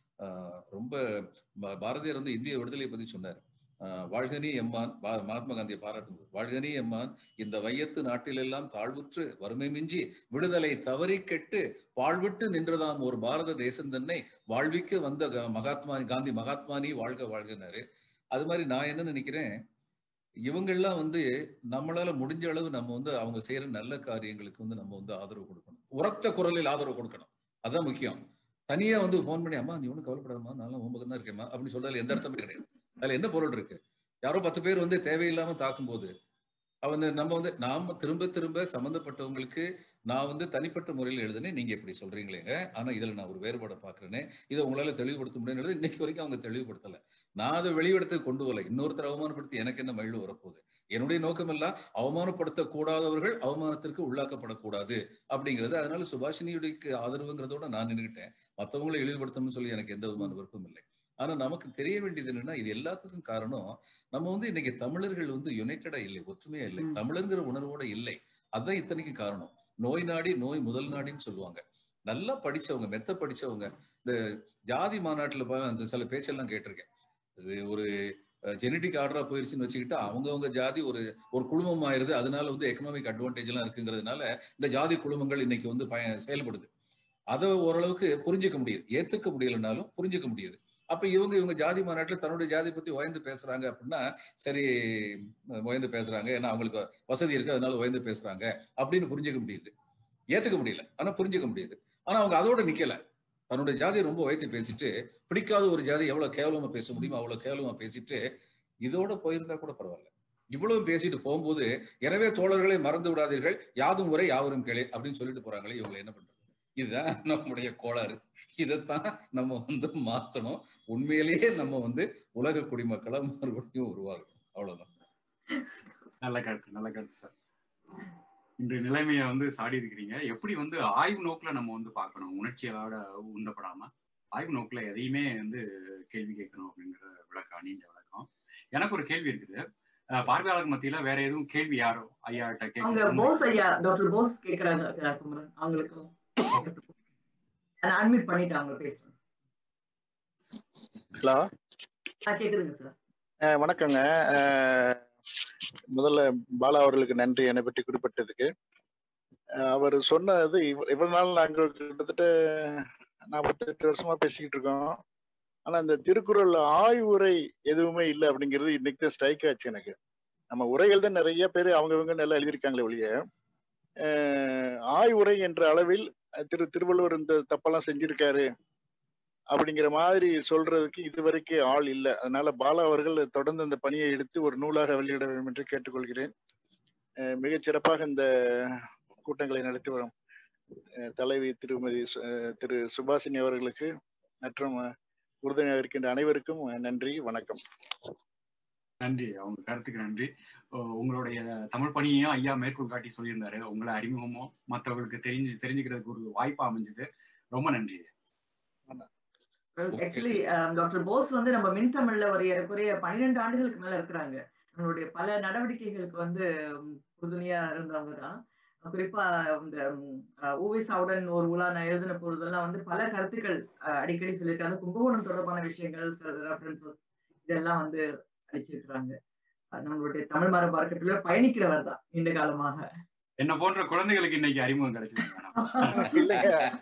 ரொம்ப பாரதியார் வந்து இந்திய விடுதலை பத்தி சொன்னார் வாழ்கனி எம்மான் மகாத்மா காந்தியை பாராட்டும் வாழ்கனி எம்மான் இந்த வையத்து நாட்டிலெல்லாம் தாழ்வுற்று வறுமை மிஞ்சி விடுதலை தவறி கெட்டு வாழ்விட்டு நின்றதாம் ஒரு பாரத தேசம் தன்னை வாழ்விக்க வந்த மகாத்மா காந்தி மகாத்மானி வாழ்க வாழ்கினாரு அது மாதிரி நான் என்ன நினைக்கிறேன் இவங்கெல்லாம் வந்து நம்மளால முடிஞ்ச அளவு நம்ம வந்து அவங்க செய்யற நல்ல காரியங்களுக்கு வந்து நம்ம வந்து ஆதரவு கொடுக்கணும் உரத்த குரலில் ஆதரவு கொடுக்கணும் அதுதான் முக்கியம் தனியா வந்து போன் பண்ணி அம்மா நீ ஒன்றும் கவலைப்படாதமா நல்லா உன் தான் இருக்கேம்மா அப்படின்னு சொல்றதுல எந்த அர்த்தமே கிடையாது அதுல என்ன பொருள் இருக்கு யாரோ பத்து பேர் வந்து தேவையில்லாம தாக்கும் போது அவங்க நம்ம வந்து நாம திரும்ப திரும்ப சம்மந்தப்பட்டவங்களுக்கு நான் வந்து தனிப்பட்ட முறையில் எழுதுனேன் நீங்க இப்படி சொல்றீங்களேங்க ஆனா இதுல நான் ஒரு வேறுபாடை பாக்குறேனே இதை உங்களால தெளிவுபடுத்த முடியும் இன்னைக்கு வரைக்கும் அவங்க தெளிவுபடுத்தல நான் அதை வெளியிடத்தை கொண்டு வரல இன்னொருத்தர் அவமானப்படுத்தி எனக்கு என்ன மகிழ்வு வரப்போகுது என்னுடைய நோக்கம் எல்லாம் அவமானப்படுத்த கூடாதவர்கள் அவமானத்திற்கு உள்ளாக்கப்படக்கூடாது அப்படிங்கிறது அதனால சுபாஷினியுடைய ஆதரவுங்கிறதோட நான் நின்றுக்கிட்டேன் மற்றவங்களை இழிவுபடுத்தணும்னு சொல்லி எனக்கு எந்த விதமான விருப்பம் இல்லை ஆனா நமக்கு தெரிய வேண்டியது என்னன்னா இது எல்லாத்துக்கும் காரணம் நம்ம வந்து இன்னைக்கு தமிழர்கள் வந்து யுனைடடா இல்லை ஒற்றுமையா இல்லை தமிழருங்கிற உணர்வோட இல்லை அதுதான் இத்தனைக்கு காரணம் நோய் நாடி நோய் முதல் நாடின்னு சொல்லுவாங்க நல்லா படிச்சவங்க மெத்த படிச்சவங்க இந்த ஜாதி மாநாட்டுல அந்த சில பேச்செல்லாம் கேட்டிருக்கேன் இது ஒரு ஜெனட்டிக் ஆர்டரா போயிருச்சுன்னு வச்சுக்கிட்டு அவங்கவுங்க ஜாதி ஒரு ஒரு குழுமம் ஆயிருது அதனால வந்து எக்கனாமிக் அட்வான்டேஜ் எல்லாம் இருக்குங்கிறதுனால இந்த ஜாதி குழுமங்கள் இன்னைக்கு வந்து பய செயல்படுது அதை ஓரளவுக்கு புரிஞ்சுக்க முடியுது ஏத்துக்க முடியலனாலும் புரிஞ்சுக்க முடியுது அப்ப இவங்க இவங்க ஜாதி மாநாட்டுல தன்னுடைய ஜாதி பத்தி உயர்ந்து பேசுறாங்க அப்படின்னா சரி உயர்ந்து பேசுறாங்க ஏன்னா அவங்களுக்கு வசதி இருக்கு அதனால உயர்ந்து பேசுறாங்க அப்படின்னு புரிஞ்சுக்க முடியுது ஏத்துக்க முடியல ஆனா புரிஞ்சுக்க முடியுது ஆனா அவங்க அதோட நிக்கல தன்னுடைய ஜாதியை ரொம்ப உயர்த்தி பேசிட்டு பிடிக்காத ஒரு ஜாதி எவ்வளவு கேவலமா பேச முடியுமோ அவ்வளவு கேவலமா பேசிட்டு இதோட போயிருந்தா கூட பரவாயில்ல இவ்வளவு பேசிட்டு போகும்போது எனவே தோழர்களை மறந்து விடாதீர்கள் யாதும் முறை யாவரும் கேளு அப்படின்னு சொல்லிட்டு போறாங்களே இவங்களை என்ன பண்றது இதுதான் நம்முடைய கோளாறு இதைத்தான் நம்ம வந்து மாத்தணும் உண்மையிலேயே நம்ம வந்து உலக குடிமக்களை மறுபடியும் உருவாக்கணும் அவ்வளவுதான் நல்ல கருத்து நல்ல கருத்து சார் இந்த நிலைமையை வந்து சாடி இருக்கிறீங்க எப்படி வந்து ஆய்வு நோக்குல நம்ம வந்து பார்க்கணும் உணர்ச்சியோட உந்தப்படாம ஆய்வு நோக்குல எதையுமே வந்து கேள்வி கேட்கணும் அப்படிங்கிற விளக்கம் நீண்ட விளக்கம் எனக்கு ஒரு கேள்வி இருக்குது பார்வையாளர் மத்தியில வேற எதுவும் கேள்வி யாரோ ஐயா அவங்க போஸ் ஐயா டாக்டர் போஸ் கேக்குறாங்க குமரன் அவங்களுக்கு அட்மிட் பண்ணிட்டு அவங்க பேசுறேன் ஹலோ கேக்குதுங்க சார் வணக்கங்க முதல்ல பாலா அவர்களுக்கு நன்றி என்னை பற்றி குறிப்பிட்டதுக்கு அவர் சொன்னது இவ்வளவு நாள் நாங்கள் கிட்டத்தட்ட நாற்பத்தெட்டு வருஷமா பேசிக்கிட்டு இருக்கோம் ஆனா இந்த திருக்குறள் ஆய்வுரை எதுவுமே இல்லை அப்படிங்கிறது இன்னைக்கு தான் ஸ்ட்ரைக் ஆச்சு எனக்கு நம்ம உரைகள் தான் நிறைய பேர் அவங்கவுங்க நல்லா எழுதியிருக்காங்களே ஒழிய ஆய்வுரை என்ற அளவில் திரு திருவள்ளுவர் இந்த தப்பெல்லாம் செஞ்சிருக்காரு அப்படிங்கிற மாதிரி சொல்றதுக்கு இதுவரைக்கும் ஆள் இல்லை அதனால பாலா அவர்கள் தொடர்ந்து அந்த பணியை எடுத்து ஒரு நூலாக வெளியிட வேண்டும் என்று கேட்டுக்கொள்கிறேன் மிகச் சிறப்பாக இந்த கூட்டங்களை நடத்தி வரும் தலைவி திருமதி திரு சுபாசினி அவர்களுக்கு மற்றும் உறுதுணையாக இருக்கின்ற அனைவருக்கும் நன்றி வணக்கம் நன்றி அவங்க கருத்துக்கு நன்றி உங்களுடைய தமிழ் பணியையும் ஐயா மேற்கோள் காட்டி சொல்லியிருந்தாரு உங்களை அறிமுகமோ மற்றவர்களுக்கு தெரிஞ்சு தெரிஞ்சுக்கிறதுக்கு ஒரு வாய்ப்பா அமைஞ்சது ரொம்ப நன்றி ஆக்சுவலி டாக்டர் போஸ் வந்து நம்ம மின் தமிழ்ல ஒரு ஏறக்குறைய பன்னிரெண்டு ஆண்டுகளுக்கு மேல இருக்கிறாங்க நம்மளுடைய பல நடவடிக்கைகளுக்கு வந்து உறுதுணையா இருந்தவங்க தான் குறிப்பா இந்த ஊவிசாவுடன் ஒரு உலா நான் எழுதின பொழுதெல்லாம் வந்து பல கருத்துக்கள் அடிக்கடி சொல்லியிருக்காங்க கும்பகோணம் தொடர்பான விஷயங்கள் ரெஃபரன்சஸ் இதெல்லாம் வந்து அடிச்சிருக்கிறாங்க நம்மளுடைய தமிழ் மரபு அறக்கட்டளை பயணிக்கிறவர் தான் நீண்ட காலமாக என்ன போன்ற குழந்தைகளுக்கு இன்னைக்கு அறிமுகம் கிடைச்சது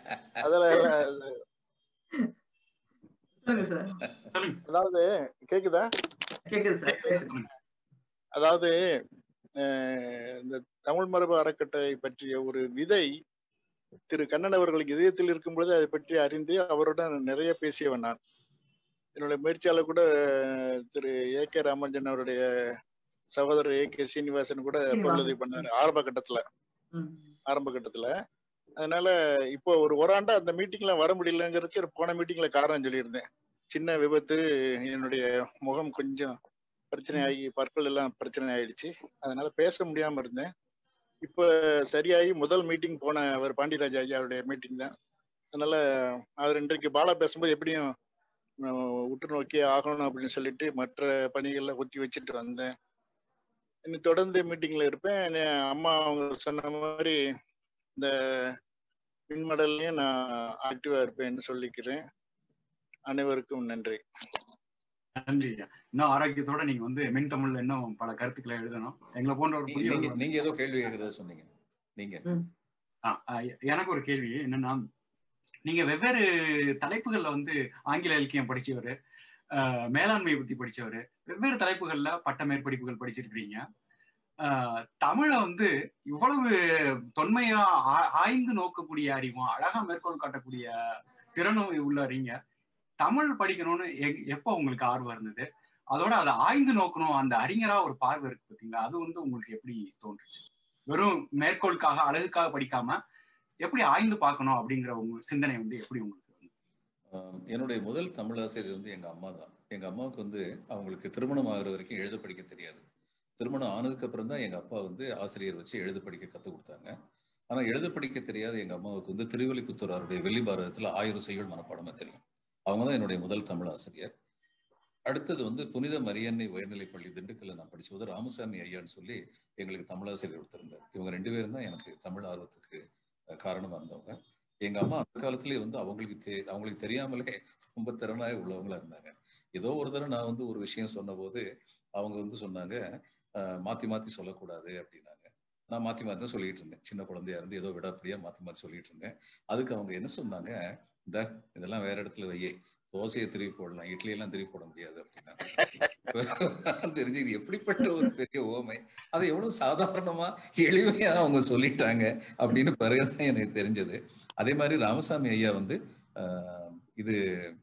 அதாவது கேக்குதா கேக்குது சார் அதாவது இந்த தமிழ் மரபு அறக்கட்டளை பற்றிய ஒரு விதை திரு கண்ணன் அவர்களுக்கு இதயத்தில் இருக்கும் பொழுது அதை பற்றி அறிந்து அவருடன் நிறைய பேசியவன் நான் என்னுடைய முயற்சியாளர் கூட திரு ஏ கே ராமஞ்சன் அவருடைய சகோதரர் ஏ கே சீனிவாசன் கூட பல்லுதவி பண்ணாரு ஆரம்ப கட்டத்துல ஆரம்ப கட்டத்துல அதனால இப்போ ஒரு ஓராண்டா அந்த மீட்டிங்ல வர முடியலங்கிறதுக்கு போன மீட்டிங்ல காரணம் சொல்லியிருந்தேன் சின்ன விபத்து என்னுடைய முகம் கொஞ்சம் பிரச்சனையாகி பற்கள் எல்லாம் பிரச்சனை ஆயிடுச்சு அதனால பேச முடியாம இருந்தேன் இப்ப சரியாகி முதல் மீட்டிங் போன அவர் பாண்டியராஜ் ஐயாவுடைய மீட்டிங் தான் அதனால அவர் இன்றைக்கு பாலா பேசும்போது எப்படியும் அஹ், உற்று நோக்கி ஆகணும் அப்படின்னு சொல்லிட்டு மற்ற பணிகள்ல ஒத்தி வச்சுட்டு வந்தேன் இன்னும் தொடர்ந்து மீட்டிங்ல இருப்பேன் என்ன அம்மா அவங்க சொன்ன மாதிரி இந்த மின்மடல்லையும் நான் ஆக்டிவா இருப்பேன்னு சொல்லிக்கிறேன் அனைவருக்கும் நன்றி நன்றி ஐயா இன்னும் ஆரோக்கியத்தோட நீங்க வந்து மின் தமிழ்ல இன்னும் பல கருத்துக்களை எழுதணும் எங்களை போன்ற ஒரு நீங்க புதிய நீங்க ஏதோ கேள்வி கேட்கறதா சொன்னீங்க நீங்க ஆ, ஆ, எனக்கு ஒரு கேள்வி என்னன்னா நீங்க வெவ்வேறு தலைப்புகள்ல வந்து ஆங்கில இலக்கியம் படிச்சவர் மேலாண்மை பத்தி படிச்சவர் வெவ்வேறு தலைப்புகள்ல பட்ட மேற்படிப்புகள் படிச்சிருக்கிறீங்க ஆஹ், தமிழை வந்து இவ்வளவு தொன்மையா ஆ- ஆய்ந்து நோக்கக்கூடிய அறிவும் அழகா மேற்கோள் காட்டக்கூடிய திறனும் உள்ளறீங்க தமிழ் படிக்கணும்னு எ- எப்போ உங்களுக்கு ஆர்வம் இருந்தது அதோட அதை ஆய்ந்து நோக்கணும் அந்த அறிஞரா ஒரு பார்வை இருக்கு பாத்தீங்களா அது வந்து உங்களுக்கு எப்படி தோன்றுச்சு வெறும் மேற்கோளுக்காக அழகுக்காக படிக்காம எப்படி ஆய்ந்து பார்க்கணும் அப்படிங்கிற உங்க சிந்தனை வந்து எப்படி உங்களுக்கு வந்து ஆம், என்னுடைய முதல் தமிழ் ஆசிரியர் வந்து எங்க அம்மா தான் எங்க அம்மாவுக்கு வந்து அவங்களுக்கு திருமணம் ஆகுற வரைக்கும் எழுத படிக்க தெரியாது திருமணம் ஆனதுக்கு அப்புறம் தான் எங்க அப்பா வந்து ஆசிரியர் வச்சு எழுத படிக்க கற்றுக் கொடுத்தாங்க ஆனா எழுத படிக்க தெரியாத எங்க அம்மாவுக்கு வந்து திருவள்ளிபுத்தூர் அவருடைய வெள்ளி பாரதத்துல ஆயிரம் செய்யுள் மனப்பாடமா தெரியும் அவங்க தான் என்னுடைய முதல் தமிழ் ஆசிரியர் அடுத்தது வந்து புனித மரியன்னை உயர்நிலைப் பள்ளி திண்டுக்கல்ல நான் படிச்சபோது ராமசாமி ஐயான்னு சொல்லி எங்களுக்கு தமிழாசிரியர் ஒருத்தர் இவங்க ரெண்டு பேரும் தான் எனக்கு தமிழ் ஆர்வத்துக்கு அஹ், காரணமா இருந்தவங்க எங்க அம்மா அந்த காலத்திலேயே வந்து அவங்களுக்கு தெ- அவங்களுக்கு தெரியாமலே ரொம்ப திறனாய உள்ளவங்களா இருந்தாங்க ஏதோ ஒரு தடவை நான் வந்து ஒரு விஷயம் சொன்னபோது அவங்க வந்து சொன்னாங்க அஹ், மாத்தி மாத்தி சொல்லக்கூடாது அப்படின்னாங்க நான் மாத்தி மாத்தி தான் சொல்லிட்டு இருந்தேன் சின்ன குழந்தையா இருந்து ஏதோ விடாப்படியா மாத்தி மாத்தி சொல்லிட்டு இருந்தேன் அதுக்கு அவங்க என்ன சொன்னாங்க இந்த இதெல்லாம் வேற இடத்துல வையே தோசையை திருப்பி போடலாம் இட்லி எல்லாம் திருப்பி போட முடியாது அப்படின்னாங்க தெரிஞ்சு இது எப்படிப்பட்ட ஒரு பெரிய ஓமை அதை எவ்வளவு சாதாரணமா எளிமையா அவங்க சொல்லிட்டாங்க அப்படின்னு பிறகுதான் எனக்கு தெரிஞ்சது அதே மாதிரி ராமசாமி ஐயா வந்து ஆஹ், இது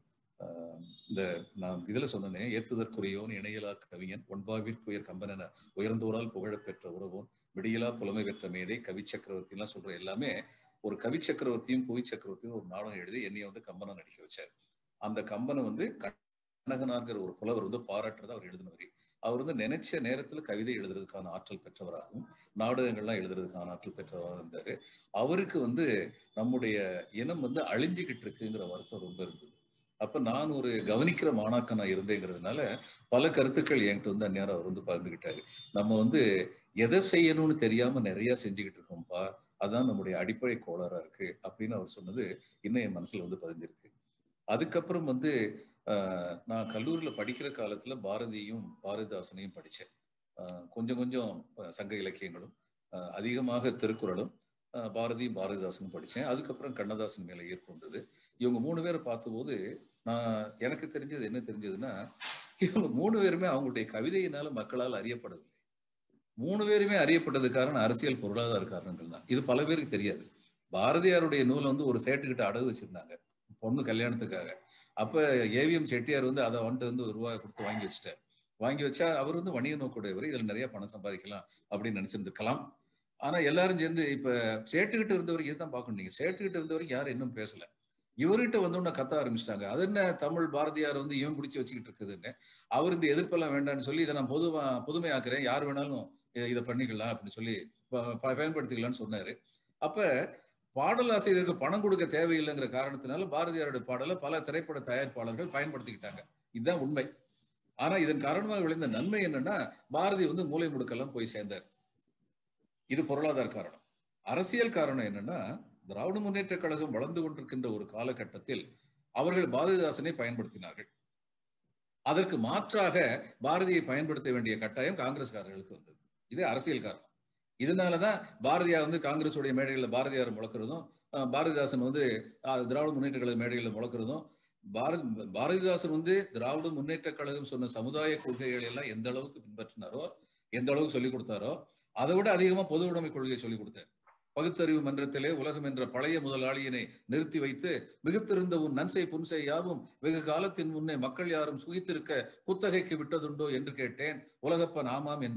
ஆஹ், இந்த நான் இதுல சொன்னேனே ஏத்துதற்குரியோன் இணையலா கவிஞன் ஒன்பாவிற்குயர் கம்பனென உயர்ந்தோரால் புகழப் பெற்ற உறவோன் விடியலா புலமை பெற்ற மேதை கவி சக்கரவர்த்தி எல்லாம் சொல்ற எல்லாமே ஒரு கவி சக்கரவர்த்தியும் புவி சக்கரவர்த்தியும் ஒரு நாடகம் எழுதி என்னைய வந்து கம்பனை நடிக்க வச்சார் அந்த கம்பனை வந்து கண்ணகனாங்கிற ஒரு புலவர் வந்து பாராட்டுறதை அவர் எழுதினவர் அவர் வந்து நினைச்ச நேரத்துல கவிதை எழுதுறதுக்கான ஆற்றல் பெற்றவராகவும் நாடகங்கள்லாம் எழுதுறதுக்கான ஆற்றல் பெற்றவராக இருந்தாரு அவருக்கு வந்து நம்முடைய இனம் வந்து அழிஞ்சுகிட்டு இருக்குங்கிற வருத்தம் ரொம்ப இருந்தது அப்ப நான் ஒரு கவனிக்கிற மாணாக்கனா இருந்தேங்கிறதுனால பல கருத்துக்கள் என்கிட்ட வந்து அந்நேரம் அவர் வந்து பகிர்ந்துகிட்டாரு நம்ம வந்து எதை செய்யணும்னு தெரியாம நிறைய செஞ்சுக்கிட்டு இருக்கோம்ப்பா அதான் நம்முடைய அடிப்படை கோளாறா இருக்கு அப்படின்னு அவர் சொன்னது இன்னும் என் மனசுல வந்து பதிஞ்சிருக்கு அதுக்கப்புறம் வந்து ஆஹ், நான் கல்லூரியில படிக்கிற காலத்துல பாரதியும் பாரதிதாசனையும் படிச்சேன் ஆஹ், கொஞ்சம் கொஞ்சம் அஹ், சங்க இலக்கியங்களும் ஆஹ், அதிகமாக திருக்குறளும் ஆஹ், பாரதியும் பாரதிதாசனும் படிச்சேன் அதுக்கப்புறம் கண்ணதாசன் மேல ஈர்ப்பு வந்தது இவங்க மூணு பேரை பார்த்தபோது நான் எனக்கு தெரிஞ்சது என்ன தெரிஞ்சதுன்னா இவங்க மூணு பேருமே அவங்களுடைய கவிதையினால மக்களால் அறியப்படவில்லை மூணு பேருமே அறியப்பட்டது காரணம் அரசியல் பொருளாதார காரணங்கள் தான் இது பல பேருக்கு தெரியாது பாரதியாருடைய நூலை வந்து ஒரு சேட்டுக்கிட்ட அடகு வச்சிருந்தாங்க பொண்ணு கல்யாணத்துக்காக அப்ப ஏவிஎம் செட்டியார் வந்து அதை வந்துட்டு வந்து ஒரு ரூபாய் கொடுத்து வாங்கி வச்சுட்டார் வாங்கி வச்சா அவர் வந்து வணிக நோக்குடையவர் இதுல நிறைய பணம் சம்பாதிக்கலாம் அப்படின்னு நினைச்சிருந்துருக்கலாம் ஆனா எல்லாரும் சேர்ந்து இப்ப சேட்டுக்கிட்ட இருந்தவர் இதுதான் பார்க்கணும் நீங்க சேட்டுக்கிட்ட இருந்தவர் யாரும் இன்னும் பேசல இவர்கிட்ட வந்தோம்னா கத்த ஆரம்பிச்சிட்டாங்க அது என்ன தமிழ் பாரதியார் வந்து இவன் பிடிச்சி வச்சுக்கிட்டு இருக்குதுன்னு அவர் இந்த எதிர்ப்பெல்லாம் வேண்டாம்னு சொல்லி இதை நான் பொதுவா புதுமையாக்குறேன் யார் வேணாலும் இதை- இதை பண்ணிக்கலாம் அப்படின்னு சொல்லி ப- ப- பயன்படுத்திக்கலாம்னு சொன்னாரு அப்ப பாடலாசிரியருக்கு பணம் கொடுக்க தேவையில்லைங்கிற காரணத்தினால பாரதியாருடைய பாடலை பல திரைப்பட தயாரிப்பாளர்கள் பயன்படுத்திக்கிட்டாங்க இதுதான் உண்மை ஆனா இதன் காரணமாக விளைந்த நன்மை என்னன்னா பாரதி வந்து மூலை முடுக்கெல்லாம் போய் சேர்ந்தார் இது பொருளாதார காரணம் அரசியல் காரணம் என்னன்னா திராவிட முன்னேற்ற கழகம் வளர்ந்து கொண்டிருக்கின்ற ஒரு காலகட்டத்தில் அவர்கள் பாரதிதாசனை பயன்படுத்தினார்கள் அதற்கு மாற்றாக பாரதியை பயன்படுத்த வேண்டிய கட்டாயம் காங்கிரஸ்காரர்களுக்கு வந்தது இது அரசியல் காரணம் இதனாலதான் பாரதியார் வந்து காங்கிரஸுடைய மேடைகளில் பாரதியார் முழக்கிறதும் அஹ், பாரதிதாசன் வந்து அஹ், திராவிட முன்னேற்ற கழக மேடைகளில் முழக்கிறதும் பாரதி பாரதிதாசன் வந்து திராவிட முன்னேற்ற கழகம் சொன்ன சமுதாய கொள்கைகளை எல்லாம் எந்த அளவுக்கு பின்பற்றினாரோ எந்த அளவுக்கு சொல்லிக் கொடுத்தாரோ அதை விட அதிகமா பொது உடைமை கொள்கையை சொல்லிக் கொடுத்தார் பகுத்தறிவு மன்றத்திலே உலகம் என்ற பழைய முதலாளியினை நிறுத்தி வைத்து மிகுத்திருந்த உன் நன்சை புன்சை யாவும் வெகு காலத்தின் முன்னே மக்கள் யாரும் சுகித்திருக்க குத்தகைக்கு விட்டதுண்டோ என்று கேட்டேன் உலகப்பன் ஆமாம் என்றார்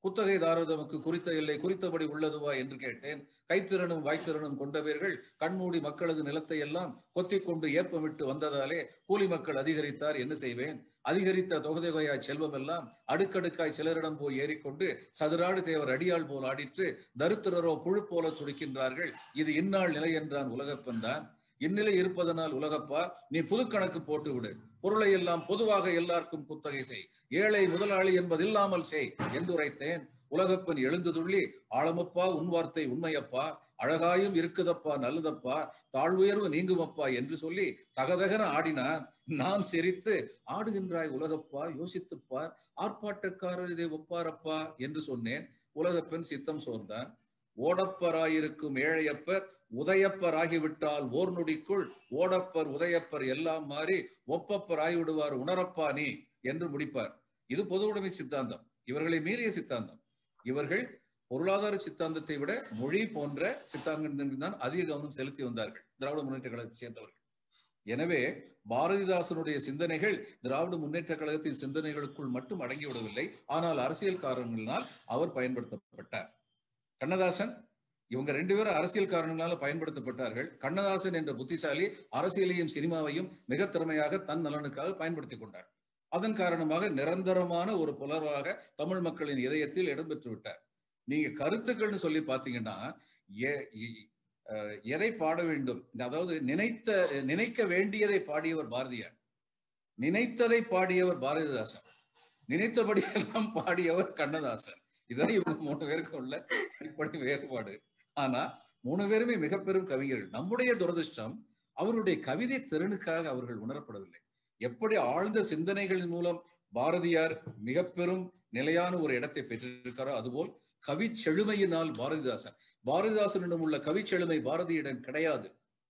குத்தகைதாரர் தமக்கு குறித்த எல்லை குறித்தபடி உள்ளதுவா என்று கேட்டேன் கைத்திறனும் வாய்த்திறனும் கொண்டவர்கள் கண்மூடி மக்களது நிலத்தை எல்லாம் கொத்திக் கொண்டு ஏப்பமிட்டு வந்ததாலே கூலி மக்கள் அதிகரித்தார் என்ன செய்வேன் அதிகரித்த தொகதொகையாய் செல்வம் எல்லாம் அடுக்கடுக்காய் சிலரிடம் போய் ஏறிக்கொண்டு சதுராடு தேவர் அடியாள் போல் ஆடிற்று தரித்திரரோ புழு போல துடிக்கின்றார்கள் இது இந்நாள் நிலை என்றான் உலகப்பன் தான் இந்நிலை இருப்பதனால் உலகப்பா நீ புது கணக்கு போட்டு விடு பொருளை எல்லாம் பொதுவாக எல்லாருக்கும் குத்தகை செய் ஏழை முதலாளி என்பதில்லாமல் செய் என்று உரைத்தேன் உலகப்பன் எழுந்து துள்ளி ஆழமப்பா உன் வார்த்தை உண்மையப்பா அழகாயும் இருக்குதப்பா நல்லதப்பா தாழ்வுயர்வு நீங்குமப்பா என்று சொல்லி தகதகன ஆடினான் நான் சிரித்து ஆடுகின்றாய் உலகப்பா யோசித்துப்பார் ஆர்ப்பாட்டக்காரர் இதை ஒப்பாரப்பா என்று சொன்னேன் உலகப்பெண் சித்தம் சோர்ந்தான் ஓடப்பராயிருக்கும் ஏழையப்பர் உதயப்பர் ஆகிவிட்டால் ஓர் நொடிக்குள் ஓடப்பர் உதயப்பர் எல்லாம் மாறி ஒப்பப்பர் ஆகிவிடுவார் உணரப்பா நீ என்று முடிப்பார் இது பொது உடைமை சித்தாந்தம் இவர்களை மீறிய சித்தாந்தம் இவர்கள் பொருளாதார சித்தாந்தத்தை விட மொழி போன்ற சித்தாந்தத்தில் தான் அதிக கவனம் செலுத்தி வந்தார்கள் திராவிட முன்னேற்ற கழகத்தை சேர்ந்தவர்கள் எனவே பாரதிதாசனுடைய சிந்தனைகள் திராவிட முன்னேற்ற கழகத்தின் சிந்தனைகளுக்குள் மட்டும் அடங்கிவிடவில்லை ஆனால் அரசியல் காரணங்களினால் அவர் பயன்படுத்தப்பட்டார் கண்ணதாசன் இவங்க ரெண்டு பேரும் அரசியல் காரணங்களால பயன்படுத்தப்பட்டார்கள் கண்ணதாசன் என்ற புத்திசாலி அரசியலையும் சினிமாவையும் மிக திறமையாக தன் நலனுக்காக பயன்படுத்திக் கொண்டார் அதன் காரணமாக நிரந்தரமான ஒரு புலர்வாக தமிழ் மக்களின் இதயத்தில் இடம்பெற்று விட்டார் நீங்க கருத்துக்கள்னு சொல்லி பாத்தீங்கன்னா எதை பாட வேண்டும் அதாவது நினைத்த நினைக்க வேண்டியதை பாடியவர் பாரதியார் நினைத்ததை பாடியவர் பாரதிதாசன் நினைத்தபடியெல்லாம் பாடியவர் கண்ணதாசன் இதுதான் இவங்க மூணு பேருக்கும் உள்ள அடிப்படை வேறுபாடு ஆனா மூணு பேருமே மிக பெரும் கவிஞர்கள் நம்முடைய துரதிருஷ்டம் அவருடைய கவிதை திறனுக்காக அவர்கள் உணரப்படவில்லை எப்படி ஆழ்ந்த சிந்தனைகளின் மூலம் பாரதியார் மிக பெரும் நிலையான ஒரு இடத்தை பெற்றிருக்காரோ அதுபோல் கவி செழுமையினால் பாரதிதாசன் பாரதிதாசனிடம் உள்ள கவி செழுமை பாரதியிடம் கிடையாது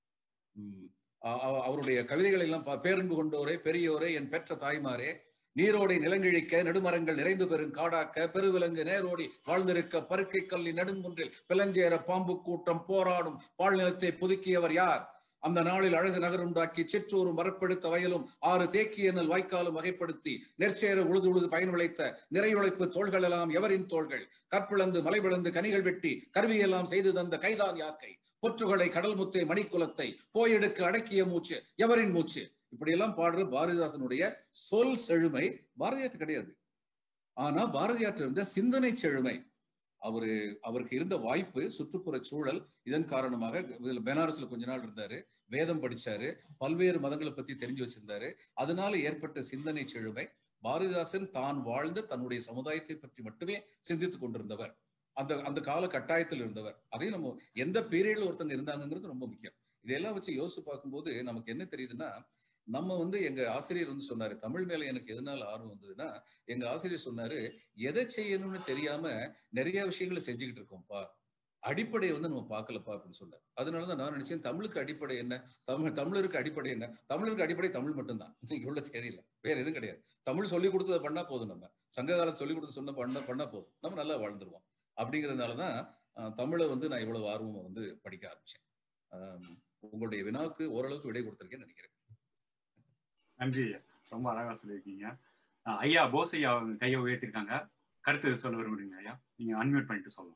அவருடைய கவிதைகள் எல்லாம் பேரன்பு கொண்டோரே பெரியோரே என் பெற்ற தாய்மாரே நீரோடை நிலங்கிழிக்க நெடுமரங்கள் நிறைந்து பெறும் காடாக்க பெருவிலங்கு நேரோடி வாழ்ந்திருக்க பருக்கை கல்லி நெடுங்குன்றில் பிளஞ்சேர பாம்பு கூட்டம் போராடும் பாழ்நிலத்தை புதுக்கியவர் யார் அந்த நாளில் அழகு நகருண்டாக்கி சிற்றூரும் வரப்படுத்த வயலும் ஆறு தேக்கிய நெல் வாய்க்காலும் வகைப்படுத்தி நெற்சேர உழுது உழுது பயன் விளைத்த நிறையுழைப்பு தோள்கள் எல்லாம் எவரின் தோள்கள் கற்பிளந்து மலை விளந்து கனிகள் வெட்டி கருவியெல்லாம் செய்து தந்த கைதான் யாக்கை பொற்றுகளை கடல் முத்தை மணிக்குலத்தை போயெடுக்க அடக்கிய மூச்சு எவரின் மூச்சு இப்படியெல்லாம் பாடுற பாரதிதாசனுடைய சொல் செழுமை பாரதியாற்று கிடையாது ஆனா பாரதியாற்று இருந்த சிந்தனை செழுமை அவரு அவருக்கு இருந்த வாய்ப்பு சுற்றுப்புற சூழல் இதன் காரணமாக பெனாரஸ்ல கொஞ்ச நாள் இருந்தாரு வேதம் படிச்சாரு பல்வேறு மதங்களை பத்தி தெரிஞ்சு வச்சிருந்தாரு அதனால ஏற்பட்ட சிந்தனை செழுமை பாரதிதாசன் தான் வாழ்ந்த தன்னுடைய சமுதாயத்தை பற்றி மட்டுமே சிந்தித்துக் கொண்டிருந்தவர் அந்த அந்த கால கட்டாயத்தில் இருந்தவர் அதையும் நம்ம எந்த பீரியட்ல ஒருத்தங்க இருந்தாங்கிறது ரொம்ப முக்கியம் இதெல்லாம் வச்சு யோசிச்சு பார்க்கும்போது நமக்கு என்ன தெரியுதுன்னா நம்ம வந்து எங்க ஆசிரியர் வந்து சொன்னாரு தமிழ் மேல எனக்கு எதனால ஆர்வம் வந்ததுன்னா எங்க ஆசிரியர் சொன்னாரு எதை செய்யணும்னு தெரியாம நிறைய விஷயங்களை செஞ்சுக்கிட்டு இருக்கோம்ப்பா அடிப்படையை வந்து நம்ம பார்க்கலப்பா அப்படின்னு சொன்னார் அதனாலதான் நான் நினைச்சேன் தமிழுக்கு அடிப்படை என்ன தமிழ் தமிழருக்கு அடிப்படை என்ன தமிழருக்கு அடிப்படை தமிழ் மட்டும்தான் இன்னைக்கு உள்ள தேதியில வேற எதுவும் கிடையாது தமிழ் சொல்லி கொடுத்ததை பண்ணா போதும் நம்ம சங்க காலம் சொல்லி கொடுத்து சொன்ன பண்ண பண்ணா போதும் நம்ம நல்லா வாழ்ந்துருவோம் அப்படிங்கிறதுனாலதான் தமிழை வந்து நான் இவ்வளவு ஆர்வமா வந்து படிக்க ஆரம்பிச்சேன் உங்களுடைய வினாவுக்கு ஓரளவுக்கு விடை கொடுத்திருக்கேன்னு நினைக்கிறேன் நன்றி ரொம்ப அழகா சொல்லியிருக்கீங்க ஐயா போஸ் ஐயா கையை உயர்த்திருக்காங்க கருத்து சொல்ல விரும்புறீங்க ஐயா நீங்க அன்மியூட் பண்ணிட்டு சொல்லலாம்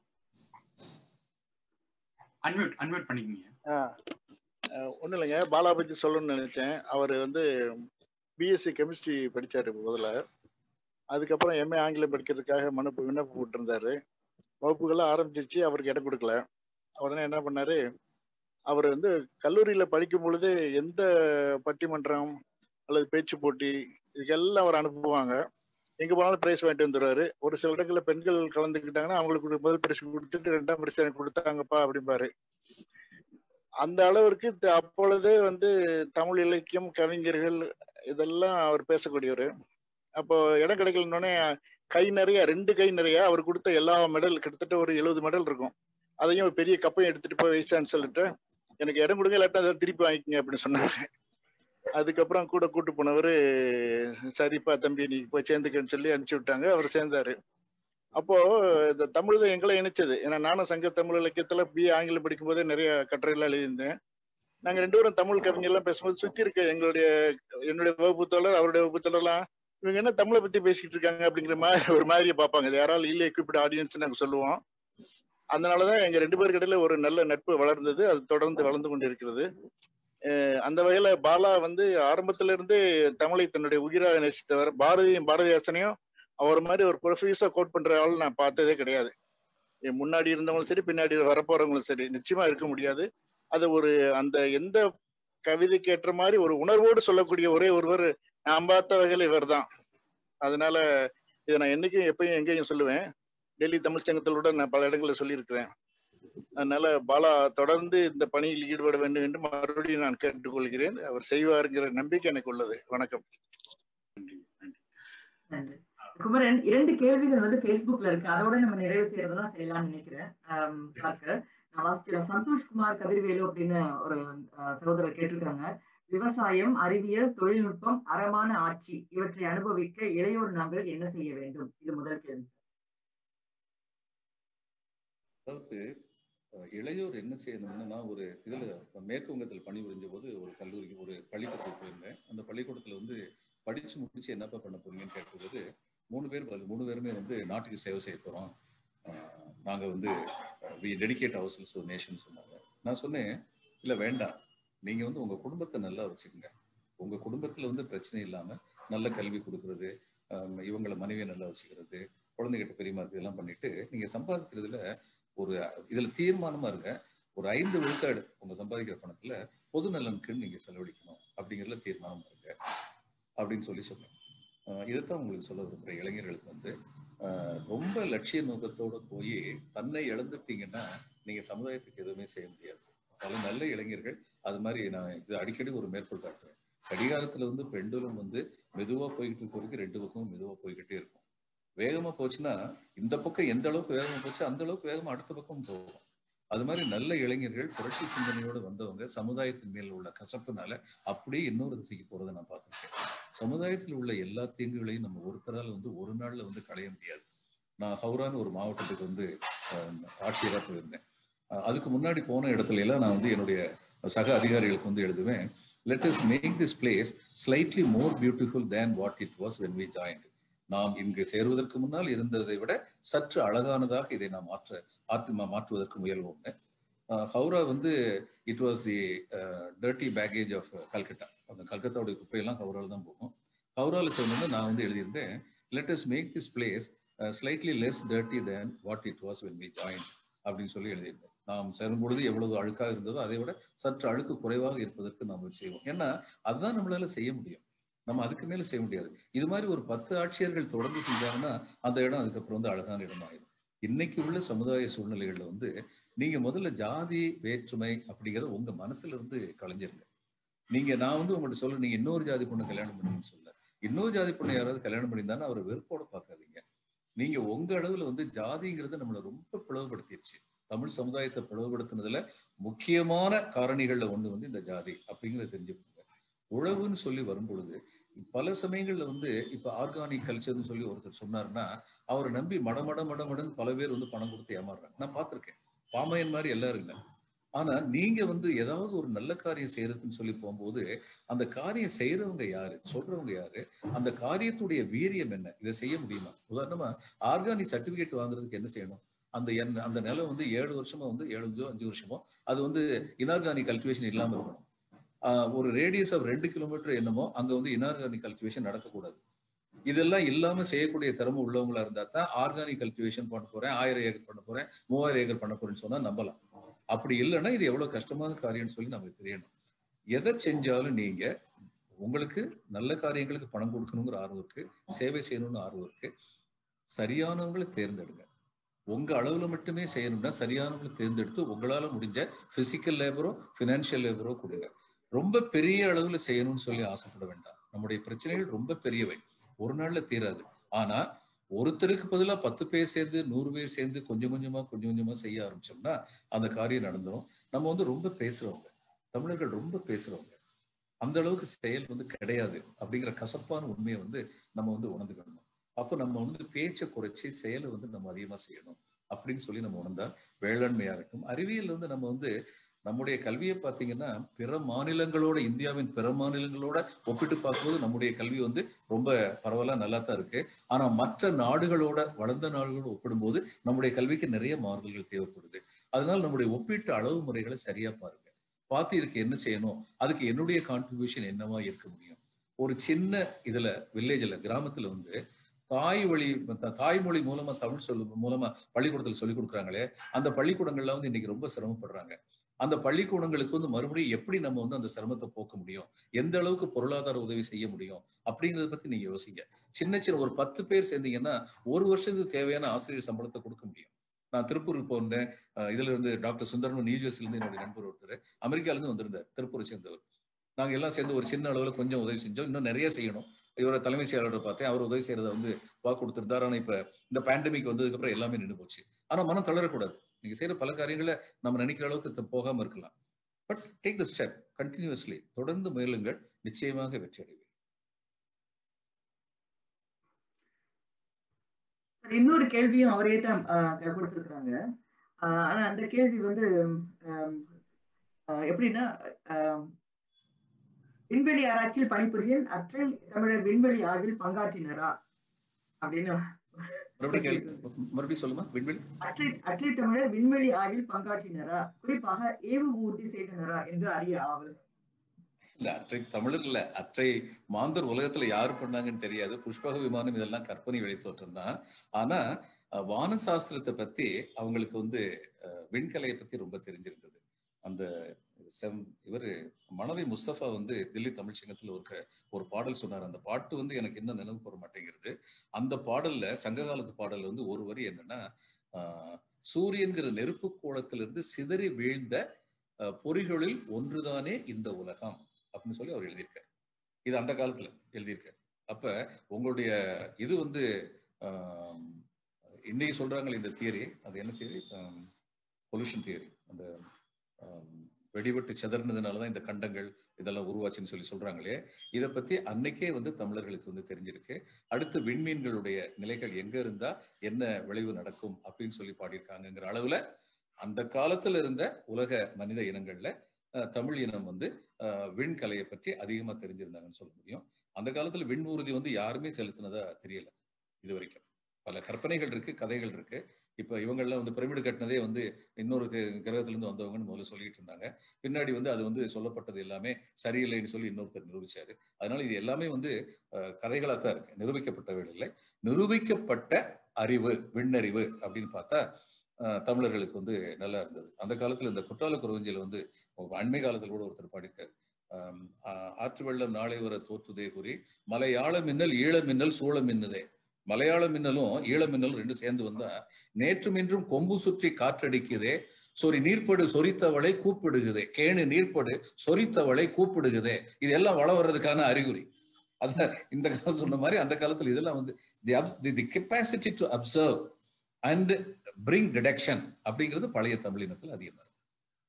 அன்மியூட் அன்மியூட் பண்ணிக்கீங்க ஒன்றும் இல்லைங்க பாலா பத்தி சொல்லணும்னு நினைச்சேன் அவர் வந்து பிஎஸ்சி கெமிஸ்ட்ரி படிச்சாரு முதல்ல அதுக்கப்புறம் எம்ஏ ஆங்கிலம் படிக்கிறதுக்காக மனு விண்ணப்பம் போட்டிருந்தாரு வகுப்புகள்லாம் ஆரம்பிச்சிருச்சு அவருக்கு இடம் கொடுக்கல உடனே என்ன பண்ணாரு அவர் வந்து கல்லூரியில படிக்கும் பொழுது எந்த பட்டிமன்றம் அல்லது பேச்சு போட்டி இதுக்கெல்லாம் அவர் அனுப்புவாங்க எங்க போனாலும் பிரைஸ் வாங்கிட்டு வந்துடுவாரு ஒரு சில இடங்கள்ல பெண்கள் கலந்துக்கிட்டாங்கன்னா அவங்களுக்கு முதல் பரிசு கொடுத்துட்டு ரெண்டாம் பரிசு எனக்கு கொடுத்தாங்கப்பா அப்படிம்பாரு அந்த அளவிற்கு அப்பொழுதே வந்து தமிழ் இலக்கியம் கவிஞர்கள் இதெல்லாம் அவர் பேசக்கூடியவர் அப்போ இடம் கிடைக்கலன்னொடனே கை நிறைய ரெண்டு கை நிறைய அவர் கொடுத்த எல்லா மெடல் கிட்டத்தட்ட ஒரு எழுபது மெடல் இருக்கும் அதையும் பெரிய கப்பையும் எடுத்துட்டு போய் வைசான்னு சொல்லிட்டு எனக்கு இடம் கொடுங்க இல்லாட்டா அதை திருப்பி வாங்கிக்கங்க அப்படின்னு சொன்னாரு அதுக்கப்புறம் கூட கூட்டு போனவர் சரிப்பா தம்பி நீ போய் சேர்ந்துக்கன்னு சொல்லி அனுப்பிச்சு விட்டாங்க அவர் சேர்ந்தாரு அப்போ இந்த தமிழ் தான் எங்களை இணைச்சது ஏன்னா நானும் சங்க தமிழ் இலக்கியத்துல பி ஆங்கிலம் படிக்கும் போதே நிறைய கட்டுரைகள் எழுதியிருந்தேன் நாங்க ரெண்டு பேரும் தமிழ் கவிஞர்லாம் பேசும்போது சுத்தி இருக்க எங்களுடைய என்னுடைய வகுப்பு தோழர் அவருடைய வகுப்பு தோழர்லாம் இவங்க என்ன தமிழை பத்தி பேசிக்கிட்டு இருக்காங்க அப்படிங்கிற மாதிரி ஒரு மாதிரியே பார்ப்பாங்க இது யாராலும் இல்லை எக்யூப்ட் ஆடியன்ஸ் நாங்க சொல்லுவோம் அதனாலதான் எங்க ரெண்டு பேருக்கு இடையில ஒரு நல்ல நட்பு வளர்ந்தது அது தொடர்ந்து வளர்ந்து கொண்டு இருக்கிறது அஹ் அந்த வகையில பாலா வந்து ஆரம்பத்துல இருந்தே தமிழை தன்னுடைய உயிராக நேசித்தவர் பாரதியும் பாரதிதாசனையும் அவர் மாதிரி ஒரு ப்ரொஃபியூஸா கோட் பண்ற ஆள் நான் பார்த்ததே கிடையாது என் முன்னாடி இருந்தவங்களும் சரி பின்னாடி வரப்போறவங்களும் சரி நிச்சயமா இருக்க முடியாது அது ஒரு அந்த எந்த கவிதைக்கு ஏற்ற மாதிரி ஒரு உணர்வோடு சொல்லக்கூடிய ஒரே ஒருவர் நான் பார்த்த வகையில இவர் தான் அதனால இதை நான் என்னைக்கும் எப்பயும் எங்கேயும் சொல்லுவேன் டெல்லி தமிழ்ச்சங்கத்தோட நான் பல இடங்களில் சொல்லியிருக்கிறேன் அதனால பாலா தொடர்ந்து இந்த பணியில் ஈடுபட வேண்டும் என்று மறுபடியும் நான் கேட்டுக்கொள்கிறேன் அவர் செய்வாருங்கிற நம்பிக்கை எனக்கு உள்ளது வணக்கம் நன்றி குமரன் இரண்டு கேள்விகள் வந்து Facebookல இருக்கு அதோட நம்ம நிறைவு செய்யறதெல்லாம் செய்யலாம்னு நினைக்கிறேன் ஆம், பார்க்க நான் வாசிக்கிறேன் சந்தோஷ்குமார் கதிர்வேலு அப்படின்னு ஒரு அஹ், சகோதரர் கேட்டிருக்காங்க விவசாயம் அறிவியல் தொழில்நுட்பம் அறமான ஆட்சி இவற்றை அனுபவிக்க இளையோர் நாங்கள் என்ன செய்ய வேண்டும் இது முதல் கேள்வி அதாவது அஹ், இளையோர் என்ன செய்யணும்னா நான் ஒரு இதுல மேற்கு வங்கத்தில் பணிபுரிஞ்ச போது ஒரு கல்லூரிக்கு ஒரு பள்ளிக்கூடத்துக்கு போயிருந்தேன் அந்த பள்ளிக்கூடத்துல வந்து படிச்சு முடிச்சு என்னப்பா பண்ண போறீங்கன்னு கேட்டபோது மூணு பேர் பதில் மூணு பேருமே வந்து நாட்டுக்கு சேவை செய்ய போறோம் அஹ், நாங்க வந்து வி டெடிகேட் ஹவுசஸ் ஒரு நேஷன் சொன்னாங்க நான் சொன்னேன் இல்ல வேண்டாம் நீங்க வந்து உங்க குடும்பத்தை நல்லா வச்சுக்கோங்க உங்க குடும்பத்துல வந்து பிரச்சனை இல்லாம நல்ல கல்வி கொடுக்கறது அஹ், இவங்கள மனைவியை நல்லா வச்சுக்கிறது குழந்தைகிட்ட பெரியமா இருக்கு இதெல்லாம் பண்ணிட்டு நீங்க சம்பாதிக்கிறதுல ஒரு இதுல தீர்மானமா இருங்க ஒரு ஐந்து விழுக்காடு உங்க சம்பாதிக்கிற பணத்துல பொது நலனுக்கு நீங்க செலவழிக்கணும் அப்படிங்கிறதுல தீர்மானம் இருங்க அப்படின்னு சொல்லி சொன்னேன் அஹ் இதைத்தான் உங்களுக்கு சொல்ல விரும்புறேன் இளைஞர்களுக்கு வந்து அஹ் ரொம்ப லட்சிய நோக்கத்தோட போய் தன்னை இழந்துட்டீங்கன்னா நீங்க சமுதாயத்துக்கு எதுவுமே செய்ய முடியாது பல நல்ல இளைஞர்கள் அது மாதிரி நான் இது அடிக்கடி ஒரு மேற்கோள் காட்டுறேன் கடிகாரத்துல வந்து பெண்டுலம் வந்து மெதுவா போய்கிட்டு இருக்கிறதுக்கு ரெண்டு பக்கமும் மெதுவா போய்கிட்டே இருக்கும் வேகமா போச்சுன்னா இந்த பக்கம் எந்த அளவுக்கு வேகமா போச்சு அந்த அளவுக்கு வேகமா அடுத்த பக்கம் போகும் அது மாதிரி நல்ல இளைஞர்கள் புரட்சி சிந்தனையோட வந்தவங்க சமுதாயத்தின் மேல் உள்ள கசப்புனால அப்படியே இன்னொரு திசைக்கு போறதை நான் பார்த்திருக்கேன் சமுதாயத்தில் உள்ள எல்லா தீங்குகளையும் நம்ம ஒருத்தரால வந்து ஒரு நாள்ல வந்து களைய முடியாது நான் ஹவுரான்னு ஒரு மாவட்டத்துக்கு வந்து அஹ், ஆட்சியராக போயிருந்தேன் அஹ், அதுக்கு முன்னாடி போன இடத்துல எல்லாம் நான் வந்து என்னுடைய சக அதிகாரிகளுக்கு வந்து எழுதுவேன் let us make this place slightly more beautiful than what it was when we joined நாம் இங்கு சேருவதற்கு முன்னால் இருந்ததை விட சற்று அழகானதாக இதை நாம் மாற்ற ஆத்மா மாற்றுவதற்கு முயல்வோம்னு அஹ், ஹவுரா வந்து it was the dirty package of Calcutta அந்த கல்கத்தாவுடைய குப்பையெல்லாம் ஹவுராவில் தான் போகும் ஹவுராவில் சொன்னது நான் வந்து எழுதியிருந்தேன் let us make this place slightly less dirty than what it was when we join அப்படின்னு சொல்லி எழுதியிருந்தேன் நாம் சேரும் பொழுது எவ்வளவு அழுக்காக இருந்ததோ அதை விட சற்று அழுக்கு குறைவாக இருப்பதற்கு நாம் செய்வோம் ஏன்னா அதுதான் நம்மளால செய்ய முடியும் நம்ம அதுக்கு மேல செய்ய முடியாது இது மாதிரி ஒரு பத்து ஆட்சியர்கள் தொடர்ந்து செஞ்சாங்கன்னா அந்த இடம் அதுக்கப்புறம் வந்து அழகான இடமாயிடும் இன்னைக்கு உள்ள சமுதாய சூழ்நிலைகள்ல வந்து நீங்க முதல்ல ஜாதி வேற்றுமை அப்படிங்கறத உங்க மனசுல இருந்து களைஞ்சிருங்க நீங்க நான் வந்து உங்கள்ட்ட சொல்ல நீங்க இன்னொரு ஜாதி பொண்ணு கல்யாணம் பண்ணுன்னு சொல்ல இன்னொரு ஜாதி பொண்ணு யாராவது கல்யாணம் பண்ணியிருந்தாலும் அவரை வெறுப்போட பார்க்காதீங்க நீங்க உங்க அளவுல வந்து ஜாதிங்கிறது நம்மளை ரொம்ப பிளவுபடுத்திடுச்சு தமிழ் சமுதாயத்தை பிளவுபடுத்தினதுல முக்கியமான காரணிகள்ல ஒண்ணு வந்து இந்த ஜாதி அப்படிங்கிறத தெரிஞ்சுக்கோங்க உழவுன்னு சொல்லி வரும் பொழுது பல சமயங்கள்ல வந்து இப்ப ஆர்கானிக் கல்ச்சர்னு சொல்லி ஒருத்தர் சொன்னாருன்னா அவரை நம்பி மடமட மடமடன்னு பல பேர் வந்து பணம் கொடுத்து ஏமாறுறாங்க நான் பார்த்திருக்கேன் பாமையன் மாதிரி எல்லாரும் இல்லை ஆனா நீங்க வந்து ஏதாவது ஒரு நல்ல காரியம் செய்யறதுன்னு சொல்லி போகும்போது அந்த காரியம் செய்யறவங்க யாரு சொல்றவங்க யாரு அந்த காரியத்துடைய வீரியம் என்ன இதை செய்ய முடியுமா உதாரணமா ஆர்கானிக் சர்டிபிகேட் வாங்குறதுக்கு என்ன செய்யணும் அந்த எண் அந்த நிலம் வந்து ஏழு வருஷமா வந்து ஏழு அஞ்சு அஞ்சு வருஷமோ அது வந்து இன்ஆர்கானிக் கல்டிவேஷன் இல்லாம இருக்கணும் ஆஹ் ஒரு ரேடியஸ் ஆஃப் ரெண்டு கிலோமீட்டர் என்னமோ அங்க வந்து இன்ஆர்கானிக் கல்டிவேஷன் நடக்கக்கூடாது இதெல்லாம் இல்லாம செய்யக்கூடிய திறமை உள்ளவங்களா இருந்தா தான் ஆர்கானிக் கல்டிவேஷன் பண்ண போறேன் ஆயிரம் ஏக்கர் பண்ண போறேன் மூவாயிரம் ஏக்கர் பண்ண போறேன்னு சொன்னா நம்பலாம் அப்படி இல்லைன்னா இது எவ்வளவு கஷ்டமான காரியம்னு சொல்லி நமக்கு தெரியணும் எதை செஞ்சாலும் நீங்க உங்களுக்கு நல்ல காரியங்களுக்கு பணம் கொடுக்கணுங்கிற ஆர்வம் இருக்கு சேவை செய்யணும்னு ஆர்வம் இருக்கு சரியானவங்களை தேர்ந்தெடுங்க உங்க அளவுல மட்டுமே செய்யணும்னா சரியானவங்களை தேர்ந்தெடுத்து உங்களால முடிஞ்ச பிசிக்கல் லேபரோ பினான்சியல் லேபரோ கொடுங்க ரொம்ப பெரிய அளவுல செய்யணும்னு சொல்லி ஆசைப்பட வேண்டாம் நம்முடைய பிரச்சனைகள் ரொம்ப பெரியவை ஒரு நாள்ல தீராது ஆனா ஒருத்தருக்கு பதிலா பத்து பேர் சேர்ந்து நூறு பேர் சேர்ந்து கொஞ்சம் கொஞ்சமா கொஞ்சம் கொஞ்சமா செய்ய ஆரம்பிச்சோம்னா அந்த காரியம் நடந்துரும் நம்ம வந்து ரொம்ப பேசுறவங்க தமிழர்கள் ரொம்ப பேசுறவங்க அந்த அளவுக்கு செயல் வந்து கிடையாது அப்படிங்கிற கசப்பான உண்மையை வந்து நம்ம வந்து உணர்ந்துக்கணும் அப்போ நம்ம வந்து பேச்சை குறைச்சி செயலை வந்து நம்ம அதிகமா செய்யணும் அப்படின்னு சொல்லி நம்ம உணர்ந்தா வேளாண்மையாகட்டும் அறிவியல் வந்து நம்ம வந்து நம்முடைய கல்வியை பார்த்தீங்கன்னா பிற மாநிலங்களோட இந்தியாவின் பிற மாநிலங்களோட ஒப்பிட்டு பார்க்கும்போது நம்முடைய கல்வி வந்து ரொம்ப பரவாயில்ல நல்லா தான் இருக்கு ஆனா மற்ற நாடுகளோட வளர்ந்த நாடுகளோட ஒப்பிடும்போது நம்முடைய கல்விக்கு நிறைய மாறுதல்கள் தேவைப்படுது அதனால நம்முடைய ஒப்பீட்டு அளவு முறைகளை சரியா பாருங்க பார்த்து இதுக்கு என்ன செய்யணும் அதுக்கு என்னுடைய கான்ட்ரிபியூஷன் என்னவா இருக்க முடியும் ஒரு சின்ன இதுல வில்லேஜ்ல கிராமத்துல வந்து தாய் வழி த- தாய்மொழி மூலமா தமிழ் சொல்லு மூலமா பள்ளிக்கூடத்துல சொல்லி கொடுக்குறாங்களே அந்த பள்ளிக்கூடங்கள்ல வந்து இன்னைக்கு ரொம்ப சிரமப்படுறாங்க அந்த பள்ளிக்கூடங்களுக்கு வந்து மறுபடியும் எப்படி நம்ம வந்து அந்த சிரமத்தை போக்க முடியும் எந்த அளவுக்கு பொருளாதார உதவி செய்ய முடியும் அப்படிங்கறத பத்தி நீங்க யோசிங்க சின்ன சின்ன ஒரு பத்து பேர் சேர்ந்தீங்கன்னா ஒரு வருஷத்துக்கு தேவையான ஆசிரியர் சம்பளத்தை கொடுக்க முடியும் நான் திருப்பூருக்கு போயிருந்தேன் அஹ் இதுல இருந்து டாக்டர் சுந்தரன் நியூஜெர்சில இருந்து என்னுடைய நண்பர் ஒருத்தர் அமெரிக்கால இருந்து வந்திருந்தார் திருப்பூரை சேர்ந்தவர் நாங்க எல்லாம் சேர்ந்து ஒரு சின்ன அளவுல கொஞ்சம் உதவி செஞ்சோம் இன்னும் நிறைய செய்யணும் இவரை தலைமைச் செயலாளர் பார்த்தேன் அவர் உதவி செய்யறத வந்து வாக்கு கொடுத்திருந்தார் ஆனா இப்ப இந்த பேண்டமிக் வந்ததுக்கு அப்புறம் எல்லாமே நின்று போச்சு ஆனா மனம் தளரக்கூடாது நீங்க செய்யற பல காரியங்களை நம்ம நினைக்கிற அளவுக்கு த- போகாம இருக்கலாம் but take the step continuously தொடர்ந்து முயலுங்கள் நிச்சயமாக வெற்றி அடைவீர்கள் இன்னொரு கேள்வியும் அவரே தான் கொடுத்துருக்குறாங்க ஆனா அந்த கேள்வி வந்து ஆம், ஆஹ் எப்படின்னா ஆம், விண்வெளி ஆராய்ச்சியில் பணிபுரியும் அற்றை தமிழர் விண்வெளி ஆய்வில் பங்காற்றினரா அப்படின்னு மறுபடியும் கேள்வி மறுபடியும் சொல்லுமா விண்வெளி அற்றை அற்றை தமிழர் விண்வெளி ஆய்வில் பங்காற்றினரா குறிப்பாக ஏவு ஊர்தி செய்தனரா என்று அறிய ஆவல் இல்ல அற்றை தமிழர் இல்ல அற்றை மாந்தர் உலகத்துல யாரு பண்ணாங்கன்னு தெரியாது புஷ்பக விமானம் இதெல்லாம் கற்பனை வெளித்தோற்றம் தான் ஆனா அஹ், வான சாஸ்திரத்தை பத்தி அவங்களுக்கு வந்து அஹ், விண்கலையை பத்தி ரொம்ப தெரிஞ்சிருந்தது அந்த செம் இவரு மணவி முஸ்தபா வந்து தில்லி தமிழ் சங்கத்துல ஒரு க- ஒரு பாடல் சொன்னார் அந்த பாட்டு வந்து எனக்கு இன்னும் நினைவு போற மாட்டேங்கிறது அந்த பாடல்ல சங்க காலத்து பாடல்ல வந்து ஒரு வரி என்னன்னா ஆஹ், சூரியன்கிற நெருப்பு கோலத்திலிருந்து சிதறி வீழ்ந்த அஹ், பொறிகளில் ஒன்றுதானே இந்த உலகம் அப்படின்னு சொல்லி அவர் எழுதியிருக்காரு இது அந்த காலத்துல எழுதியிருக்காரு அப்ப உங்களுடைய இது வந்து ஆம், இன்னைக்கு சொல்றாங்களே இந்த தியரி அது என்ன தியரி பொல்யூஷன் தியரி அந்த ஆம், வெடிவெட்டு சிதறினதுனால தான் இந்த கண்டங்கள் இதெல்லாம் உருவாச்சுன்னு சொல்லி சொல்றாங்களே இதை பத்தி அன்னைக்கே வந்து தமிழர்களுக்கு வந்து தெரிஞ்சிருக்கு அடுத்து விண்மீன்களுடைய நிலைகள் எங்க இருந்தா என்ன விளைவு நடக்கும் அப்படின்னு சொல்லி பாடியிருக்காங்கங்கிற அளவுல அந்த காலத்துல இருந்த உலக மனித இனங்கள்ல அஹ், தமிழ் இனம் வந்து அஹ், விண்கலையை பற்றி அதிகமா தெரிஞ்சிருந்தாங்கன்னு சொல்ல முடியும் அந்த காலத்துல விண் ஊர்தி வந்து யாருமே செலுத்தினதா தெரியல இது வரைக்கும் பல கற்பனைகள் இருக்கு கதைகள் இருக்கு இப்ப இவங்கெல்லாம் வந்து பிரமிடு கட்டினதே வந்து இன்னொரு தே- கிரகத்துல இருந்து வந்தவங்கன்னு முதல்ல சொல்லிட்டு இருந்தாங்க பின்னாடி வந்து அது வந்து சொல்லப்பட்டது எல்லாமே சரியில்லைன்னு சொல்லி இன்னொருத்தர் நிரூபிச்சாரு அதனால இது எல்லாமே வந்து அஹ், கதைகளாத்தான் தான் இருக்கு நிரூபிக்கப்பட்டவை இல்லை நிரூபிக்கப்பட்ட அறிவு விண்ணறிவு அப்படின்னு பார்த்தா அஹ், தமிழர்களுக்கு வந்து நல்லா இருந்தது அந்த காலத்துல இந்த குற்றால குறவஞ்சியில வந்து அண்மை காலத்தில் கூட ஒருத்தர் பாடியிருக்காரு ஆம், ஆ- ஆற்று வெள்ளம் நாளை வர தோற்றுதே கூறி மலையாள மின்னல் ஈழ மின்னல் சூழ மின்னுதே மலையாள மின்னலும் ஈழ மின்னலும் ரெண்டும் சேர்ந்து வந்தா நேற்றும் இன்றும் கொம்பு சுற்றி காற்றடிக்குதே சொறி நீர்ப்படு சொரித்தவளை கூப்பிடுகுதே கேணு நீர்ப்படு சொரித்தவளை கூப்பிடுகுதே இது எல்லாம் வள வர்றதுக்கான அறிகுறி அத இந்த காலம் சொன்ன மாதிரி அந்த காலத்துல இதெல்லாம் வந்து the the capacity to observe and bring deduction அப்படிங்கிறது பழைய தமிழினத்தில் அதிகமா இருக்கு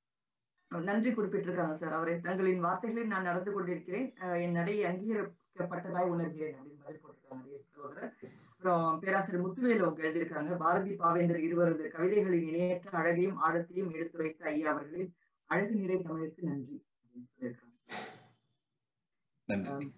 நன்றி குறிப்பிட்டிருக்காங்க சார் அவரை தங்களின் வார்த்தைகளில் நான் நடந்து கொண்டிருக்கிறேன் அஹ் என் நடை அங்கீகரிக்கப்பட்டதாய் உணர்கிறேன் அப்படின்னு பதில் போட்டிருக்காங்க சகோதரர் அப்புறம் பேராசிரியர் முத்துவேலு அவங்க எழுதியிருக்காங்க பாரதி பாவேந்தர் இருவரது கவிதைகளின் இணையற்ற அழகையும் ஆழத்தையும் எடுத்துரைத்த ஐயா அவர்களின் அழகு நிறை தமிழுக்கு நன்றி அப்படின்னு சொல்லியிருக்காங்க நன்றி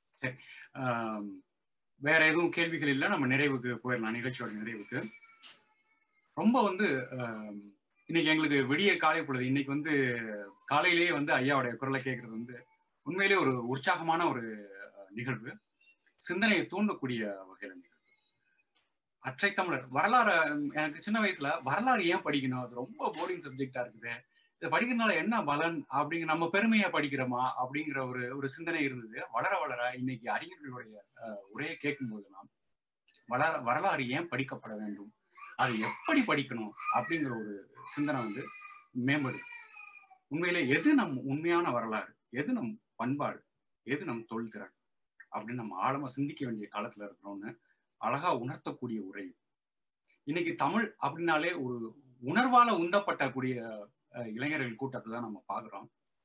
ஆம், வேற எதுவும் கேள்விகள் இல்லை நம்ம நிறைவுக்கு போயிடலாம் நிகழ்ச்சியோட நிறைவுக்கு ரொம்ப வந்து ஆம், இன்னைக்கு எங்களுக்கு விடிய காலை பொழுது இன்னைக்கு வந்து காலையிலேயே வந்து ஐயாவுடைய குரலை கேட்கறது வந்து உண்மையிலேயே ஒரு உற்சாகமான ஒரு அஹ், நிகழ்வு சிந்தனையை தூண்டக்கூடிய வகையில நிகழ்வு அற்றை தமிழர் வரலாறு எனக்கு சின்ன வயசுல வரலாறு ஏன் படிக்கணும் அது ரொம்ப போரிங் சப்ஜெக்டா இருக்குது இதை படிக்கிறதுனால என்ன பலன் அப்படிங்கிற நம்ம பெருமையா படிக்கிறோமா அப்படிங்கிற ஒரு ஒரு சிந்தனை இருந்தது வளர வளர இன்னைக்கு அறிஞர்களுடைய அஹ், உரையை கேட்கும் போதெல்லாம் வளர வரலாறு ஏன் படிக்கப்பட வேண்டும் அது எப்படி படிக்கணும் அப்படிங்கிற ஒரு சிந்தனை வந்து மேம்படுது உண்மையிலே எது நம் உண்மையான வரலாறு எது நம் பண்பாடு எது நம் தொழில்திறன் அப்படின்னு நம்ம ஆழமா சிந்திக்க வேண்டிய காலத்துல இருக்கிறோம்னு அழகா உணர்த்தக்கூடிய உரை இன்னைக்கு தமிழ் அப்படின்னாலே ஒரு உணர்வால உந்தப்பட்ட கூடிய அஹ், இளைஞர்கள் கூட்டத்தை தான் நம்ம பாக்குறோம்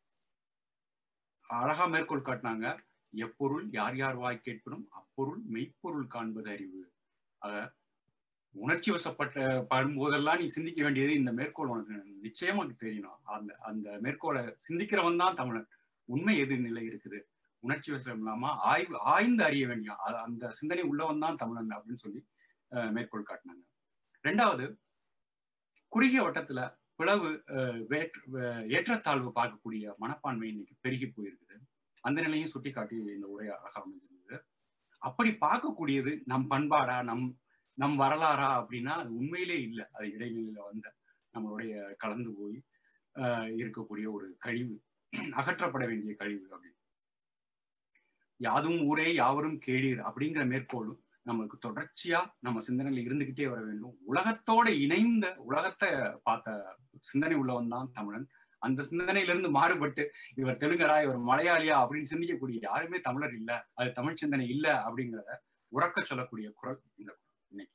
அழகா மேற்கோள் காட்டினாங்க எப்பொருள் யார் யார் வாய் கேட்பினும் அப்பொருள் மெய்ப்பொருள் காண்பது அறிவு ஆக உணர்ச்சி வசப்பட்ட படும்போதெல்லாம் நீ சிந்திக்க வேண்டியது இந்த மேற்கோள் உனக்கு நிச்சயமா தெரியணும் அந்த அந்த மேற்கோளை சிந்திக்கிறவன் தான் தமிழன் உண்மை எது நிலை இருக்குது உணர்ச்சி வசம் இல்லாம ஆய்வு ஆய்ந்து அறிய வேண்டிய அ- அந்த சிந்தனை உள்ளவன் தான் தமிழன் அப்படின்னு சொல்லி அஹ், மேற்கோள் காட்டினாங்க ரெண்டாவது குறுகிய வட்டத்துல பிளவு அஹ், வேற்று வே- ஏற்றத்தாழ்வு பார்க்கக்கூடிய மனப்பான்மை இன்னைக்கு பெருகி போயிருக்குது அந்த நிலையும் சுட்டிக்காட்டி இந்த உரை அழகா அமைஞ்சிருந்தது அப்படி பார்க்கக்கூடியது நம் பண்பாடா நம் நம் வரலாறா அப்படின்னா அது உண்மையிலே இல்லை அது இடைநிலையில வந்த நம்மளுடைய கலந்து போய் ஆஹ் இருக்கக்கூடிய ஒரு கழிவு அகற்றப்பட வேண்டிய கழிவு அப்படின்னு யாதும் ஊரே யாவரும் கேளீர் அப்படிங்கிற மேற்கோளும் நம்மளுக்கு தொடர்ச்சியா நம்ம சிந்தனையில இருந்துகிட்டே வர வேண்டும் உலகத்தோட இணைந்த உலகத்தை பார்த்த சிந்தனை உள்ளவன் தான் தமிழன் அந்த சிந்தனையிலிருந்து மாறுபட்டு இவர் தெலுங்கரா இவர் மலையாளியா அப்படின்னு சிந்திக்கக்கூடிய யாருமே தமிழர் இல்ல அது தமிழ் சிந்தனை இல்ல அப்படிங்கிறத உறக்க சொல்லக்கூடிய குரல் இந்த குரல் இன்னைக்கு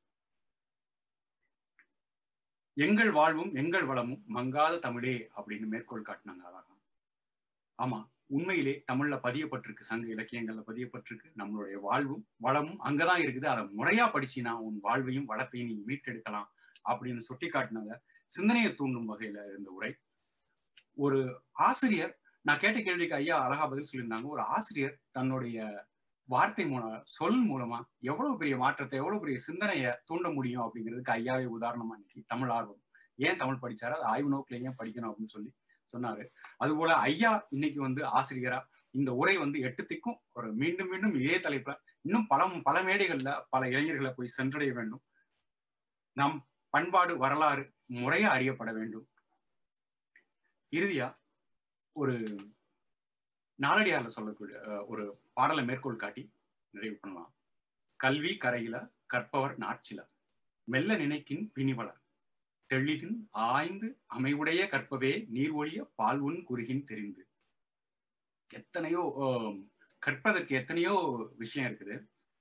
எங்கள் வாழ்வும் எங்கள் வளமும் மங்காத தமிழே அப்படின்னு மேற்கோள் காட்டினாங்க அழகா ஆமா உண்மையிலே தமிழ்ல பதியப்பட்டிருக்கு சங்க இலக்கியங்கள்ல பதியப்பட்டிருக்கு நம்மளுடைய வாழ்வும் வளமும் அங்கதான் இருக்குது அதை முறையா படிச்சினா உன் வாழ்வையும் வளத்தையும் நீ மீட்டெடுக்கலாம் அப்படின்னு சுட்டி காட்டினத சிந்தனையை தூண்டும் வகையில இருந்த உரை ஒரு ஆசிரியர் நான் கேட்ட கேள்விக்கு ஐயா அழகா பதில் சொல்லியிருந்தாங்க ஒரு ஆசிரியர் தன்னுடைய வார்த்தை மூலம் சொல் மூலமா எவ்வளவு பெரிய மாற்றத்தை எவ்வளவு பெரிய சிந்தனையை தூண்ட முடியும் அப்படிங்கிறதுக்கு ஐயாவே உதாரணமா இன்னைக்கு தமிழ் ஆர்வம் ஏன் தமிழ் படிச்சாரு அது ஆய்வு நோக்கில ஏன் படிக்கணும் அப்படின்னு சொல்லி சொன்னாரு அதுபோல ஐயா இன்னைக்கு வந்து ஆசிரியரா இந்த உரை வந்து எட்டு திக்கும் ஒரு மீண்டும் மீண்டும் இதே தலைப்புல இன்னும் பல பல மேடைகள்ல பல இளைஞர்களை போய் சென்றடைய வேண்டும் நம் பண்பாடு வரலாறு முறையா அறியப்பட வேண்டும் இறுதியா ஒரு நாலடியார்ல சொல்லக்கூடிய அஹ், ஒரு பாடலை மேற்கோள் காட்டி நிறைவு பண்ணலாம் கல்வி கரையில கற்பவர் நாட்சில மெல்ல நினைக்கின் பிணிவளர் தெளிகின் ஆய்ந்து அமைவுடைய கற்பவே நீர் ஒழிய பால்வுன் குறுகின் தெரிந்து எத்தனையோ ஆம், கற்பதற்கு எத்தனையோ விஷயம் இருக்குது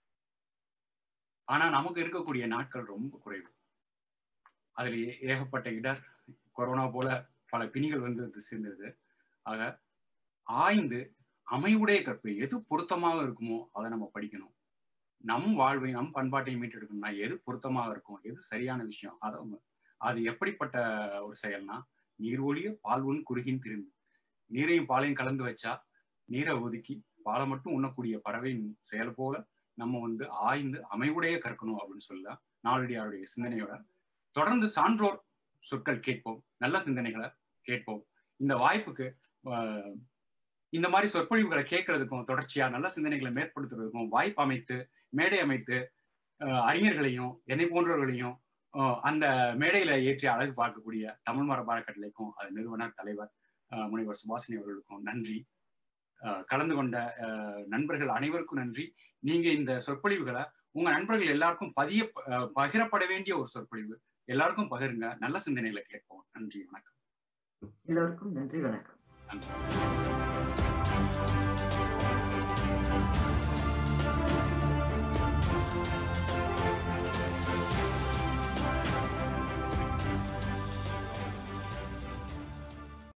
ஆனா நமக்கு இருக்கக்கூடிய நாட்கள் ரொம்ப குறைவு அதுல ஏ- ஏகப்பட்ட இடர் கொரோனா போல பல பிணிகள் வந்து இது சேர்ந்தது ஆக ஆய்ந்து அமைவுடைய கற்பு எது பொருத்தமாக இருக்குமோ அதை நம்ம படிக்கணும் நம் வாழ்வை நம் பண்பாட்டை மீட்டெடுக்கணும்னா எது பொருத்தமாக இருக்கும் எது சரியான விஷயம் அதை நம்ம- அது எப்படிப்பட்ட ஒரு செயல்னா நீர் ஒழிய பால்வன் குறுகின் திரும்பி நீரையும் பாலையும் கலந்து வச்சா நீரை ஒதுக்கி பாலை மட்டும் உண்ணக்கூடிய பறவையின் செயல் போல நம்ம வந்து ஆய்ந்து அமைவுடைய கற்கணும் அப்படின்னு சொல்ல நாளடியாருடைய சிந்தனையோட தொடர்ந்து சான்றோர் சொற்கள் கேட்போம் நல்ல சிந்தனைகளை கேட்போம் இந்த வாய்ப்புக்கு ஆஹ், இந்த மாதிரி சொற்பொழிவுகளை கேட்கறதுக்கும் தொடர்ச்சியா நல்ல சிந்தனைகளை மேற்படுத்துறதுக்கும் வாய்ப்பு அமைத்து மேடை அமைத்து ஆஹ், அறிஞர்களையும் என்னை போன்றவர்களையும் ஆஹ், அந்த மேடையில ஏற்றி அழகு பார்க்கக்கூடிய தமிழ் மரபார கட்டளைக்கும் அது நிறுவனர் தலைவர் ஆஹ், முனைவர் சுபாசினி அவர்களுக்கும் நன்றி ஆஹ், கலந்து கொண்ட ஆஹ், நண்பர்கள் அனைவருக்கும் நன்றி நீங்க இந்த சொற்பொழிவுகளை உங்க நண்பர்கள் எல்லாருக்கும் பதிய ஆஹ், பகிரப்பட வேண்டிய ஒரு சொற்பொழிவு எல்லாருக்கும் பகிருங்க நல்ல சிந்தனைகளை கேட்போம் நன்றி வணக்கம் எல்லோருக்கும் நன்றி வணக்கம் நன்றி